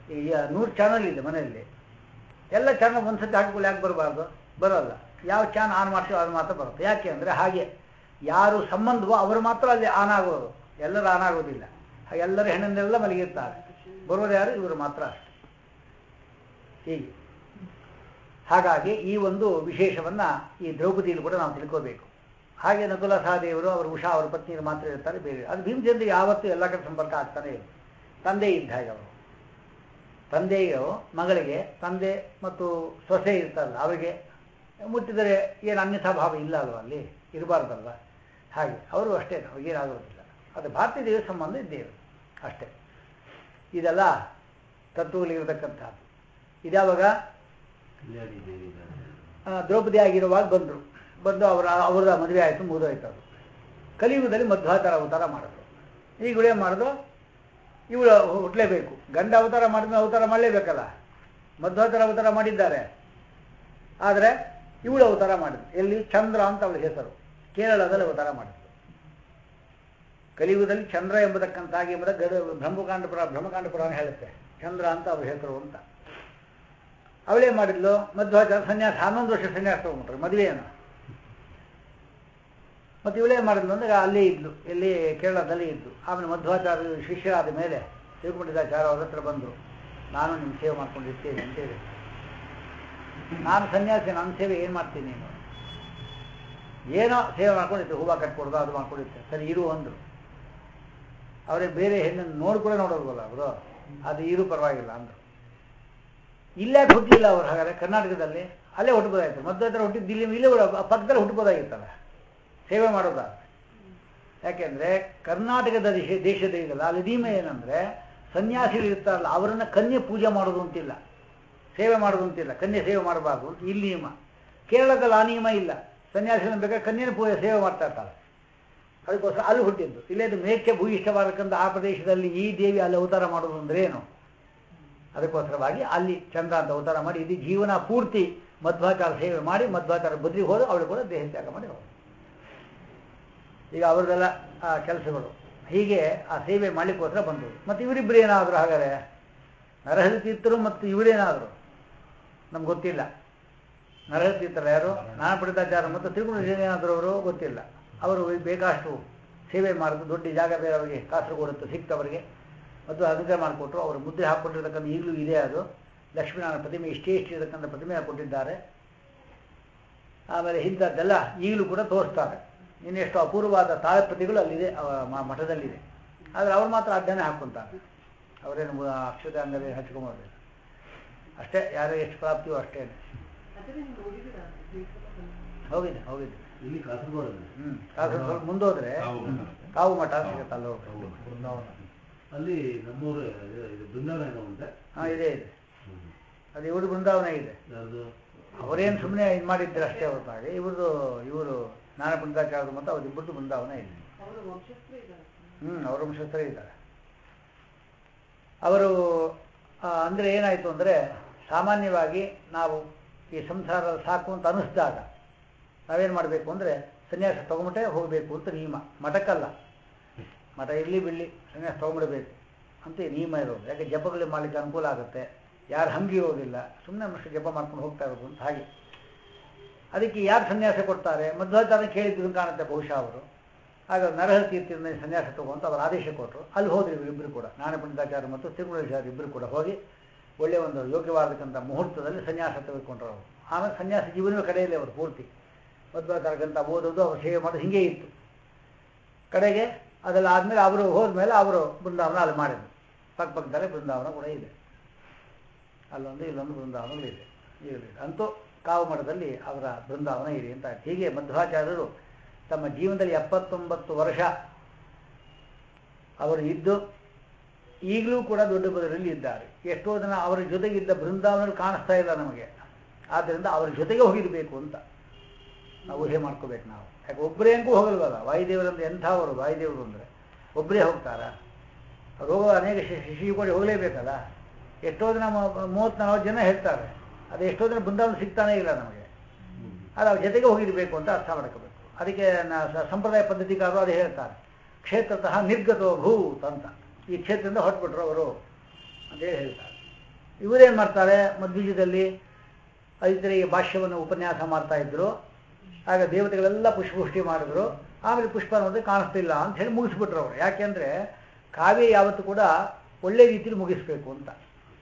ಈಗ ನೂರು ಚಾನಲ್ ಇದೆ ಮನೆಯಲ್ಲಿ ಎಲ್ಲ ಚಾನಲ್ ಒಂದ್ಸತಿ ಹಾಕಿಕೊಳ್ಳಿ ಯಾಕೆ ಬರಬಾರ್ದು ಬರೋಲ್ಲ ಯಾವ ಚಾನಲ್ ಆನ್ ಮಾಡ್ತೀವೋ ಅದು ಮಾತ್ರ ಬರುತ್ತೆ ಯಾಕೆ ಅಂದರೆ ಹಾಗೆ ಯಾರು ಸಂಬಂಧವೋ ಅವರು ಮಾತ್ರ ಅಲ್ಲಿ ಆನ್ ಆಗೋದು ಎಲ್ಲರೂ ಆನ್ ಆಗೋದಿಲ್ಲ ಹಾಗೆ ಎಲ್ಲರೂ ಹೆಣ್ಣಿನೆಲ್ಲ ಮಲಗಿರ್ತಾರೆ ಬರೋದು ಯಾರು ಇವರು ಮಾತ್ರ ಅಷ್ಟೆ ಹೀಗೆ ಹಾಗಾಗಿ ಈ ಒಂದು ವಿಶೇಷವನ್ನ ಈ ದ್ರೌಪದಿಯಲ್ಲಿ ಕೂಡ ನಾವು ತಿಳ್ಕೋಬೇಕು ಹಾಗೆ ನಕುಲ ಸಹದೇವರು ಅವರು ಉಷಾ ಅವರ ಪತ್ನಿಯರು ಮಾತ್ರ ಇರ್ತಾರೆ ಬೇರೆ ಅದು ಭೀಮಚಂದ್ರಿಗೆ ಯಾವತ್ತೂ ಎಲ್ಲ ಕಡೆ ಸಂಪರ್ಕ ಆಗ್ತಾನೆ ಇದೆ ತಂದೆ ಇದ್ದ ಹಾಗೆ ಅವರು ತಂದೆಯು ಮಗಳಿಗೆ ತಂದೆ ಮತ್ತು ಸೊಸೆ ಇರ್ತಾರಲ್ಲ ಅವರಿಗೆ ಮುಟ್ಟಿದರೆ ಏನು ಅನ್ಯಥಾ ಭಾವ ಇಲ್ಲ ಅಲ್ವ ಅಲ್ಲಿ ಇರಬಾರ್ದಲ್ವ ಹಾಗೆ ಅವರು ಅಷ್ಟೇ ಏನಾಗೋದಿಲ್ಲ ಅದು ಭಾರತೀಯ ದೇವ ಸಂಬಂಧ ಇದ್ದೇವೆ ಅಷ್ಟೇ ಇದೆಲ್ಲ ತತ್ವಗಳಿರತಕ್ಕಂಥದ್ದು ಇದ್ಯಾವಾಗ ಕಲ್ಯಾಣಿ ದೇವಿ ಇದ್ದಾರೆ. ಆ, ದ್ರೌಪದಿ ಆಗಿರುವಾಗ ಬಂದರು ಬಂದು ಅವರ ಅವರ ಮದುವೆ ಆಯಿತು ಮುಗಿದೋಯ್ತು ಅದು ಕಲಿಯುಗದಲ್ಲಿ ಮಧ್ವಾಚಾರ ಅವತಾರ ಮಾಡಿದ್ರು ಈಗಳು ಏನು ಮಾಡಿದ್ರು ಇವಳು ಹುಟ್ಟಲೇಬೇಕು ಗಂಡ ಅವತಾರ ಮಾಡಿದ್ಮೇಲೆ ಅವತಾರ ಮಾಡಲೇಬೇಕಲ್ಲ ಮಧ್ವಾಚಾರ ಅವತಾರ ಮಾಡಿದ್ದಾರೆ ಆದರೆ ಇವಳು ಅವತಾರ ಮಾಡಿದ್ರು ಎಲ್ಲಿ ಚಂದ್ರ ಅಂತ ಅವಳ ಹೆಸರು ಕೇರಳದಲ್ಲಿ ಅವತಾರ ಮಾಡಿದ್ರು ಕಲಿಯುಗದಲ್ಲಿ ಚಂದ್ರ ಎಂಬುದಕ್ಕಂತಾಗಿ ಎಂಬುದ ಗಡ ಬ್ರಹ್ಮಕಾಂಡಪುರ ಬ್ರಹ್ಮಕಾಂಡಪುರ ಹೇಳುತ್ತೆ ಚಂದ್ರ ಅಂತ ಅವ್ರ ಹೆಸರು ಅಂತ ಅವಳೇ ಮಾಡಿದ್ಲು ಮಧ್ವಾಚಾರ ಸನ್ಯಾಸ ಹನ್ನೊಂದು ವರ್ಷ ಸನ್ಯಾಸ ತಗೊಂಡ್ಬಿಟ್ರು ಮದುವೆಯನ್ನು ಮತ್ತೆ ಇವಳೇ ಮಾಡಿದ್ಲು ಅಂದ್ರೆ ಅಲ್ಲೇ ಇದ್ಲು ಎಲ್ಲಿ ಕೇರಳದಲ್ಲಿ ಇದ್ದು ಆಮೇಲೆ ಮಧ್ವಾಚಾರ್ಯ ಶಿಷ್ಯರಾದ ಮೇಲೆ ತಿರುಗುಮಠದಾಚಾರ್ಯ ಅವ್ರ ಹತ್ರ ಬಂದರು ನಾನು ನಿಮ್ಮ ಸೇವೆ ಮಾಡ್ಕೊಂಡಿರ್ತೇನೆ ಅಂತೇಳಿ ನಾನು ಸನ್ಯಾಸಿ ನನ್ನ ಸೇವೆ ಏನು ಮಾಡ್ತೀನಿ ನೀನು ಏನೋ ಸೇವೆ ಮಾಡ್ಕೊಂಡಿತ್ತು ಹೂವು ಕಟ್ಕೊಡ್ದು ಅದು ಮಾಡ್ಕೊಂಡಿರ್ತೆ ಸರಿ ಇರು ಅಂದರು ಅವರೇ ಬೇರೆ ಹೆಣ್ಣನ್ನು ನೋಡ್ ಕೂಡ ನೋಡೋಲ್ವಲ್ಲ ಅವರು ಅದು ಇರು ಪರವಾಗಿಲ್ಲ ಅಂದರು ಇಲ್ಲೇ ಹುಟ್ಟಲಿಲ್ಲ ಅವ್ರು ಹಾಗಾದ್ರೆ ಕರ್ನಾಟಕದಲ್ಲಿ ಅಲ್ಲೇ ಹುಟ್ಟಬೋದಾಗಿತ್ತು ಮಧ್ಯ ಹತ್ರ ಹುಟ್ಟಿದ್ದು ದಿಲ್ಲಿ ಇಲ್ಲೇ ಕೂಡ ಪಕ್ಕದಲ್ಲಿ ಹುಟ್ಟಬೋದಾಗಿತ್ತಲ್ಲ ಸೇವೆ ಮಾಡೋದಾದ್ರೆ ಯಾಕೆಂದ್ರೆ ಕರ್ನಾಟಕದ ದೇಶ ದೇಶದ ಇದಲ್ಲ ಅಲ್ಲಿ ನಿಯಮ ಏನಂದ್ರೆ ಸನ್ಯಾಸಿಗಳು ಇರ್ತಾರಲ್ಲ ಅವರನ್ನ ಕನ್ಯೆ ಪೂಜೆ ಮಾಡೋದು ಅಂತಿಲ್ಲ ಸೇವೆ ಮಾಡೋದು ಅಂತಿಲ್ಲ ಕನ್ಯೆ ಸೇವೆ ಮಾಡಬಾರ್ದು ಅಂತ ಇಲ್ಲಿ ನಿಯಮ ಕೇರಳದಲ್ಲಿ ಆ ನಿಯಮ ಇಲ್ಲ ಸನ್ಯಾಸಿಗಳನ್ನ ಬೇಕಾದ್ರೆ ಕನ್ಯೆನ ಪೂಜೆ ಸೇವೆ ಮಾಡ್ತಾ ಇರ್ತಾರೆ ಅದಕ್ಕೋಸ್ಕರ ಅಲ್ಲಿ ಹುಟ್ಟಿದ್ದು ಇಲ್ಲೇದು ಮೇಕ್ಕೆ ಭೂಯಿಷ್ಠವಾದಕ್ಕಂಥ ಆ ಪ್ರದೇಶದಲ್ಲಿ ಈ ದೇವಿ ಅಲ್ಲಿ ಅವತಾರ ಮಾಡೋದು ಅಂದ್ರೆ ಏನು ಅದಕ್ಕೋಸ್ಕರವಾಗಿ ಅಲ್ಲಿ ಚಂದ್ರ ಅಂತ ಅವತಾರ ಮಾಡಿ ಇಡೀ ಜೀವನ ಪೂರ್ತಿ ಮಧ್ವಾಚಾರ ಸೇವೆ ಮಾಡಿ ಮಧ್ವಾಚಾರ ಬದ್ರಿಗೆ ಹೋದ ಅವಳು ಕೂಡ ದೇಹ ತ್ಯಾಗ ಮಾಡಿ ಹೋದ ಈಗ ಅವ್ರದ್ದೆಲ್ಲ ಆ ಕೆಲಸಗಳು ಹೀಗೆ ಆ ಸೇವೆ ಮಾಡ್ಲಿಕ್ಕೋಸ್ಕರ ಬಂದರು ಮತ್ತು ಇವರಿಬ್ಬರು ಏನಾದರೂ ಹಾಗಾದ್ರೆ ನರಹರಿ ತೀರ್ಥರು ಮತ್ತು ಇವರೇನಾದರು ನಮ್ಗೆ ಗೊತ್ತಿಲ್ಲ ನರಹರಿ ತೀರ್ಥರು ಯಾರು ನಾನಪಡಿತಾಚಾರ ಮತ್ತು ತ್ರಿಗುಣ ಏನಾದರೂ ಅವರು ಗೊತ್ತಿಲ್ಲ ಅವರು ಬೇಕಾಷ್ಟು ಸೇವೆ ಮಾಡಿದ್ರು ದೊಡ್ಡ ಜಾಗ ಬೇರೆ ಅವರಿಗೆ ಕಾಸರಗೋಡು ಸಿಕ್ತವರಿಗೆ ಮತ್ತು ಅನುಗ್ರಹ ಮಾಡಿಕೊಟ್ರು ಅವರು ಮುದ್ರೆ ಹಾಕ್ಕೊಟ್ಟಿರ್ತಕ್ಕಂಥ ಈಗಲೂ ಇದೆ ಅದು ಲಕ್ಷ್ಮೀನಾರಾಯಣ ಪ್ರತಿಮೆ ಇಷ್ಟೇ ಇಷ್ಟಿರತಕ್ಕಂಥ ಪ್ರತಿಮೆ ಕೊಟ್ಟಿದ್ದಾರೆ ಆಮೇಲೆ ಇಂಥದ್ದೆಲ್ಲ ಈಗಲೂ ಕೂಡ ತೋರಿಸ್ತಾರೆ ಇನ್ನೆಷ್ಟು ಅಪೂರ್ವವಾದ ತಾಳಪ್ರತಿಗಳು ಅಲ್ಲಿದೆ ಅವ ಮ- ಮಠದಲ್ಲಿದೆ ಆದರೆ ಅವ್ರು ಮಾತ್ರ ಅಡ್ಡನೆ ಹಾಕ್ಕೊಂತಾರೆ ಅವರೇನು ಮು- ಅಕ್ಷತೆ ಅಂಗಡಿ ಹಚ್ಕೊಂಬೋದಿಲ್ಲ ಅಷ್ಟೇ ಯಾರು ಎಷ್ಟು ಪ್ರಾಪ್ತಿಯೋ ಅಷ್ಟೇ ಹೋಗಿದೆ ಹೋಗಿದೆ ಇಲ್ಲಿ ಕಾಸರಗೋಡಲ್ಲಿ ಹ್ಮ್ ಕಾಸರಗೋಡು ಸ್ವಲ್ಪ ಮುಂದೋದ್ರೆ ಕಾವು ಮಠ. ಕಾವು ಮಠ ಸಿಗುತ್ತೆ ಅಲ್ಲಿ ಹೋಗ್ಬೇಕು ಹೌದು, ಬೃಂದಾವನ ಅಲ್ಲಿ ನಮ್ಮೂರು ಇದು ಬೃಂದಾವನ ಏನೋ ಉಂಟೆ ಹಾಂ ಇದೆ ಇದೆ ಹ್ಮ್. ಅದು ಇವ್ರ ಬೃಂದಾವನ ಇದೆ ಯಾರ್ದು ಅವರೇನು ಸುಮ್ಮನೆ ಇದು ಮಾಡಿದ್ರೆ ಅಷ್ಟೇ ಹೊರತಾಗಿ ಇವ್ರದ್ದು ಇವರು ಜ್ಞಾನ ಬೃಂದಾಚಾರ್ಯರು ಮತ್ತು ಅವರಿಬ್ಬರದ್ದು ಬೃಂದಾವನ ಇದೆ ಹ್ಞೂ ಅವರ ವಂಶಸ್ಥರೇ ಇದ್ದಾರೆ ಅವರು ಆ, ಅಂದ್ರೆ ಏನಾಯಿತು ಅಂದರೆ ಸಾಮಾನ್ಯವಾಗಿ ನಾವು ಈ ಸಂಸಾರ ಸಾಕು ಅಂತ ಅನಿಸಿದಾಗ ನಾವೇನು ಮಾಡಬೇಕು ಅಂದರೆ ಸನ್ಯಾಸ ತಗೊಂಬಿಟ್ಟೆ ಹೋಗಬೇಕು ಅಂತ ನಿಯಮ ಮಠಕ್ಕಲ್ಲ ಮಠ ಇರಲಿ ಬಿಡಲಿ ಸನ್ಯಾಸ ತಗೊಂಬಿಡಬೇಕು ಅಂತ ಈ ನಿಯಮ ಇರೋದು ಯಾಕೆ ಜಪಗಳು ಮಾಡಲಿಕ್ಕೆ ಅನುಕೂಲ ಆಗುತ್ತೆ ಯಾರು ಹಂಗೆ ಇರೋದಿಲ್ಲ ಸುಮ್ಮನೆ ಮನುಷ್ಯ ಜಪ ಮಾಡ್ಕೊಂಡು ಹೋಗ್ತಾ ಇರೋದು ಅಂತ ಹಾಗೆ ಅದಕ್ಕೆ ಯಾರು ಸನ್ಯಾಸ ಕೊಡ್ತಾರೆ ಮಧ್ವಾಚಾರ್ಯ ಕೇಳಿದ್ರು ಕಾಣುತ್ತೆ ಬಹುಶಃ ಅವರು ಆಗ ನರಹರ ತೀರ್ಥದಿಂದ ಸನ್ಯಾಸ ತಗೊಂಡು ಅವರು ಆದೇಶ ಕೊಟ್ಟರು ಅಲ್ಲಿ ಹೋದ್ರು ಇವರಿಬ್ಬರು ಕೂಡ ಜ್ಞಾನ ಪಂಡಿತಾಚಾರ್ಯ ಮತ್ತು ತಿರುಗುಣಾಚಾರ್ಯ ಇಬ್ಬರು ಕೂಡ ಹೋಗಿ ಒಳ್ಳೆಯ ಒಂದು ಯೋಗ್ಯವಾದಕ್ಕಂಥ ಮುಹೂರ್ತದಲ್ಲಿ ಸನ್ಯಾಸ ತೆಗೆದುಕೊಂಡ್ರು ಅವರು ಆಮೇಲೆ ಸನ್ಯಾಸ ಜೀವನವೇ ಕಡೆಯಲ್ಲಿ ಅವರು ಪೂರ್ತಿ ಮಧ್ವಾಚಾರ್ಯಗಂತ ಓದೋದು ಅವರು ಸೇವೆ ಮಾಡೋದು ಹಿಂಗೆ ಇತ್ತು ಕಡೆಗೆ ಅದೆಲ್ಲ ಆದಮೇಲೆ ಅವರು ಹೋದ್ಮೇಲೆ ಅವರು ಬೃಂದಾವನ ಅಲ್ಲಿ ಮಾಡಿದ್ರು ಪಕ್ಕ ಪಕ್ಕದಲ್ಲೇ ಬೃಂದಾವನ ಕೂಡ ಇದೆ ಅಲ್ಲೊಂದು ಇಲ್ಲೊಂದು ಬೃಂದಾವನಗಳಿದೆ ಈಗಲಿದೆ ಅಂತೂ ಕಾವು ಮಠದಲ್ಲಿ ಅವರ ಬೃಂದಾವನ ಇದೆ ಅಂತ ಆಯ್ತು. ಹೀಗೆ ಮಧ್ವಾಚಾರ್ಯರು ತಮ್ಮ ಜೀವನದಲ್ಲಿ ಎಪ್ಪತ್ತೊಂಬತ್ತು ವರ್ಷ ಅವರು ಇದ್ದು ಈಗಲೂ ಕೂಡ ದೊಡ್ಡ ಬದರಲ್ಲಿ ಇದ್ದಾರೆ ಎಷ್ಟೋ ಜನ ಅವರ ಜೊತೆಗಿದ್ದ ಬೃಂದಾವನ ಕಾಣಿಸ್ತಾ ಇಲ್ಲ ನಮಗೆ ಆದ್ದರಿಂದ ಅವರ ಜೊತೆಗೆ ಹೋಗಿರಬೇಕು ಅಂತ ನಾವು ಊಹೆ ಮಾಡ್ಕೋಬೇಕು ನಾವು ಯಾಕೆ ಒಬ್ಬರೇ ಅಂಕೂ ಹೋಗಲ್ವಲ್ಲ ವಾಯುದೇವರಂದ್ರೆ ಎಂಥವರು ವಾಯುದೇವರು ಅಂದರೆ ಒಬ್ಬರೇ ಹೋಗ್ತಾರಾ ಅವ್ರು ಹೋಗೋ ಅನೇಕ ಶಿಶಿ ಕೂಡ ಹೋಗಲೇಬೇಕಲ್ಲ ಎಷ್ಟೋ ಜನ ಮೂವತ್ತು ನಲವತ್ತು ಜನ ಹೇಳ್ತಾರೆ ಅದು ಎಷ್ಟೋ ಜನ ಬೃಂದಾವನ ಸಿಗ್ತಾನೇ ಇಲ್ಲ ನಮಗೆ ಅದು ಅವ್ರ ಜೊತೆಗೆ ಹೋಗಿರಬೇಕು ಅಂತ ಅರ್ಥ ಮಾಡ್ಕೋಬೇಕು ಅದಕ್ಕೆ ನ- ಸ- ಸಂಪ್ರದಾಯ ಪದ್ಧತಿಗಾರರು ಅದು ಹೇಳ್ತಾರೆ ಕ್ಷೇತ್ರತಃ ನಿರ್ಗತೋ ಭೂತ್ ಅಂತ ಈ ಕ್ಷೇತ್ರದಿಂದ ಹೊರಟ್ಬಿಟ್ರು ಅವರು ಅಂತೇಳಿ ಹೇಳ್ತಾರೆ ಇವರೇನು ಮಾಡ್ತಾರೆ ಮಧ್ವಿಜದಲ್ಲಿ ಐತರಿಗೆ ಭಾಷ್ಯವನ್ನು ಉಪನ್ಯಾಸ ಮಾಡ್ತಾ ಇದ್ರು ಆಗ ದೇವತೆಗಳೆಲ್ಲ ಪುಷ್ಪವೃಷ್ಟಿ ಮಾಡಿದ್ರು ಆಮೇಲೆ ಪುಷ್ಪ ಅನ್ನೋದು ಕಾಣಿಸ್ತಿಲ್ಲ ಅಂತ ಹೇಳಿ ಮುಗಿಸ್ಬಿಟ್ರು ಅವರು ಯಾಕೆಂದ್ರೆ ಕಾವ್ಯ ಯಾವತ್ತು ಕೂಡ ಒಳ್ಳೆ ರೀತಿಯಲ್ಲಿ ಮುಗಿಸ್ಬೇಕು ಅಂತ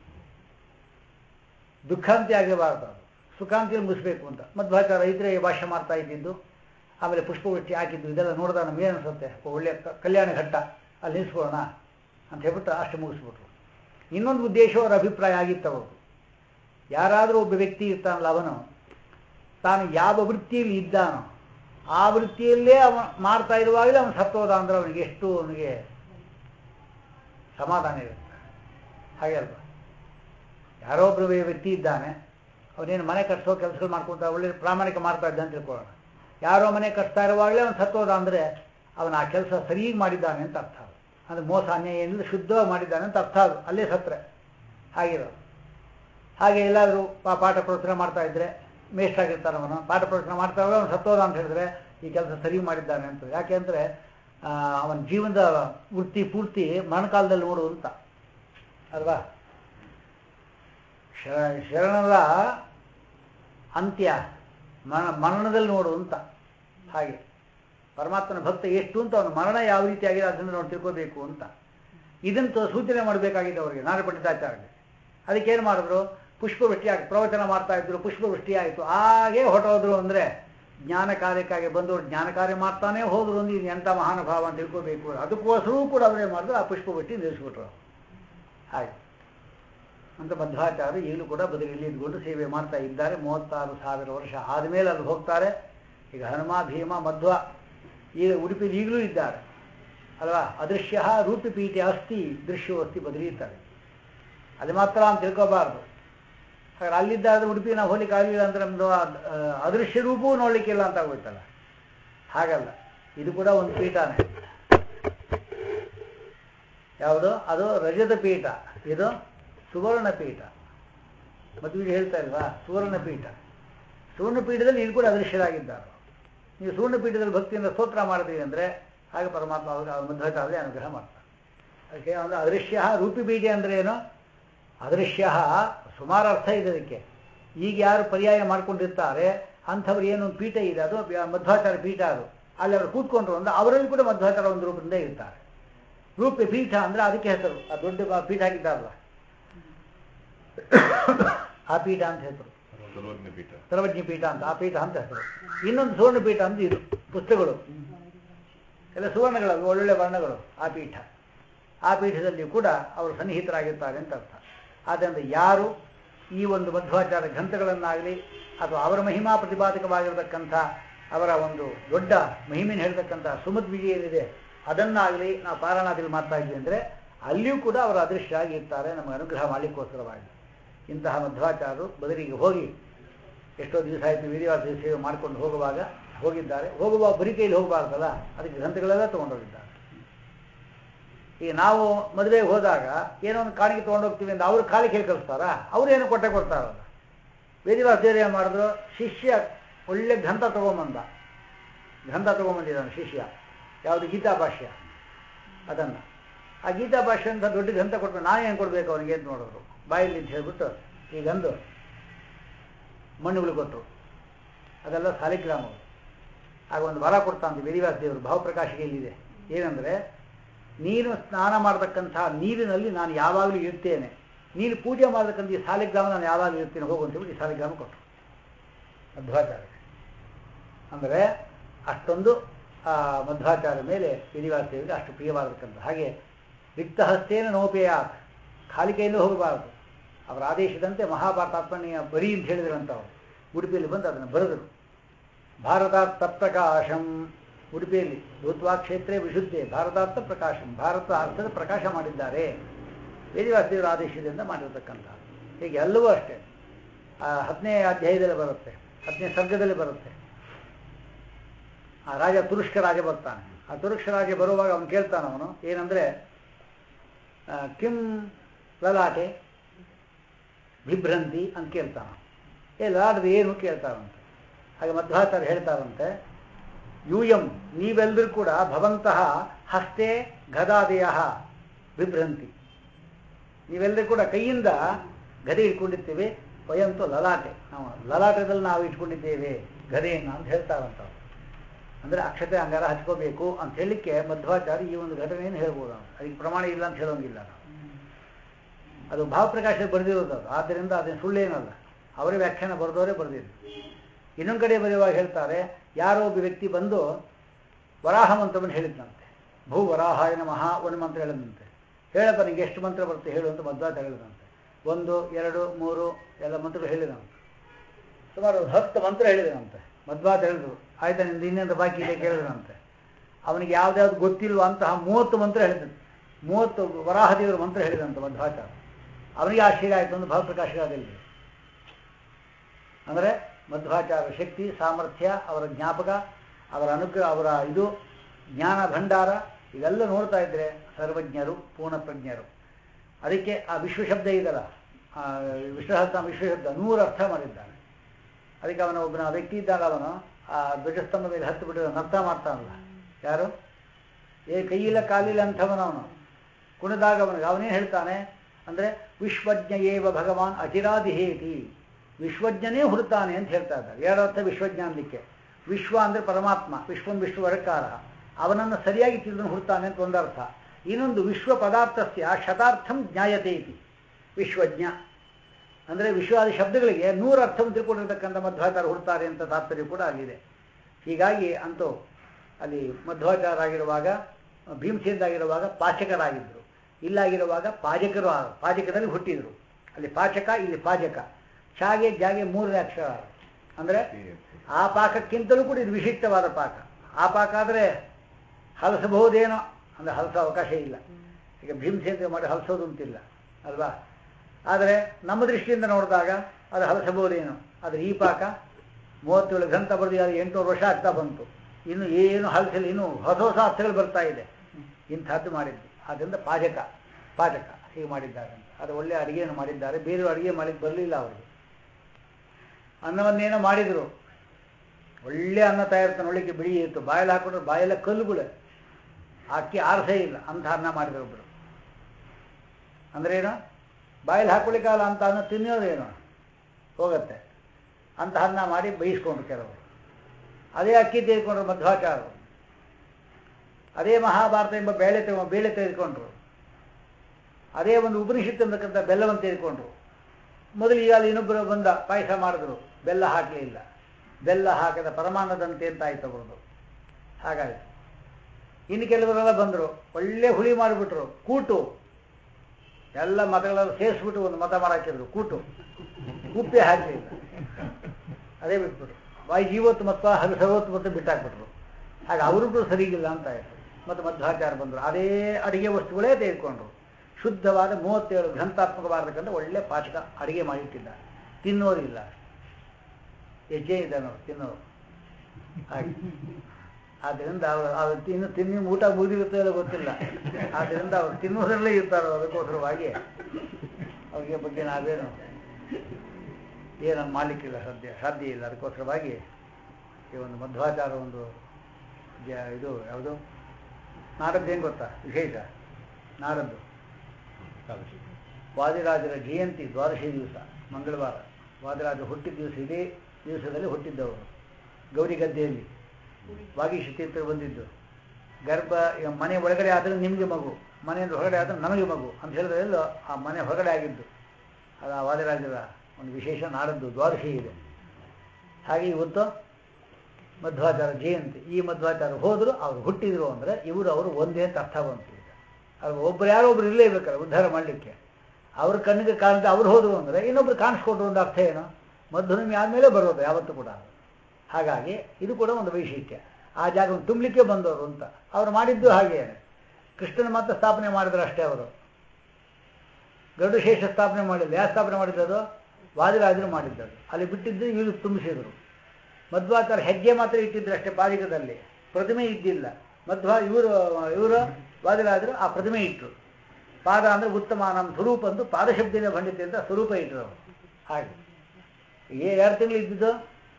ದುಃಖಾಂತಿ ಆಗಿರಬಾರ್ದು ಅದು ಸುಖಾಂತಿಯಲ್ಲಿ ಮುಗಿಸ್ಬೇಕು ಅಂತ ಮಧ್ವಾಚಾರ ರೈತರಿಗೆ ಭಾಷ್ಯ ಮಾಡ್ತಾ ಇದ್ದಿದ್ದು ಆಮೇಲೆ ಪುಷ್ಪವೃಷ್ಟಿ ಹಾಕಿದ್ದು ಇದೆಲ್ಲ ನೋಡಿದಾಗ ನಮ್ಗೆ ಅನಿಸುತ್ತೆ ಒಳ್ಳೆಯ ಕ- ಕಲ್ಯಾಣ ಘಟ್ಟ ಅಲ್ಲಿ ನಿಲ್ಲಿಸ್ಕೊಳ್ಳೋಣ ಅಂತ ಹೇಳ್ಬಿಟ್ಟು ಅಷ್ಟು ಮುಗಿಸ್ಬಿಟ್ರು ಇನ್ನೊಂದು ಉದ್ದೇಶ ಅವರ ಅಭಿಪ್ರಾಯ ಆಗಿತ್ತು ಅವರು ಯಾರಾದರೂ ಒಬ್ಬ ವ್ಯಕ್ತಿ ಇರ್ತಾನಲ್ಲ ಅವನು ತಾನು ಯಾವ ವೃತ್ತಿಯಲ್ಲಿ ಇದ್ದಾನೋ ಆ ವೃತ್ತಿಯಲ್ಲೇ ಅವನು ಮಾಡ್ತಾ ಇರುವಾಗಲೇ ಅವನು ಸತ್ತೋದ ಅಂದ್ರೆ ಅವನಿಗೆ ಎಷ್ಟು ಅವನಿಗೆ ಸಮಾಧಾನ ಇರುತ್ತೆ ಹಾಗೆ ಅಲ್ವಾ ಯಾರೋ ಒಬ್ಬರು ವ್ಯಕ್ತಿ ಇದ್ದಾನೆ ಅವನೇನು ಮನೆ ಕಟ್ಸೋ ಕೆಲಸಗಳು ಮಾಡ್ಕೊತ ಒಳ್ಳೆ ಪ್ರಾಮಾಣಿಕ ಮಾಡ್ತಾ ಇದ್ದ ಅಂತ ತಿಳ್ಕೊಳ್ಳೋಣ ಯಾರೋ ಮನೆ ಕಟ್ತಾ ಇರುವಾಗಲೇ ಅವನು ಸತ್ತೋದ ಅಂದರೆ ಅವನ ಆ ಕೆಲಸ ಸರಿಯಾಗಿ ಮಾಡಿದ್ದಾನೆ ಅಂತ ಅರ್ಥ ಅದು ಅಂದರೆ ಮೋಸ ಅನ್ಯಾಯ ಏನಿಲ್ಲ ಶುದ್ಧವಾಗಿ ಮಾಡಿದ್ದಾನೆ ಅಂತ ಅರ್ಥ ಅದು ಅಲ್ಲೇ ಸತ್ರೆ ಹಾಗಿರೋದು ಹಾಗೆ ಎಲ್ಲಾದರೂ ಪಾಠ ಪ್ರವಚನ ಮಾಡ್ತಾ ಇದ್ರೆ ಮೇಷ್ಟಾಗಿರ್ತಾನೆ ಅವನು ಪಾಠ ಪ್ರವಚನ ಮಾಡ್ತಾ ಇರುವಾಗ ಅವನು ಸತ್ತೋದ ಅಂತ ಹೇಳಿದ್ರೆ ಈ ಕೆಲಸ ಸರಿ ಮಾಡಿದ್ದಾನೆ ಅಂತ ಯಾಕೆ ಅಂದರೆ ಅವನ ಜೀವನದ ವೃತ್ತಿ ಪೂರ್ತಿ ಮರಣಕಾಲದಲ್ಲಿ ನೋಡು ಅಂತ ಅಲ್ವಾ ಶರ ಶರಣರ ಅಂತ್ಯ ಮರಣ ಮರಣದಲ್ಲಿ ನೋಡು ಅಂತ ಹಾಗೆ ಪರಮಾತ್ಮನ ಭಕ್ತ ಎಷ್ಟು ಅಂತ ಅವನ ಮರಣ ಯಾವ ರೀತಿ ಆಗಿದೆ ಅದನ್ನು ನಾವು ತಿಳ್ಕೋಬೇಕು ಅಂತ ಇದಂತ ಸೂಚನೆ ಮಾಡಬೇಕಾಗಿದೆ ಅವರಿಗೆ ನಾಡ ಪಂಡಿತಾಚಾರ್ಯ ಅದಕ್ಕೇನು ಮಾಡಿದ್ರು ಪುಷ್ಪವೃಷ್ಟಿ ಆಗಿ ಪ್ರವಚನ ಮಾಡ್ತಾ ಇದ್ರು ಪುಷ್ಪವೃಷ್ಟಿ ಆಯಿತು ಹಾಗೆ ಹೊರಟೋದ್ರು ಅಂದರೆ ಜ್ಞಾನ ಕಾರ್ಯಕ್ಕಾಗಿ ಬಂದವರು ಜ್ಞಾನ ಕಾರ್ಯ ಮಾಡ್ತಾನೆ ಹೋದ್ರು ಅಂದ್ರೆ ಇದು ಎಂಥ ಮಹಾನುಭಾವ ಅಂತ ತಿಳ್ಕೋಬೇಕು ಅದಕ್ಕೋಸ್ಕರವೂ ಕೂಡ ಅವರೇ ಮಾಡಿದ್ರು ಆ ಪುಷ್ಪವೃಷ್ಟಿ ನಿಲ್ಲಿಸ್ಬಿಟ್ರು ಹಾಗೆ ಅಂತ ಮಧ್ವಾಚಾರ್ಯರು ಈಗಲೂ ಕೂಡ ಬದಲಿಯಲ್ಲಿ ಇದ್ಕೊಂಡು ಸೇವೆ ಮಾಡ್ತಾ ಇದ್ದಾರೆ ಮೂವತ್ತಾರು ಸಾವಿರ ವರ್ಷ ಆದಮೇಲೆ ಅಲ್ಲಿ ಹೋಗ್ತಾರೆ ಈಗ ಹನುಮ ಭೀಮ ಮಧ್ವ ಈಗ ಉಡುಪಿಲಿ ಈಗಲೂ ಇದ್ದಾರೆ ಅಲ್ವಾ ಅದೃಶ್ಯ ರೂಪಪೀಠ ಅಸ್ತಿ ದೃಶ್ಯವೂ ಅಸ್ತಿ ಬದಲಿಯುತ್ತಾರೆ ಅಲ್ಲಿ ಮಾತ್ರ ಅಂತ ತಿಳ್ಕೋಬಾರ್ದು ಹಾಗಾದ್ರೆ ಅಲ್ಲಿದ್ದಾದ್ರೆ ಉಡುಪಿ ನಾವು ಹೋಗ್ಲಿಕ್ಕೆ ಆಗಲಿಲ್ಲ ಅಂದ್ರೆ ನಮ್ಮದು ಅದೃಶ್ಯ ರೂಪವೂ ನೋಡ್ಲಿಕ್ಕಿಲ್ಲ ಅಂತ ಆಗೋಯ್ತಲ್ಲ ಹಾಗಲ್ಲ ಇದು ಕೂಡ ಒಂದು ಪೀಠನೇ ಯಾವುದು ಅದು ರಜತ ಪೀಠ ಇದು ಸುವರ್ಣ ಪೀಠ ಮದುವೆಗೆ ಹೇಳ್ತಾ ಇಲ್ವಾ ಸುವರ್ಣ ಪೀಠ ಸುವರ್ಣ ಪೀಠದಲ್ಲಿ ಇದು ಕೂಡ ಅದೃಶ್ಯರಾಗಿದ್ದಾರೆ ನೀವು ಸುವರ್ಣ ಪೀಠದಲ್ಲಿ ಭಕ್ತಿಯಿಂದ ಸ್ತೋತ್ರ ಮಾಡಿದ್ರಿ ಅಂದರೆ ಹಾಗೆ ಪರಮಾತ್ಮ ಅವರು ಮಧ್ವಾಚಾರ್ಯ ಅನುಗ್ರಹ ಮಾಡ್ತಾರೆ ಅದಕ್ಕೆ ಅಂದರೆ ಅದೃಶ್ಯ ರೂಪಿ ಬೀಜ ಅಂದರೆ ಏನು ಅದೃಶ್ಯ ಸುಮಾರು ಅರ್ಥ ಇದೆ ಅದಕ್ಕೆ ಈಗ ಯಾರು ಪರ್ಯಾಯ ಮಾಡ್ಕೊಂಡಿರ್ತಾರೆ ಅಂಥವ್ರು ಏನು ಪೀಠ ಇದೆ ಅದು ಮಧ್ವಾಚಾರ ಪೀಠ ಅದು ಅಲ್ಲಿ ಅವರು ಕೂತ್ಕೊಂಡ್ರು ಅಂದ್ರೆ ಅವರಲ್ಲಿ ಕೂಡ ಮಧ್ವಾಚಾರ ಒಂದು ರೂಪದಿಂದ ಇರ್ತಾರೆ ರೂಪಿ ಪೀಠ ಅಂದ್ರೆ ಅದಕ್ಕೆ ಹೆಸರು ಆ ದೊಡ್ಡ ಪೀಠ ಆಗಿದ್ದಾರಲ್ಲ ಆ ಪೀಠ ಅಂತ ಹೆಸರು ಸರ್ವಜ್ಞ ಪೀಠ ಸರ್ವಜ್ಞ ಪೀಠ ಅಂತ ಆ ಪೀಠ ಅಂತ ಹೆಸರು ಇನ್ನೊಂದು ಸುವರ್ಣ ಪೀಠ ಅಂತ ಇದು ಪುಸ್ತಕಗಳು ಎಲ್ಲ ಸುವರ್ಣಗಳು ಒಳ್ಳೊಳ್ಳೆ ವರ್ಣಗಳು ಆ ಪೀಠ ಆ ಪೀಠದಲ್ಲಿ ಕೂಡ ಅವರು ಸನ್ನಿಹಿತರಾಗಿರ್ತಾರೆ ಅಂತ ಅರ್ಥ ಆದ್ದರಿಂದ ಯಾರು ಈ ಒಂದು ಮಧ್ವಾಚಾರ ಗ್ರಂಥಗಳನ್ನಾಗಲಿ ಅಥವಾ ಅವರ ಮಹಿಮಾ ಪ್ರತಿಪಾದಕವಾಗಿರತಕ್ಕಂಥ ಅವರ ಒಂದು ದೊಡ್ಡ ಮಹಿಮೆಯನ್ನು ಹೇಳ್ತಕ್ಕಂಥ ಸುಮಧ್ವಿಜಯ ಏನಿದೆ ಅದನ್ನಾಗಲಿ ನಾವು ಪಾರಾಯಣದಲ್ಲಿ ಮಾಡ್ತಾ ಇದ್ವಿ ಅಂದರೆ ಅಲ್ಲಿಯೂ ಕೂಡ ಅವರು ಅದೃಶ್ಯರಾಗಿ ಇರ್ತಾರೆ ನಮಗೆ ಅನುಗ್ರಹ ಮಾಡಲಿಕ್ಕೋಸ್ಕರವಾಗಿ ಇಂತಹ ಮಧ್ವಾಚಾರರು ಬದಲಿಗೆ ಹೋಗಿ ಎಷ್ಟೋ ದಿವಸ ಆಯಿತು ವೀರ್ಯವಾದ ಸೇವೆ ಮಾಡಿಕೊಂಡು ಹೋಗುವಾಗ ಹೋಗಿದ್ದಾರೆ ಹೋಗುವಾಗ ಬರೀ ಕೈಯಲ್ಲಿ ಹೋಗಬಾರ್ದಲ್ಲ ಅದಕ್ಕೆ ಗ್ರಂಥಗಳೆಲ್ಲ ತೊಗೊಂಡೋಗಿದ್ದಾರೆ ಈಗ ನಾವು ಮದುವೆಗೆ ಹೋದಾಗ ಏನೋ ಒಂದು ಕಾಣಿಕೆ ತೊಗೊಂಡೋಗ್ತೀವಿ ಅಂತ ಅವ್ರು ಕಾಲಿಗೆ ಹೇಳಿ ಕಳಿಸ್ತಾರಾ ಅವ್ರೇನು ಕೊಟ್ಟೆ ಕೊಡ್ತಾರಲ್ಲ ವೇದಿವಾಸ ದೇವ್ರು ಏನು ಮಾಡಿದ್ರು ಶಿಷ್ಯ ಒಳ್ಳೆ ಗ್ರಂಥ ತೊಗೊಂಬಂದ ಗ್ರಂಥ ತೊಗೊಂಬಂದಿದ್ದಾನೆ ಶಿಷ್ಯ ಯಾವುದು ಗೀತಾ ಭಾಷ್ಯ ಅದನ್ನು ಆ ಗೀತಾ ಭಾಷ್ಯ ಅಂತ ದೊಡ್ಡ ಗ್ರಂಥ ಕೊಟ್ಟು ನಾನೇನು ಕೊಡಬೇಕು ಅವನಿಗೆ ಅಂತ ನೋಡಿದ್ರು ಬಾಯಲ್ಲಿ ಅಂತ ಹೇಳ್ಬಿಟ್ಟು ಈಗಂದು ಮಣ್ಣುಗಳು ಕೊಟ್ಟರು ಅದೆಲ್ಲ ಸಾಲಿಗ್ರಾಮಗಳು ಆಗ ಒಂದು ವರ ಕೊಡ್ತಾನೆ ವೇದಿವಾಸ ದೇವರು ಭಾವಪ್ರಕಾಶಿಕೆಯಲ್ಲಿದೆ ಏನಂದರೆ ನೀನು ಸ್ನಾನ ಮಾಡತಕ್ಕಂಥ ನೀರಿನಲ್ಲಿ ನಾನು ಯಾವಾಗಲೂ ಇರ್ತೇನೆ ನೀನು ಪೂಜೆ ಮಾಡತಕ್ಕಂಥ ಈ ಸಾಲಿಗ್ರಾಮ ನಾನು ಯಾವಾಗಲೂ ಇರ್ತೇನೆ ಹೋಗು ಅಂತೇಳಿ ಈ ಸಾಲಿಗ್ರಾಮ ಕೊಟ್ಟರು ಮಧ್ವಾಚಾರ್ಯ ಅಂದರೆ ಅಷ್ಟೊಂದು ಆ ಮಧ್ವಾಚಾರ್ಯ ಮೇಲೆ ವೇದಿವಾಸದೇವರಿಗೆ ಅಷ್ಟು ಪ್ರಿಯವಾದಕ್ಕಂಥ ಹಾಗೆ ರಿಕ್ತಹಸ್ತೇನ ನೋಪೇಯ ಖಾಲಿ ಕೈಯಲ್ಲೂ ಹೋಗಬಾರದು ಅವರ ಆದೇಶದಂತೆ ಮಹಾಭಾರತಾತ್ಮನೆಯ ಬರಿ ಅಂತ ಹೇಳಿದ್ರಂತವ್ರು ಉಡುಪಿಯಲ್ಲಿ ಬಂದು ಅದನ್ನು ಬರೆದರು ಭಾರತಾರ್ಥ ಪ್ರಕಾಶಂ ಉಡುಪಿಯಲ್ಲಿ ಭೂತ್ವಾ ಕ್ಷೇತ್ರೇ ವಿಶುದ್ಧೆ ಭಾರತಾರ್ಥ ಪ್ರಕಾಶಂ ಭಾರತ ಅರ್ಥದ ಪ್ರಕಾಶ ಮಾಡಿದ್ದಾರೆ ವೇದಿವಾಸದೇವರ ಆದೇಶದಿಂದ ಮಾಡಿರತಕ್ಕಂಥ ಹೀಗೆ ಎಲ್ಲವೂ ಅಷ್ಟೇ ಆ ಹತ್ತನೇ ಅಧ್ಯಾಯದಲ್ಲಿ ಬರುತ್ತೆ ಹತ್ತನೇ ಸರ್ಗದಲ್ಲಿ ಬರುತ್ತೆ ಆ ರಾಜ ತುರುಷ್ಕ ರಾಜ ಬರ್ತಾನೆ ಆ ತುರುಷ್ಕ ರಾಜ ಬರುವಾಗ ಅವನು ಕೇಳ್ತಾನೆ ಅವನು ಏನಂದ್ರೆ ಕಿಂ ಲಲಾಟೆ ಬಿಭ್ರಂತಿ ಅಂತ ಕೇಳ್ತಾನ ಏ ಲಲಾಟದ ಏನು ಕೇಳ್ತಾರಂತೆ ಹಾಗೆ ಮಧ್ವಾಚಾರ್ಯ ಹೇಳ್ತಾರಂತೆ ಯೂಯಂ ನೀವೆಲ್ಲರೂ ಕೂಡ ಭವಂತಹ ಹಸ್ತೆ ಗದಾದಯ ಬಿಭ್ರಂತಿ ನೀವೆಲ್ಲರೂ ಕೂಡ ಕೈಯಿಂದ ಗದೆ ಇಟ್ಕೊಂಡಿರ್ತೀವಿ ವಯಂತು ಲಲಾಟೆ ನಾವು ಲಲಾಟದಲ್ಲಿ ನಾವು ಇಟ್ಕೊಂಡಿದ್ದೇವೆ ಗದೆಯನ್ನು ಅಂತ ಹೇಳ್ತಾರಂತ ಅಂದರೆ ಅಕ್ಷತೆ ಅಂಗಾರ ಹಚ್ಕೋಬೇಕು ಅಂತ ಹೇಳಲಿಕ್ಕೆ ಮಧ್ವಾಚಾರ್ಯ ಈ ಒಂದು ಘಟನೆಯನ್ನು ಹೇಳ್ಬೋದು ನಾವು ಅದಕ್ಕೆ ಪ್ರಮಾಣ ಇಲ್ಲ ಅಂತ ಹೇಳೋಂಗಿಲ್ಲ ನಾವು ಅದು ಭಾವಪ್ರಕಾಶ ಬರೆದಿರೋದು ಅದು ಆದ್ದರಿಂದ ಅದೇನು ಸುಳ್ಳೇನಲ್ಲ ಅವರೇ ವ್ಯಾಖ್ಯಾನ ಬರೆದವರೇ ಬರೆದಿದ್ದು ಇನ್ನೊಂದು ಕಡೆ ಬರೆಯುವಾಗ ಹೇಳ್ತಾರೆ ಯಾರೋ ಒಬ್ಬ ವ್ಯಕ್ತಿ ಬಂದು ವರಾಹ ಮಂತ್ರವನ್ನು ಹೇಳಿದ್ನಂತೆ ಭೂ ವರಾಹಾಯ ನಮಃ ಒಂದು ಮಂತ್ರ ಹೇಳಿದಂತೆ ಹೇಳಪ್ಪ ನಿಂಗೆ ಎಷ್ಟು ಮಂತ್ರ ಬರುತ್ತೆ ಹೇಳು ಅಂತ ಮಧ್ವಾಚಾರ್ಯ ಹೇಳಿದಂತೆ ಒಂದು ಎರಡು ಮೂರು ಎಲ್ಲ ಮಂತ್ರಗಳು ಹೇಳಿದಂತೆ ಸುಮಾರು ಒಂದು ಹತ್ತು ಮಂತ್ರ ಹೇಳಿದನಂತೆ ಮಧ್ವಾಚಾರ್ಯ ಹೇಳಿದ್ರು ಆಯ್ತಾ ನಿಂದು ಇನ್ನೊಂದು ಬಾಕಿ ಇದೆ ಕೇಳಿದ್ರಂತೆ ಅವನಿಗೆ ಯಾವ್ದ್ಯಾವ್ದು ಗೊತ್ತಿಲ್ವ ಅಂತಹ ಮೂವತ್ತು ಮಂತ್ರ ಹೇಳಿದ್ರು ಮೂವತ್ತು ವರಾಹದೇವರ ಮಂತ್ರ ಹೇಳಿದಂತೆ ಮಧ್ವಾಚಾರ್ಯ ಅವನಿಗೆ ಆಶ್ಚರ್ಯ ಆಯಿತು ಒಂದು ಭಾವಪ್ರಕಾಶದಲ್ಲಿ ಅಂದರೆ ಮಧ್ವಾಚಾರ್ಯ ಶಕ್ತಿ ಸಾಮರ್ಥ್ಯ ಅವರ ಜ್ಞಾಪಕ ಅವರ ಅನುಗ್ರಹ ಅವರ ಇದು ಜ್ಞಾನ ಭಂಡಾರ ಇವೆಲ್ಲ ನೋಡ್ತಾ ಇದ್ರೆ ಸರ್ವಜ್ಞರು ಪೂರ್ಣಪ್ರಜ್ಞರು ಅದಕ್ಕೆ ಆ ವಿಶ್ವಶಬ್ದ ಇದಲ್ಲ ಆ ವಿಶ್ವಹಸ್ತ ವಿಶ್ವಶಬ್ದ ನೂರು ಅರ್ಥ ಮಾಡಿದ್ದಾನೆ ಅದಕ್ಕೆ ಅವನ ಒಬ್ಬನ ವ್ಯಕ್ತಿ ಇದ್ದಾನ ಅವನು ಆ ಧ್ವಜಸ್ತಂಭ ಮೇಲೆ ಹತ್ತು ಬಿಟ್ಟು ನರ್ತ ಮಾಡ್ತಾನಲ್ಲ ಯಾರು ಏ ಕೈಯಿಲ್ಲ ಕಾಲಿಲ್ಲ ಅಂಥವನವನು ಕುಣಿದಾಗ ಅವನಿಗೆ ಅವನೇನು ಹೇಳ್ತಾನೆ ಅಂದರೆ ವಿಶ್ವಜ್ಞ ಏವ ಭಗವಾನ್ ಅಚಿರಾದಿಹೇತಿ ವಿಶ್ವಜ್ಞನೇ ಹುಡುತಾನೆ ಅಂತ ಹೇಳ್ತಾ ಇದ್ದಾರೆ ಎರಡರ್ಥ ವಿಶ್ವಜ್ಞ ಅನ್ಲಿಕ್ಕೆ ವಿಶ್ವ ಅಂದರೆ ಪರಮಾತ್ಮ ವಿಶ್ವಂ ವಿಶ್ವವರಕಾರ ಅವನನ್ನು ಸರಿಯಾಗಿ ತಿಳಿದು ಹುಡ್ತಾನೆ ಅಂತ ಒಂದರ್ಥ ಇನ್ನೊಂದು ವಿಶ್ವ ಪದಾರ್ಥಸ್ಯ ಶತಾರ್ಥಂ ಜ್ಞಾಯತೆ ಇತಿ ವಿಶ್ವಜ್ಞ ಅಂದರೆ ವಿಶ್ವಾದಿ ಶಬ್ದಗಳಿಗೆ ನೂರು ಅರ್ಥವನ್ನು ತಿಳ್ಕೊಂಡಿರ್ತಕ್ಕಂಥ ಮಧ್ವಾಚಾರ ಹುಡ್ತಾರೆ ಅಂತ ತಾತ್ಪರ್ಯ ಕೂಡ ಆಗಿದೆ ಹೀಗಾಗಿ ಅಂತೂ ಅಲ್ಲಿ ಮಧ್ವಾಚಾರ ಆಗಿರುವಾಗ ಭೀಮಸೇನರಾಗಿರುವಾಗ ಪಾಚಕರಾಗಿದ್ದರು ಇಲ್ಲಾಗಿರುವಾಗ ಪಾಜಕರು ಪಾಜಕದಲ್ಲಿ ಹುಟ್ಟಿದರು ಅಲ್ಲಿ ಪಾಚಕ ಇಲ್ಲಿ ಪಾಜಕ ಶಾಗೆ ಜಾಗೆ ಮೂರನೇ ಅಕ್ಷರ ಅಂದರೆ ಆ ಪಾಕಕ್ಕಿಂತಲೂ ಕೂಡ ಇದು ವಿಶಿಷ್ಟವಾದ ಪಾಕ ಆ ಪಾಕ ಆದರೆ ಹಲಸಬಹುದೇನೋ ಅಂದರೆ ಹಲಸೋ ಅವಕಾಶ ಇಲ್ಲ ಈಗ ಭೀಮಸೇಂದ್ರ ಮಾಡಿ ಹಲಸೋದು ಅಂತಿಲ್ಲ ಅಲ್ವಾ ಆದರೆ ನಮ್ಮ ದೃಷ್ಟಿಯಿಂದ ನೋಡಿದಾಗ ಅದು ಹಲಸಬಹುದೇನೋ ಆದರೆ ಈ ಪಾಕ ಮೂವತ್ತೇಳು ಗ್ರಂಥ ಬರೆದು ಅದು ಎಂಟುನೂರು ವರ್ಷ ಆಗ್ತಾ ಬಂತು ಇನ್ನು ಏನು ಹಲಸಿಲ್ಲ ಇನ್ನು ಹೊಸ ಹೊಸ ಅರ್ಥಗಳು ಬರ್ತಾ ಇದೆ ಇಂಥದ್ದು ಮಾಡಿದ್ದು ಆದ್ದರಿಂದ ಪಾಚಕ ಪಾಚಕ ಹೀಗೆ ಮಾಡಿದ್ದಾರೆ ಅದು ಒಳ್ಳೆ ಅಡುಗೆಯನ್ನು ಮಾಡಿದ್ದಾರೆ ಬೇರೆ ಅಡುಗೆ ಮಾಡಿದ್ದು ಬರಲಿಲ್ಲ ಅವರಿಗೆ ಅನ್ನವನ್ನೇನೋ ಮಾಡಿದರು ಒಳ್ಳೆ ಅನ್ನ ತಯಾರಿಸ್ತಾನೆ ಒಳ್ಳೆಗೆ ಬಿಳಿ ಇತ್ತು ಬಾಯಲ್ಲಿ ಹಾಕೊಂಡ್ರೆ ಬಾಯೆಲ್ಲ ಕಲ್ಲುಗಳೇ ಅಕ್ಕಿ ಆರಿಸೇ ಇಲ್ಲ ಅಂತ ಅನ್ನ ಮಾಡಿದ್ರು ಒಬ್ಬರು ಅಂದ್ರೇನು ಬಾಯಲ್ಲಿ ಹಾಕೊಳ್ಳಿಕ್ಕಲ್ಲ ಅಂತ ಅನ್ನ ತಿನ್ನೋದೇನು ಹೋಗತ್ತೆ ಅಂತ ಅನ್ನ ಮಾಡಿ ಬೇಯಿಸ್ಕೊಂಡ್ರು ಕೆಲವರು ಅದೇ ಅಕ್ಕಿ ತೆಗೆದುಕೊಂಡ್ರು ಮಧ್ವಾಚಾರರು ಅದೇ ಮಹಾಭಾರತ ಎಂಬ ಬೇಳೆ ತೆಗೆ ಬೇಳೆ ತೆಗೆದುಕೊಂಡ್ರು ಅದೇ ಒಂದು ಉಪನಿಷತ್ತು ಎಂಬತಕ್ಕಂಥ ಬೆಲ್ಲವನ್ನು ತೆಗೆದುಕೊಂಡ್ರು ಮೊದಲು ಈಗ ಅಲ್ಲಿ ಇನ್ನೊಬ್ಬರು ಬಂದ ಪಾಯಸ ಮಾಡಿದ್ರು ಬೆಲ್ಲ ಹಾಕಲಿಲ್ಲ ಬೆಲ್ಲ ಹಾಕದ ಪರಮಾನ್ನದಂತೆ ಅಂತ ಆಯ್ತು ಅವ್ರದ್ದು ಹಾಗಾಯಿತು ಇನ್ನು ಕೆಲವರೆಲ್ಲ ಬಂದರು ಒಳ್ಳೆ ಹುಳಿ ಮಾಡಿಬಿಟ್ರು ಕೂಟು ಎಲ್ಲ ಮತಗಳೆಲ್ಲ ಸೇರಿಸ್ಬಿಟ್ಟು ಒಂದು ಮತ ಮಾಡಾಕಿದ್ರು ಕೂಟು ಉಪ್ಪೆ ಹಾಕಲಿಲ್ಲ ಅದೇ ಬಿಟ್ಬಿಟ್ರು ವಾಯು ಜೀವತ್ತು ಮತ್ತು ಹಲಸವತ್ತು ಮತ್ತು ಬಿಟ್ಟಾಕ್ಬಿಟ್ರು ಹಾಗೆ ಅವರಿಗೂ ಸರಿಗಿಲ್ಲ ಅಂತ ಆಯಿತು ಮತ್ತು ಮಧ್ವಾಚಾರ ಬಂದರು ಅದೇ ಅಡಿಗೆ ವಸ್ತುಗಳೇ ತೆಗೆದುಕೊಂಡ್ರು ಶುದ್ಧವಾದ ಮೂವತ್ತೇಳು ಗ್ರಂಥಾತ್ಮಕವಾದಕ್ಕಂತ ಒಳ್ಳೆ ಪಾಚಕ ಅಡಿಗೆ ಮಾಡಿಟ್ಟಿದ್ದಾರೆ ತಿನ್ನೋರಿಲ್ಲ ಹೆಜ್ಜೆ ಇದ್ದಾನವ್ರು ತಿನ್ನೋರು ಹಾಗೆ ಆದ್ದರಿಂದ ಅವರು ಅವ್ರು ತಿನ್ನು ತಿನ್ನಿ ಊಟ ಮುಗಿದಿರುತ್ತೋ ಇಲ್ಲ ಗೊತ್ತಿಲ್ಲ ಆದ್ದರಿಂದ ಅವ್ರು ತಿನ್ನೋದ್ರಲ್ಲೇ ಇರ್ತಾರೋ ಅದಕ್ಕೋಸ್ಕರವಾಗಿ ಅವ್ರಿಗೆ ಬಗ್ಗೆ ನಾವೇನು ಏನನ್ನು ಮಾಡಲಿಕ್ಕಿಲ್ಲ ಸಾಧ್ಯ ಸಾಧ್ಯ ಇಲ್ಲ ಅದಕ್ಕೋಸ್ಕರವಾಗಿ ಈ ಒಂದು ಮಧ್ವಾಚಾರ ಒಂದು ಜ- ಇದು ಯಾವುದು ನಾಡದ್ದು ಏನು ಗೊತ್ತಾ ವಿಶೇಷ ನಾಡದ್ದು ವಾದಿರಾಜರ ಜಯಂತಿ ದ್ವಾದಶಿ ದಿವಸ ಮಂಗಳವಾರ ವಾದಿರಾಜ ಹುಟ್ಟಿದ ದಿವಸ ಇದೇ ದಿವಸದಲ್ಲಿ ಹುಟ್ಟಿದ್ದವರು ಗೌರಿಗದ್ದೆಯಲ್ಲಿ ವಾಗೀಶ ತೀರ್ಥರು ಬಂದಿದ್ದು ಗರ್ಭ ಈಗ ಮನೆ ಒಳಗಡೆ ಆದರೆ ನಿಮಗೆ ಮಗು ಮನೆಯಿಂದ ಹೊರಗಡೆ ಆದರೆ ನಮಗೆ ಮಗು ಅಂತ ಹೇಳಿದ್ರೆಲ್ಲೋ ಆ ಮನೆ ಹೊರಗಡೆ ಆಗಿದ್ದು ಅದು ಆ ವಾದಿರಾಜರ ಒಂದು ವಿಶೇಷ ನಾಡದ್ದು ದ್ವಾದಶಿ ಇದೆ ಹಾಗೆ ಇವತ್ತು ಮಧ್ವಾಚಾರ ಜಯಂತಿ ಈ ಮಧ್ವಾಚಾರ ಹೋದ್ರು ಅವ್ರು ಹುಟ್ಟಿದ್ರು ಅಂದರೆ ಇವರು ಅವರು ಒಂದೇ ಅಂತ ಅರ್ಥ ಬಂತು ಈಗ ಅವ್ರು ಒಬ್ರು ಯಾರೋ ಒಬ್ರು ಇರಲೇಬೇಕಲ್ಲ ಉದ್ಧಾರ ಮಾಡಲಿಕ್ಕೆ ಅವ್ರ ಕಣ್ಣಿಗೆ ಕಾಣದೆ ಅವ್ರು ಹೋದ್ರು ಅಂದರೆ ಇನ್ನೊಬ್ರು ಕಾಣಿಸ್ಕೊಟ್ರು ಒಂದು ಅರ್ಥ ಏನು ಮಧ್ವನಿಮೆ ಆದಮೇಲೆ ಬರೋದು ಯಾವತ್ತೂ ಕೂಡ ಹಾಗಾಗಿ ಇದು ಕೂಡ ಒಂದು ವೈಶಿಷ್ಟ್ಯ ಆ ಜಾಗವನ್ನು ತುಂಬಲಿಕ್ಕೆ ಬಂದವರು ಅಂತ ಅವರು ಮಾಡಿದ್ದು ಹಾಗೆ ಕೃಷ್ಣನ ಮಾತ್ರ ಸ್ಥಾಪನೆ ಮಾಡಿದ್ರು ಅಷ್ಟೇ ಅವರು ಗರುಡಶೇಷ ಸ್ಥಾಪನೆ ಮಾಡಿಲ್ಲ ಯಾರು ಸ್ಥಾಪನೆ ಮಾಡಿದ್ದದು ವಾದಿರಾಜರು ಮಾಡಿದ್ದದು ಅಲ್ಲಿ ಬಿಟ್ಟಿದ್ದು ಇವರು ತುಂಬಿಸಿದರು ಮಧ್ವಾಚಾರ ಹೆಜ್ಜೆ ಮಾತ್ರ ಇಟ್ಟಿದ್ರು ಅಷ್ಟೇ ಪಾದಿಕದಲ್ಲಿ ಪ್ರತಿಮೆ ಇದ್ದಿಲ್ಲ ಮಧ್ವ ಇವರು ಇವರು ವಾದಿರಾಜರು ಆ ಪ್ರತಿಮೆ ಇಟ್ಟರು ಪಾದ ಅಂದರೆ ಉತ್ತಮ ನಮ್ಮ ಸ್ವರೂಪ ಅಂದು ಪಾದಶಬ್ದಿನ ಭಂಡಿತ ಅಂತ ಸ್ವರೂಪ ಇಟ್ಟರು ಅವರು ಹಾಗೆ ಏ ಎರಡು ತಿಂಗಳು ಇದ್ದಿದ್ದು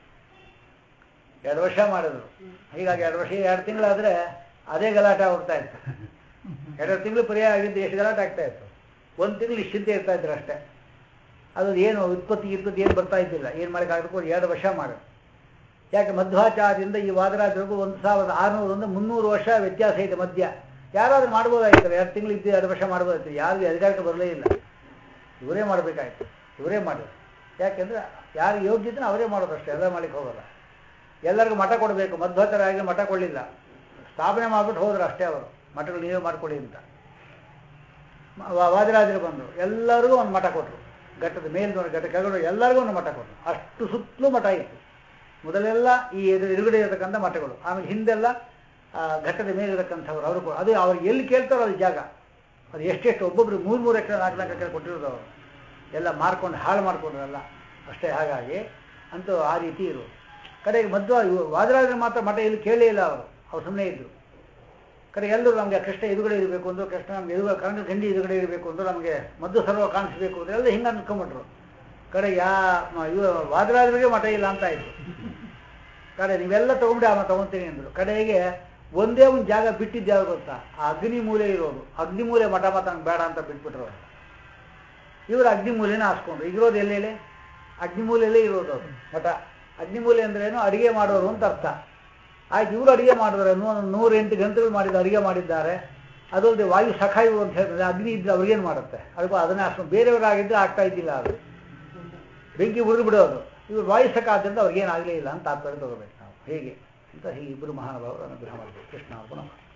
ಎರಡು ವರ್ಷ ಮಾಡಿದ್ರು ಹೀಗಾಗಿ ಎರಡು ವರ್ಷ ಎರಡು ತಿಂಗಳಾದರೆ ಅದೇ ಗಲಾಟೆ ಹೋಗ್ತಾ ಇತ್ತು ಎರಡು ತಿಂಗಳು ಪರ್ಯಾಯ ಆಗಿದ್ದು ಎಷ್ಟು ಗಲಾಟೆ ಆಗ್ತಾ ಇತ್ತು ಒಂದು ತಿಂಗಳು ಇಷ್ಟಿಂತೆ ಇರ್ತಾ ಇದ್ರು ಅಷ್ಟೇ ಅದು ಏನು ಉತ್ಪತ್ತಿ ಇರ್ತದೆ ಏನು ಬರ್ತಾ ಇದ್ದಿಲ್ಲ ಏನು ಮಾಡೋಕ್ಕಾಗಬೇಕು ಎರಡು ವರ್ಷ ಮಾಡು ಯಾಕೆ ಮಧ್ವಾಚಾರ್ಯದಿಂದ ಈ ವಾದರಾಜರಿಗೂ ಒಂದು ಸಾವಿರದ ಆರುನೂರರಿಂದ ಮುನ್ನೂರು ವರ್ಷ ವ್ಯತ್ಯಾಸ ಇದೆ ಮಧ್ಯ ಯಾರಾದ್ರೂ ಮಾಡ್ಬೋದಾಗಿತ್ತು ಎರಡು ತಿಂಗಳು ಇದ್ದು ಎರಡು ವರ್ಷ ಮಾಡ್ಬೋದಾಯ್ತು ಯಾರಿಗೂ ಅಧಿಕಾರಕ್ಕೆ ಬರಲೇ ಇಲ್ಲ ಇವರೇ ಮಾಡಬೇಕಾಯ್ತು ಇವರೇ ಮಾಡೋದು ಯಾಕೆಂದರೆ ಯಾರು ಯೋಗ್ಯತೆ ಅವರೇ ಮಾಡೋದು ಅಷ್ಟೇ ಎಲ್ಲ ಮಾಡ್ಲಿಕ್ಕೆ ಹೋಗಲ್ಲ ಎಲ್ಲರಿಗೂ ಮಠ ಕೊಡಬೇಕು ಮಧ್ವಾಚಾರ್ಯರಿಗೆ ಮಠ ಕೊಡಲಿಲ್ಲ ಸ್ಥಾಪನೆ ಮಾಡಿಬಿಟ್ಟು ಹೋದ್ರು ಅಷ್ಟೇ ಅವರು ಮಠಗಳು ನೀವೇ ಮಾಡ್ಕೊಳ್ಳಿ ಅಂತ ವ- ವಾದಿರಾಜರು ಬಂದರು ಎಲ್ಲರಿಗೂ ಒಂದು ಮಠ ಕೊಟ್ಟರು ಘಟ್ಟದ ಮೇಲ್ನೋಡು ಘಟ್ಟ ಕೆಳಗಡೆ ಎಲ್ಲರಿಗೂ ಒಂದು ಮಠ ಕೊಟ್ಟರು ಅಷ್ಟು ಸುತ್ತಲೂ ಮಠ ಇತ್ತು ಮೊದಲೆಲ್ಲ ಈ ಎದುರು ಎದುರುಗಡೆ ಇರತಕ್ಕಂಥ ಮಠಗಳು ಆಮೇಲೆ ಹಿಂದೆಲ್ಲ ಆ, ಘಟ್ಟದ ಮೇಲೆ ಇರತಕ್ಕಂಥವ್ರು ಅವರು ಕೊ- ಅದು ಅವ್ರು ಎಲ್ಲಿ ಕೇಳ್ತಾರೋ ಅಲ್ಲಿ ಜಾಗ ಅದು ಎಷ್ಟೆಷ್ಟು ಒಬ್ಬೊಬ್ರು ಮೂರು ಮೂರು ಎಕರೆ ನಾಲ್ಕು ನಾಲ್ಕು ಎಕರೆ ಕೊಟ್ಟಿರೋದು ಅವರು ಎಲ್ಲ ಮಾರ್ಕೊಂಡು ಹಾಳು ಮಾಡ್ಕೊಂಡ್ರಲ್ಲ ಅಷ್ಟೇ ಹಾಗಾಗಿ ಅಂತೂ ಆ ರೀತಿ ಇರು ಕಡೆಗೆ ಮಧ್ವ ಇವು ವಾದರಾಜರ ಮಾತ್ರ ಮಠ ಎಲ್ಲಿ ಕೇಳಲೇ ಇಲ್ಲ ಅವರು ಅವ್ರು ಸುಮ್ಮನೆ ಇದ್ರು ಕಡೆ ಎಲ್ಲರೂ ನಮಗೆ ಕೃಷ್ಣ ಎದುರುಗಡೆ ಇರಬೇಕು ಅಂದ್ರು ಕೃಷ್ಣ ನಮ್ಗೆ ಎದುರು ಕರ್ಣ ಗಂಡಿ ಎದುರುಗಡೆ ಇರಬೇಕು ಅಂದ್ರು ನಮಗೆ ಮದ್ದು ಸರ್ವ ಕಾಣಿಸ್ಬೇಕು ಅಂದ್ರೆ ಎಲ್ಲ ಹಿಂಗೆ ಅನ್ಕೊಂಬಿಟ್ರು ಕಡೆ ಯಾ ಮ- ಇವ ವಾದರಾಜರಿಗೆ ಮಠ ಇಲ್ಲ ಅಂತ ಆಯ್ತು ಕಡೆ ನೀವೆಲ್ಲ ತಗೊಂಬಿಡಿ ಆಮೇಲೆ ತಗೊಂತೀನಿ ಅಂದ್ರು ಕಡೆಗೆ ಒಂದೇ ಒಂದು ಜಾಗ ಬಿಟ್ಟಿದ್ದು ಯಾವ್ದು ಗೊತ್ತಾ ಆ ಅಗ್ನಿ ಮೂಲೆ ಇರೋದು ಅಗ್ನಿ ಮೂಲೆ ಮಠ ಮತ ನಂಗೆ ಬೇಡ ಅಂತ ಬಿಟ್ಬಿಟ್ರು ಅವ್ರು. ಇವರು ಅಗ್ನಿಮೂಲೆನ ಹಾಸ್ಕೊಂಡ್ರು ಇರೋದು ಎಲ್ಲೆಲೆ ಅಗ್ನಿಮೂಲೆಯಲ್ಲೇ ಇರೋದು ಅದು ಮಠ ಅಗ್ನಿಮೂಲೆ ಅಂದ್ರೇನು ಅಡಿಗೆ ಮಾಡೋರು ಅಂತ ಅರ್ಥ ಆಯ್ತು ಇವರು ಅಡಿಗೆ ಮಾಡಿದ್ರೆ ನೂರ ಎಂಟು ಗಂಟೆಗಳು ಮಾಡಿದ ಅಡಿಗೆ ಮಾಡಿದ್ದಾರೆ ಅದಲ್ಲದೆ ವಾಯು ಸಖಾಯು ಅಂತ ಹೇಳಿದ್ರೆ ಅಗ್ನಿ ಇದ್ರೆ ಅವ್ರಿಗೇನು ಮಾಡುತ್ತೆ ಅದಕ್ಕೂ ಅದನ್ನೇ ಹಾಸ್ಕೊಂಡು ಬೇರೆಯವರಾಗಿದ್ದರೆ ಆಗ್ತಾ ಇದ್ದಿಲ್ಲ ಅದು ಬೆಂಕಿ ಉರಿದು ಬಿಡೋದು ಇವರು ವಾಯು ಸಖ ಆದ್ದರಿಂದ ಅವ್ರಿಗೇನಾಗಲೇ ಇಲ್ಲ ಅಂತ ತಾತ್ಪರ್ಯ ತಗೋಬೇಕು ನಾವು ಹೇಗೆ ಅಂತ ಹೀಗೆ ಇಬ್ಬರು ಮಹಾನುಭಾವರು ಅನುಗ್ರಹ ಮಾಡಬೇಕು ಕೃಷ್ಣ ಅರ್ಪಣ